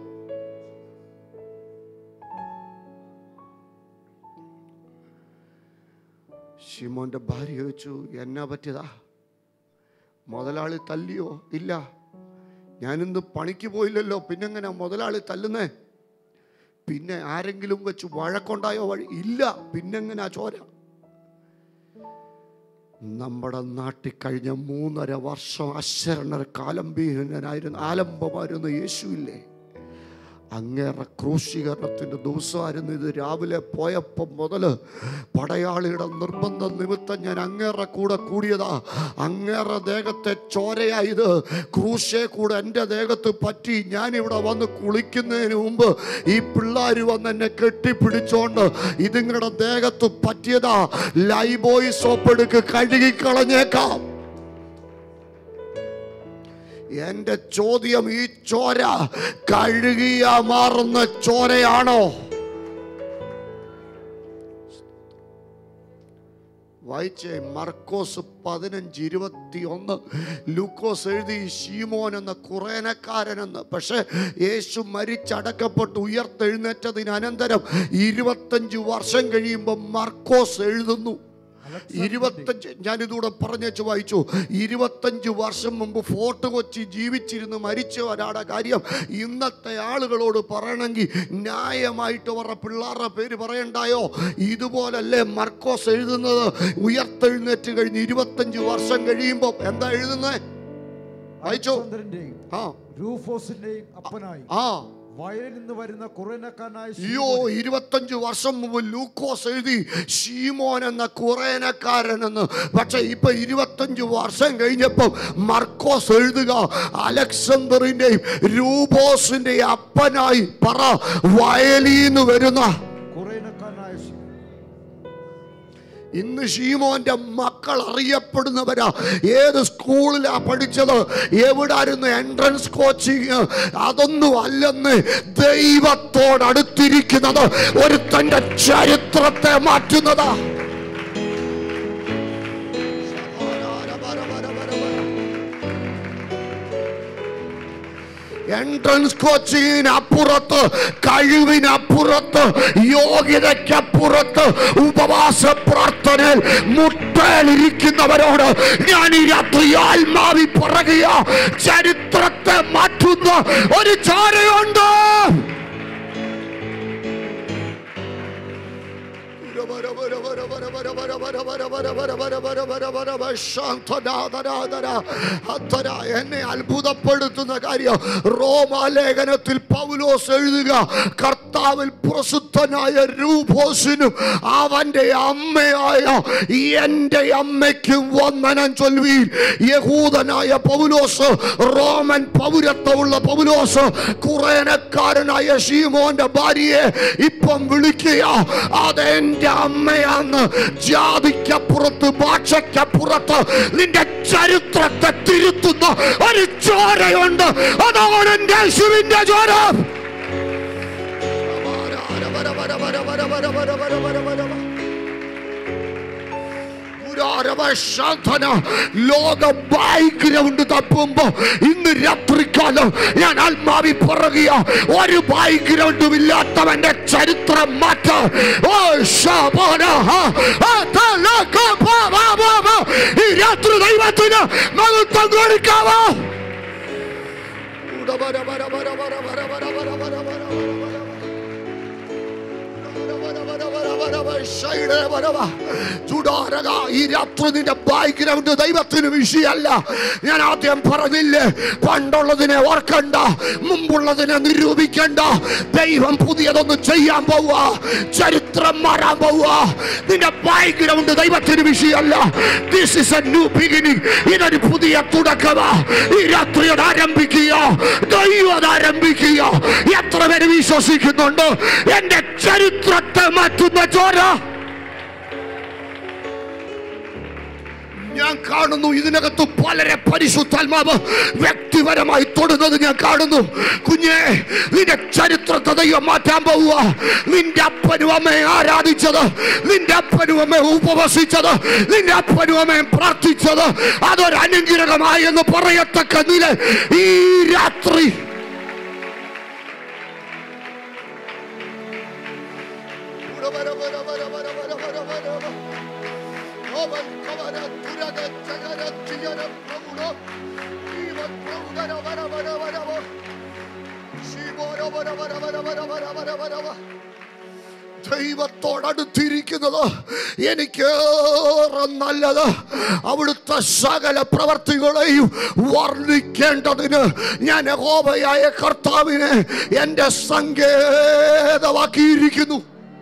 ഷിമോന്റെ ഭാര്യ ചോദിച്ചു എന്നാ പറ്റിയതാ മുതലാളി തല്ലിയോ ഇല്ല ഞാനിന്ന് പണിക്ക് പോയില്ലല്ലോ പിന്നെങ്ങനെ മുതലാളി തല്ലുന്നേ പിന്നെ ആരെങ്കിലും വെച്ച് വഴക്കുണ്ടായോ വഴി ഇല്ല പിന്നെങ്ങനാ ചോര നമ്മുടെ നാട്ടിൽ കഴിഞ്ഞ മൂന്നര വർഷം അശരണ കാലംബീഹനായിരുന്നു ആലംബമായിരുന്നു യേശുവില്ലേ അങ്ങേറെ ക്രൂശീകരണത്തിൻ്റെ ദിവസമായിരുന്നു ഇത് രാവിലെ പോയപ്പം മുതൽ പടയാളിയുടെ നിർബന്ധ നിമിത്തം ഞാൻ അങ്ങേറെ കൂടെ കൂടിയതാ അങ്ങേറെ ദേഹത്തെ ചോരയായത് ക്രൂശെ കൂടെ എൻ്റെ ദേഹത്ത് പറ്റി ഞാനിവിടെ വന്ന് കുളിക്കുന്നതിന് മുമ്പ് ഈ പിള്ളേർ വന്ന് എന്നെ കെട്ടിപ്പിടിച്ചോണ്ട് ഇതിങ്ങളുടെ ദേഹത്ത് പറ്റിയതാ ലൈബോയ് സോപ്പെടുക്ക് കഴുകിക്കളഞ്ഞേക്കാം എന്റെ ചോദ്യം ഈ ചോര കഴുകിയ മാറുന്ന ചോരയാണോ വായിച്ചേ മർക്കോസ് പതിനഞ്ച് ഇരുപത്തി ഒന്ന് ലൂക്കോസ് എഴുതി ഷീമോൻ എന്ന കുറേനക്കാരനെന്ന് പക്ഷെ യേശു മരിച്ചടക്കപ്പെട്ട് ഉയർത്തെഴുന്നേറ്റതിന് അനന്തരം ഇരുപത്തഞ്ച് വർഷം കഴിയുമ്പോൾ മർക്കോസ് എഴുതുന്നു ഇരുപത്തഞ്ച് ഞാനിതൂടെ പറഞ്ഞേച്ച് വായിച്ചു ഇരുപത്തഞ്ച് വർഷം മുമ്പ് ഫോർട്ട് കൊച്ചി ജീവിച്ചിരുന്ന് മരിച്ച ഒരാളുടെ കാര്യം ഇന്നത്തെ ആളുകളോട് പറയണമെങ്കിൽ ന്യായമായിട്ട് അവരുടെ പിള്ളേരുടെ പേര് പറയണ്ടായോ ഇതുപോലല്ലേ മർക്കോസ് എഴുതുന്നത് ഉയർത്തെഴുന്നേറ്റ് കഴിഞ്ഞ് ഇരുപത്തഞ്ച് വർഷം കഴിയുമ്പോൾ എന്താ എഴുതുന്നത് വായിച്ചോ അലക്സാണ്ടറിന്റെയും ആ രൂഫോസിന്റെയും അപ്പനായി ആ വയലിൽ നിന്ന് വരുന്ന കുറേനക്കാരനായ അയ്യോ ഇരുപത്തഞ്ച് വർഷം മുമ്പ് ലൂക്കോസ് എഴുതി ഷീമോൻ എന്ന കുറേനക്കാരനെന്ന് പക്ഷെ ഇപ്പൊ ഇരുപത്തഞ്ച് വർഷം കഴിഞ്ഞപ്പോൾ മർക്കോസ് എഴുതുക അലക്സാണ്ടറിന്റെയും രൂപോസിന്റെയും അപ്പനായി പറ വയലീന്ന് വരുന്ന കുറേനക്കാരനായ ശി- ഇന്ന് ഷീമോന്റെ മക്കൾ അറിയപ്പെടുന്നവരാ ഏത് സ്കൂളിലാ പഠിച്ചത് എവിടായിരുന്നു എൻട്രൻസ് കോച്ചിങ് അതൊന്നും അല്ലെന്ന് ദൈവത്തോടടുത്തിരിക്കുന്നത് ഒരു തന്റെ ചരിത്രത്തെ മാറ്റുന്നതാ എൻട്രൻസ് കോച്ചിങ്ങിനപ്പുറത്ത് കഴിവിനപ്പുറത്ത് യോഗ്യതയ്ക്കപ്പുറത്ത് ഉപവാസ പ്രാർത്ഥനയിൽ മുട്ടയിലിരിക്കുന്നവരോട് ഞാൻ ഈ രാത്രി ആത്മാവി പറയുക ചരിത്രത്തെ മാറ്റുന്ന ഒരു ചാരയുണ്ട് അത്തര എന്നെ അത്ഭുതപ്പെടുത്തുന്ന കാര്യം റോമാലേഖനത്തിൽ പൗലോസ് എഴുതുക കർത്താവിൽ പ്രസിദ്ധനായ രൂപോസിനും അവന്റെ അമ്മയായ എന്റെ അമ്മയ്ക്കും വന്ദനം ചൊല്ലുവീൻ യഹൂദനായ പൗലോസ് റോമൻ പൗരത്വമുള്ള പൗലോസ് കുറേനക്കാരനായ ഷീമോന്റെ ഭാര്യയെ ഇപ്പം വിളിക്കുക അതെന്റെ അമ്മയാന്ന് ജാതിക്കപ്പുറത്ത് ഭാഷയ്ക്കപ്പുറത്ത് നിന്റെ ചരിത്രത്തെ തിരുത്തുന്ന ഒരു ചോരയുണ്ട് അതാണ് എന്റെ യേശുവിന്റെ ചോര ശാന്തന ലോക ബാക്ക്ഗ്രൗണ്ട് തപ്പുമ്പോ ഇന്ന് രാത്രിക്കാലം ഞാൻ ആത്മാവി പറയുക ഒരു ബാക്ക്ഗ്രൗണ്ടും ഇല്ലാത്തവന്റെ ചരിത്രം മാറ്റ ഓ ശബന ഈ രാത്രി ദൈവത്തിന് മഹത്വം കൊടുക്കാവോ ഉടബര ബര ബര ബര ബര ബര ബര ബര ബര ചുടാരക ഈ രാത്രി നിന്റെ ബാക്ക്ഗ്രൗണ്ട് ദൈവത്തിന് വിഷയമല്ല ഞാൻ ആദ്യം പറഞ്ഞില്ലേ പണ്ടുള്ളതിനെ ഓർക്കണ്ട മുമ്പുള്ളതിനെ നിരൂപിക്കണ്ട ദൈവം പുതിയതൊന്ന് ചെയ്യാൻ പോവുക ചരിത്രം മാറാൻ പോവുക നിന്റെ ബാക്ക്ഗ്രൗണ്ട് ദൈവത്തിന് വിഷയമല്ല this is a new beginning ഇതൊരു പുതിയ തുടക്കമാ ഈ രാത്രിയോട് ആരംഭിക്കുക ദൈവം അത് ആരംഭിക്കുക എത്ര പേര് വിശ്വസിക്കുന്നുണ്ട് എന്റെ ചരിത്രത്തെ മാറ്റുന്ന ചോര ഞാൻ കാണുന്നു ഇതിനകത്ത് പലരെ പരിശുദ്ധാത്മാവ് വ്യക്തിപരമായി തൊടുന്നത് ഞാൻ കാണുന്നു കുഞ്ഞെ നിന്റെ ചരിത്രത്തെ ദൈവം മാറ്റാൻ പോവുക നിന്റെ അപ്പനും അമ്മയെ ആരാധിച്ചത് നിന്റെ അപ്പനും അമ്മയെ ഉപവസിച്ചത് നിന്റെ അപ്പനും അമ്മയെ പ്രാർത്ഥിച്ചത് അതൊരു അനുഗ്രഹമായി എന്ന് പറയത്തക്ക നില ഈ രാത്രി ദൈവത്തോടടുത്തിരിക്കുന്നത് എനിക്കേറെ നല്ലത് അവിടുത്തെ സകല പ്രവർത്തികളെയും വർണ്ണിക്കേണ്ടതിന് ഞാൻ യഹോവയായ കർത്താവിനെ എൻ്റെ സങ്കേതമാക്കിയിരിക്കുന്നു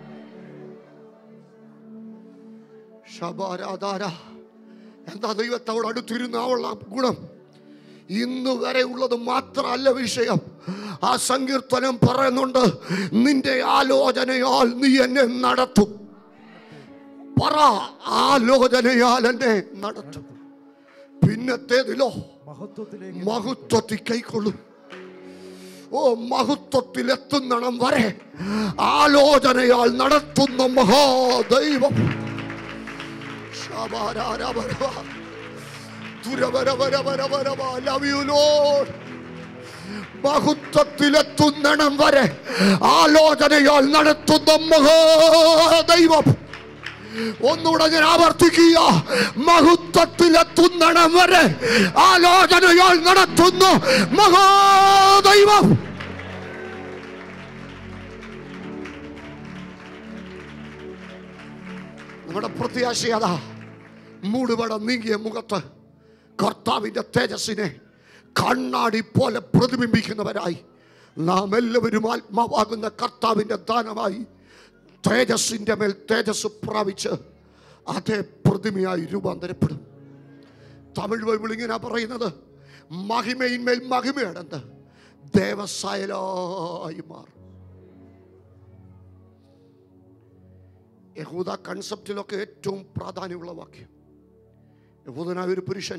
ശബാരാധാര എന്താ ദൈവത്തോട് അടുത്തിരുന്ന ഉള്ള ഗുണം ഇന്ന് വരെ ഉള്ളത് മാത്രമല്ല വിഷയം ആ സങ്കീർത്തനം പറയുന്നുണ്ട് നിന്റെ ആലോചനയാൽ നീ എന്നെ നടത്തും പറ ആലോചനയാൽ എന്നെ നടത്തും പിന്നത്തേതിലോ മഹത്വത്തിലേക്ക് മഹത്വത്തിൽ കൈക്കൊള്ളും ഓ മഹത്വത്തിൽ എത്തുന്നിടം വരെ ആലോചനയാൽ നടത്തുന്ന മഹാദൈവം ശബാരാരവരവ. തുരവരവരവരവരവ. Love you, Lord. മഹത്വത്തിലെത്തുന്നിടം വരെ ആലോചനയാൽ നടത്തുന്ന മഹാദൈവം ഒന്നുകൂടെ ഞാൻ ആവർത്തിക്കുക മഹത്വത്തിലെത്തുന്നിടം വരെ ആലോചനയാൽ നടത്തുന്നു മഹാദൈവം നമ്മുടെ പ്രത്യാശയതാ മൂടുപടം നീങ്ങിയ മുഖത്ത് കർത്താവിന്റെ തേജസ്സിനെ കണ്ണാടി പോലെ പ്രതിബിംബിക്കുന്നവരായി നാം എല്ലാവരും ആത്മാവാകുന്ന കർത്താവിന്റെ ദാനമായി തേജസ്സിന്റെ മേൽ തേജസ് പ്രാപിച്ച് അതേ പ്രതിമയായി രൂപാന്തരപ്പെടും തമിഴ് ബൈബിൾ ഇങ്ങനെ പറയുന്നത് മഹിമയിന്മേൽ മഹിമയടന്ന് ദേവസായലായി മാറും യഹൂദ കൺസെപ്റ്റിലൊക്കെ ഏറ്റവും പ്രാധാന്യമുള്ള വാക്യം യഹൂദനായ ഒരു പുരുഷൻ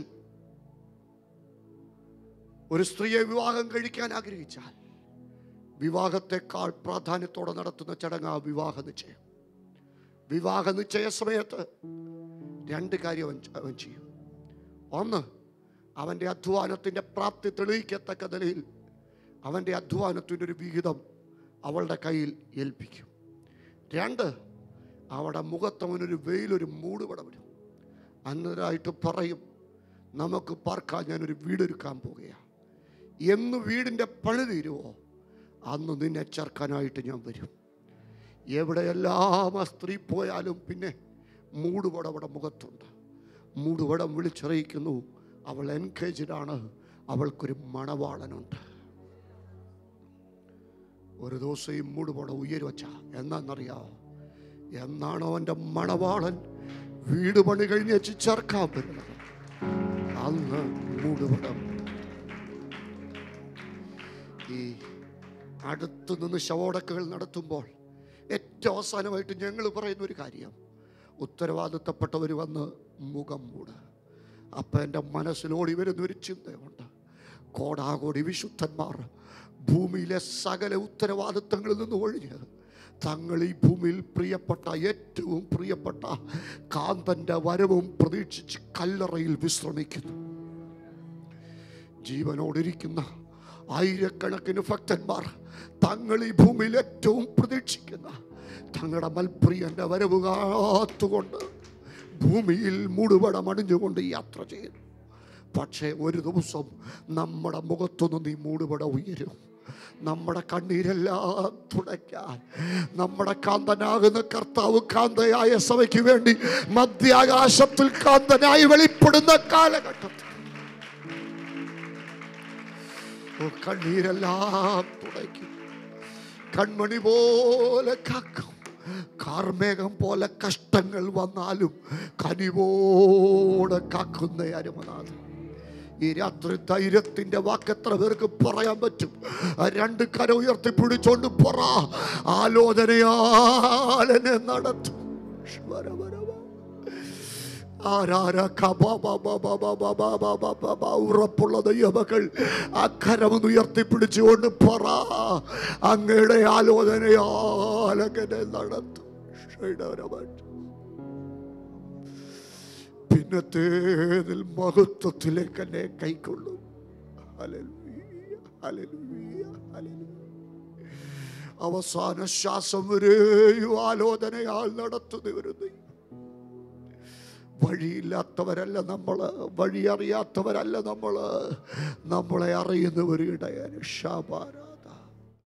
ഒരു സ്ത്രീയെ വിവാഹം കഴിക്കാൻ ആഗ്രഹിച്ചാൽ വിവാഹത്തെക്കാൾ പ്രാധാന്യത്തോടെ നടത്തുന്ന ചടങ്ങ് ആ വിവാഹ നിശ്ചയം വിവാഹ നിശ്ചയ സമയത്ത് രണ്ട് കാര്യം അവൻ അവൻ ചെയ്യും ഒന്ന് അവൻ്റെ അധ്വാനത്തിൻ്റെ പ്രാപ്തി തെളിയിക്കത്തക്ക നിലയിൽ അവൻ്റെ അധ്വാനത്തിൻ്റെ ഒരു വിഹിതം അവളുടെ കയ്യിൽ ഏൽപ്പിക്കും രണ്ട് അവിടെ മുഖത്തവനൊരു വെയിലൊരു മൂടുപടമിടും അന്നേരമായിട്ട് പറയും നമുക്ക് പാർക്കാൻ ഞാനൊരു വീടൊരുക്കാൻ പോകുകയാണ് എന്ന് വീടിൻ്റെ പണി തീരുവോ അന്ന് നിന്നെ ചേർക്കാനായിട്ട് ഞാൻ വരും എവിടെയെല്ലാം ആ സ്ത്രീ പോയാലും പിന്നെ മൂടുപടം അവിടെ മുഖത്തുണ്ട് മൂടുപടം വിളിച്ചറിയിക്കുന്നു അവൾ എൻഗേജ്ഡ് ആണ് അവൾക്കൊരു മണവാളനുണ്ട് ഒരു ദിവസം ഈ മൂടുപടം ഉയരുവച്ച എന്നാന്നറിയാമോ എന്നാണോ അവൻ്റെ മണവാളൻ വീട് പണി കഴിഞ്ഞ് വെച്ച് ചേർക്കാൻ വരുന്നത് അന്ന് മൂടുപടം ഈ അടുത്തു നിന്ന് ശവോടക്കുകൾ നടത്തുമ്പോൾ ഏറ്റവും അവസാനമായിട്ട് ഞങ്ങൾ പറയുന്ന ഒരു കാര്യം ഉത്തരവാദിത്തപ്പെട്ടവർ വന്ന് മുഖം മൂട് അപ്പം എൻ്റെ മനസ്സിലോടി വരുന്ന ഒരു ചിന്തയുണ്ട് കോടാകോടി വിശുദ്ധന്മാർ ഭൂമിയിലെ സകല ഉത്തരവാദിത്തങ്ങളിൽ നിന്ന് ഒഴിഞ്ഞ് തങ്ങൾ ഈ ഭൂമിയിൽ പ്രിയപ്പെട്ട ഏറ്റവും പ്രിയപ്പെട്ട കാന്തൻ്റെ വരവും പ്രതീക്ഷിച്ച് കല്ലറയിൽ വിശ്രമിക്കുന്നു ജീവനോടിരിക്കുന്ന ആയിരക്കണക്കിന് ഭക്തന്മാർ തങ്ങൾ ഈ ഭൂമിയിൽ ഏറ്റവും പ്രതീക്ഷിക്കുന്ന തങ്ങളുടെ മൽപ്രിയന്റെ വരവ് കാത്തുകൊണ്ട് ഭൂമിയിൽ മുടുപടം അണിഞ്ഞുകൊണ്ട് യാത്ര ചെയ്യുന്നു പക്ഷേ ഒരു ദിവസം നമ്മുടെ മുഖത്തുനിന്ന് നീ മൂടുപട ഉയരും നമ്മുടെ കണ്ണീരെല്ലാം തുടയ്ക്കാൻ നമ്മുടെ കാന്തനാകുന്ന കർത്താവ് കാന്തയായ സഭയ്ക്ക് വേണ്ടി മധ്യാകാശത്തിൽ കാന്തനായി വെളിപ്പെടുന്ന കാലഘട്ടത്തിൽ ഓ കണ്ണീരെല്ലാം തുടയ്ക്കും കൺമണി പോലെ കാക്കും കാർമേഘം പോലെ കഷ്ടങ്ങൾ വന്നാലും കനിവോടെ കാക്കുന്ന അരുമനാഥൻ ഈ രാത്രി ധൈര്യത്തിന്റെ വാക്കെത്ര പേർക്ക് പറയാൻ പറ്റും ആ രണ്ട് കര ഉയർത്തി പിടിച്ചോണ്ട് പറ ആലോചനയാലെന്നെ നടത്തും വര വര വര. ആരാരാ കബാ ബാ ബാ ബാ ബാ ബാ ബാ ബാ ബാ ബാ ബാ. ഉറപ്പുള്ള ദൈവമകൾ അക്കരമൊന്ന് ഉയർത്തിപ്പിടിച്ചുകൊണ്ട് പറ അങ്ങയുടെ ആലോചനയാലങ്ങനെ നടത്തും ഷൈഡവരമായിട്ട് പിന്നത്തേതിൽ മഹത്വത്തിലേക്ക് എന്നെ കൈക്കൊള്ളും ഹല്ലേലൂയ, ഹല്ലേലൂയ, ഹല്ലേലൂയ. അവസാന ശ്വാസം വരെയും ആലോചനയാൽ നടത്തുന്ന ഒരു ദൈവം വഴിയില്ലാത്തവരല്ല നമ്മൾ വഴി അറിയാത്തവരല്ല നമ്മൾ നമ്മളെ അറിയുന്നവർ ഇടയൻ ഷാബാര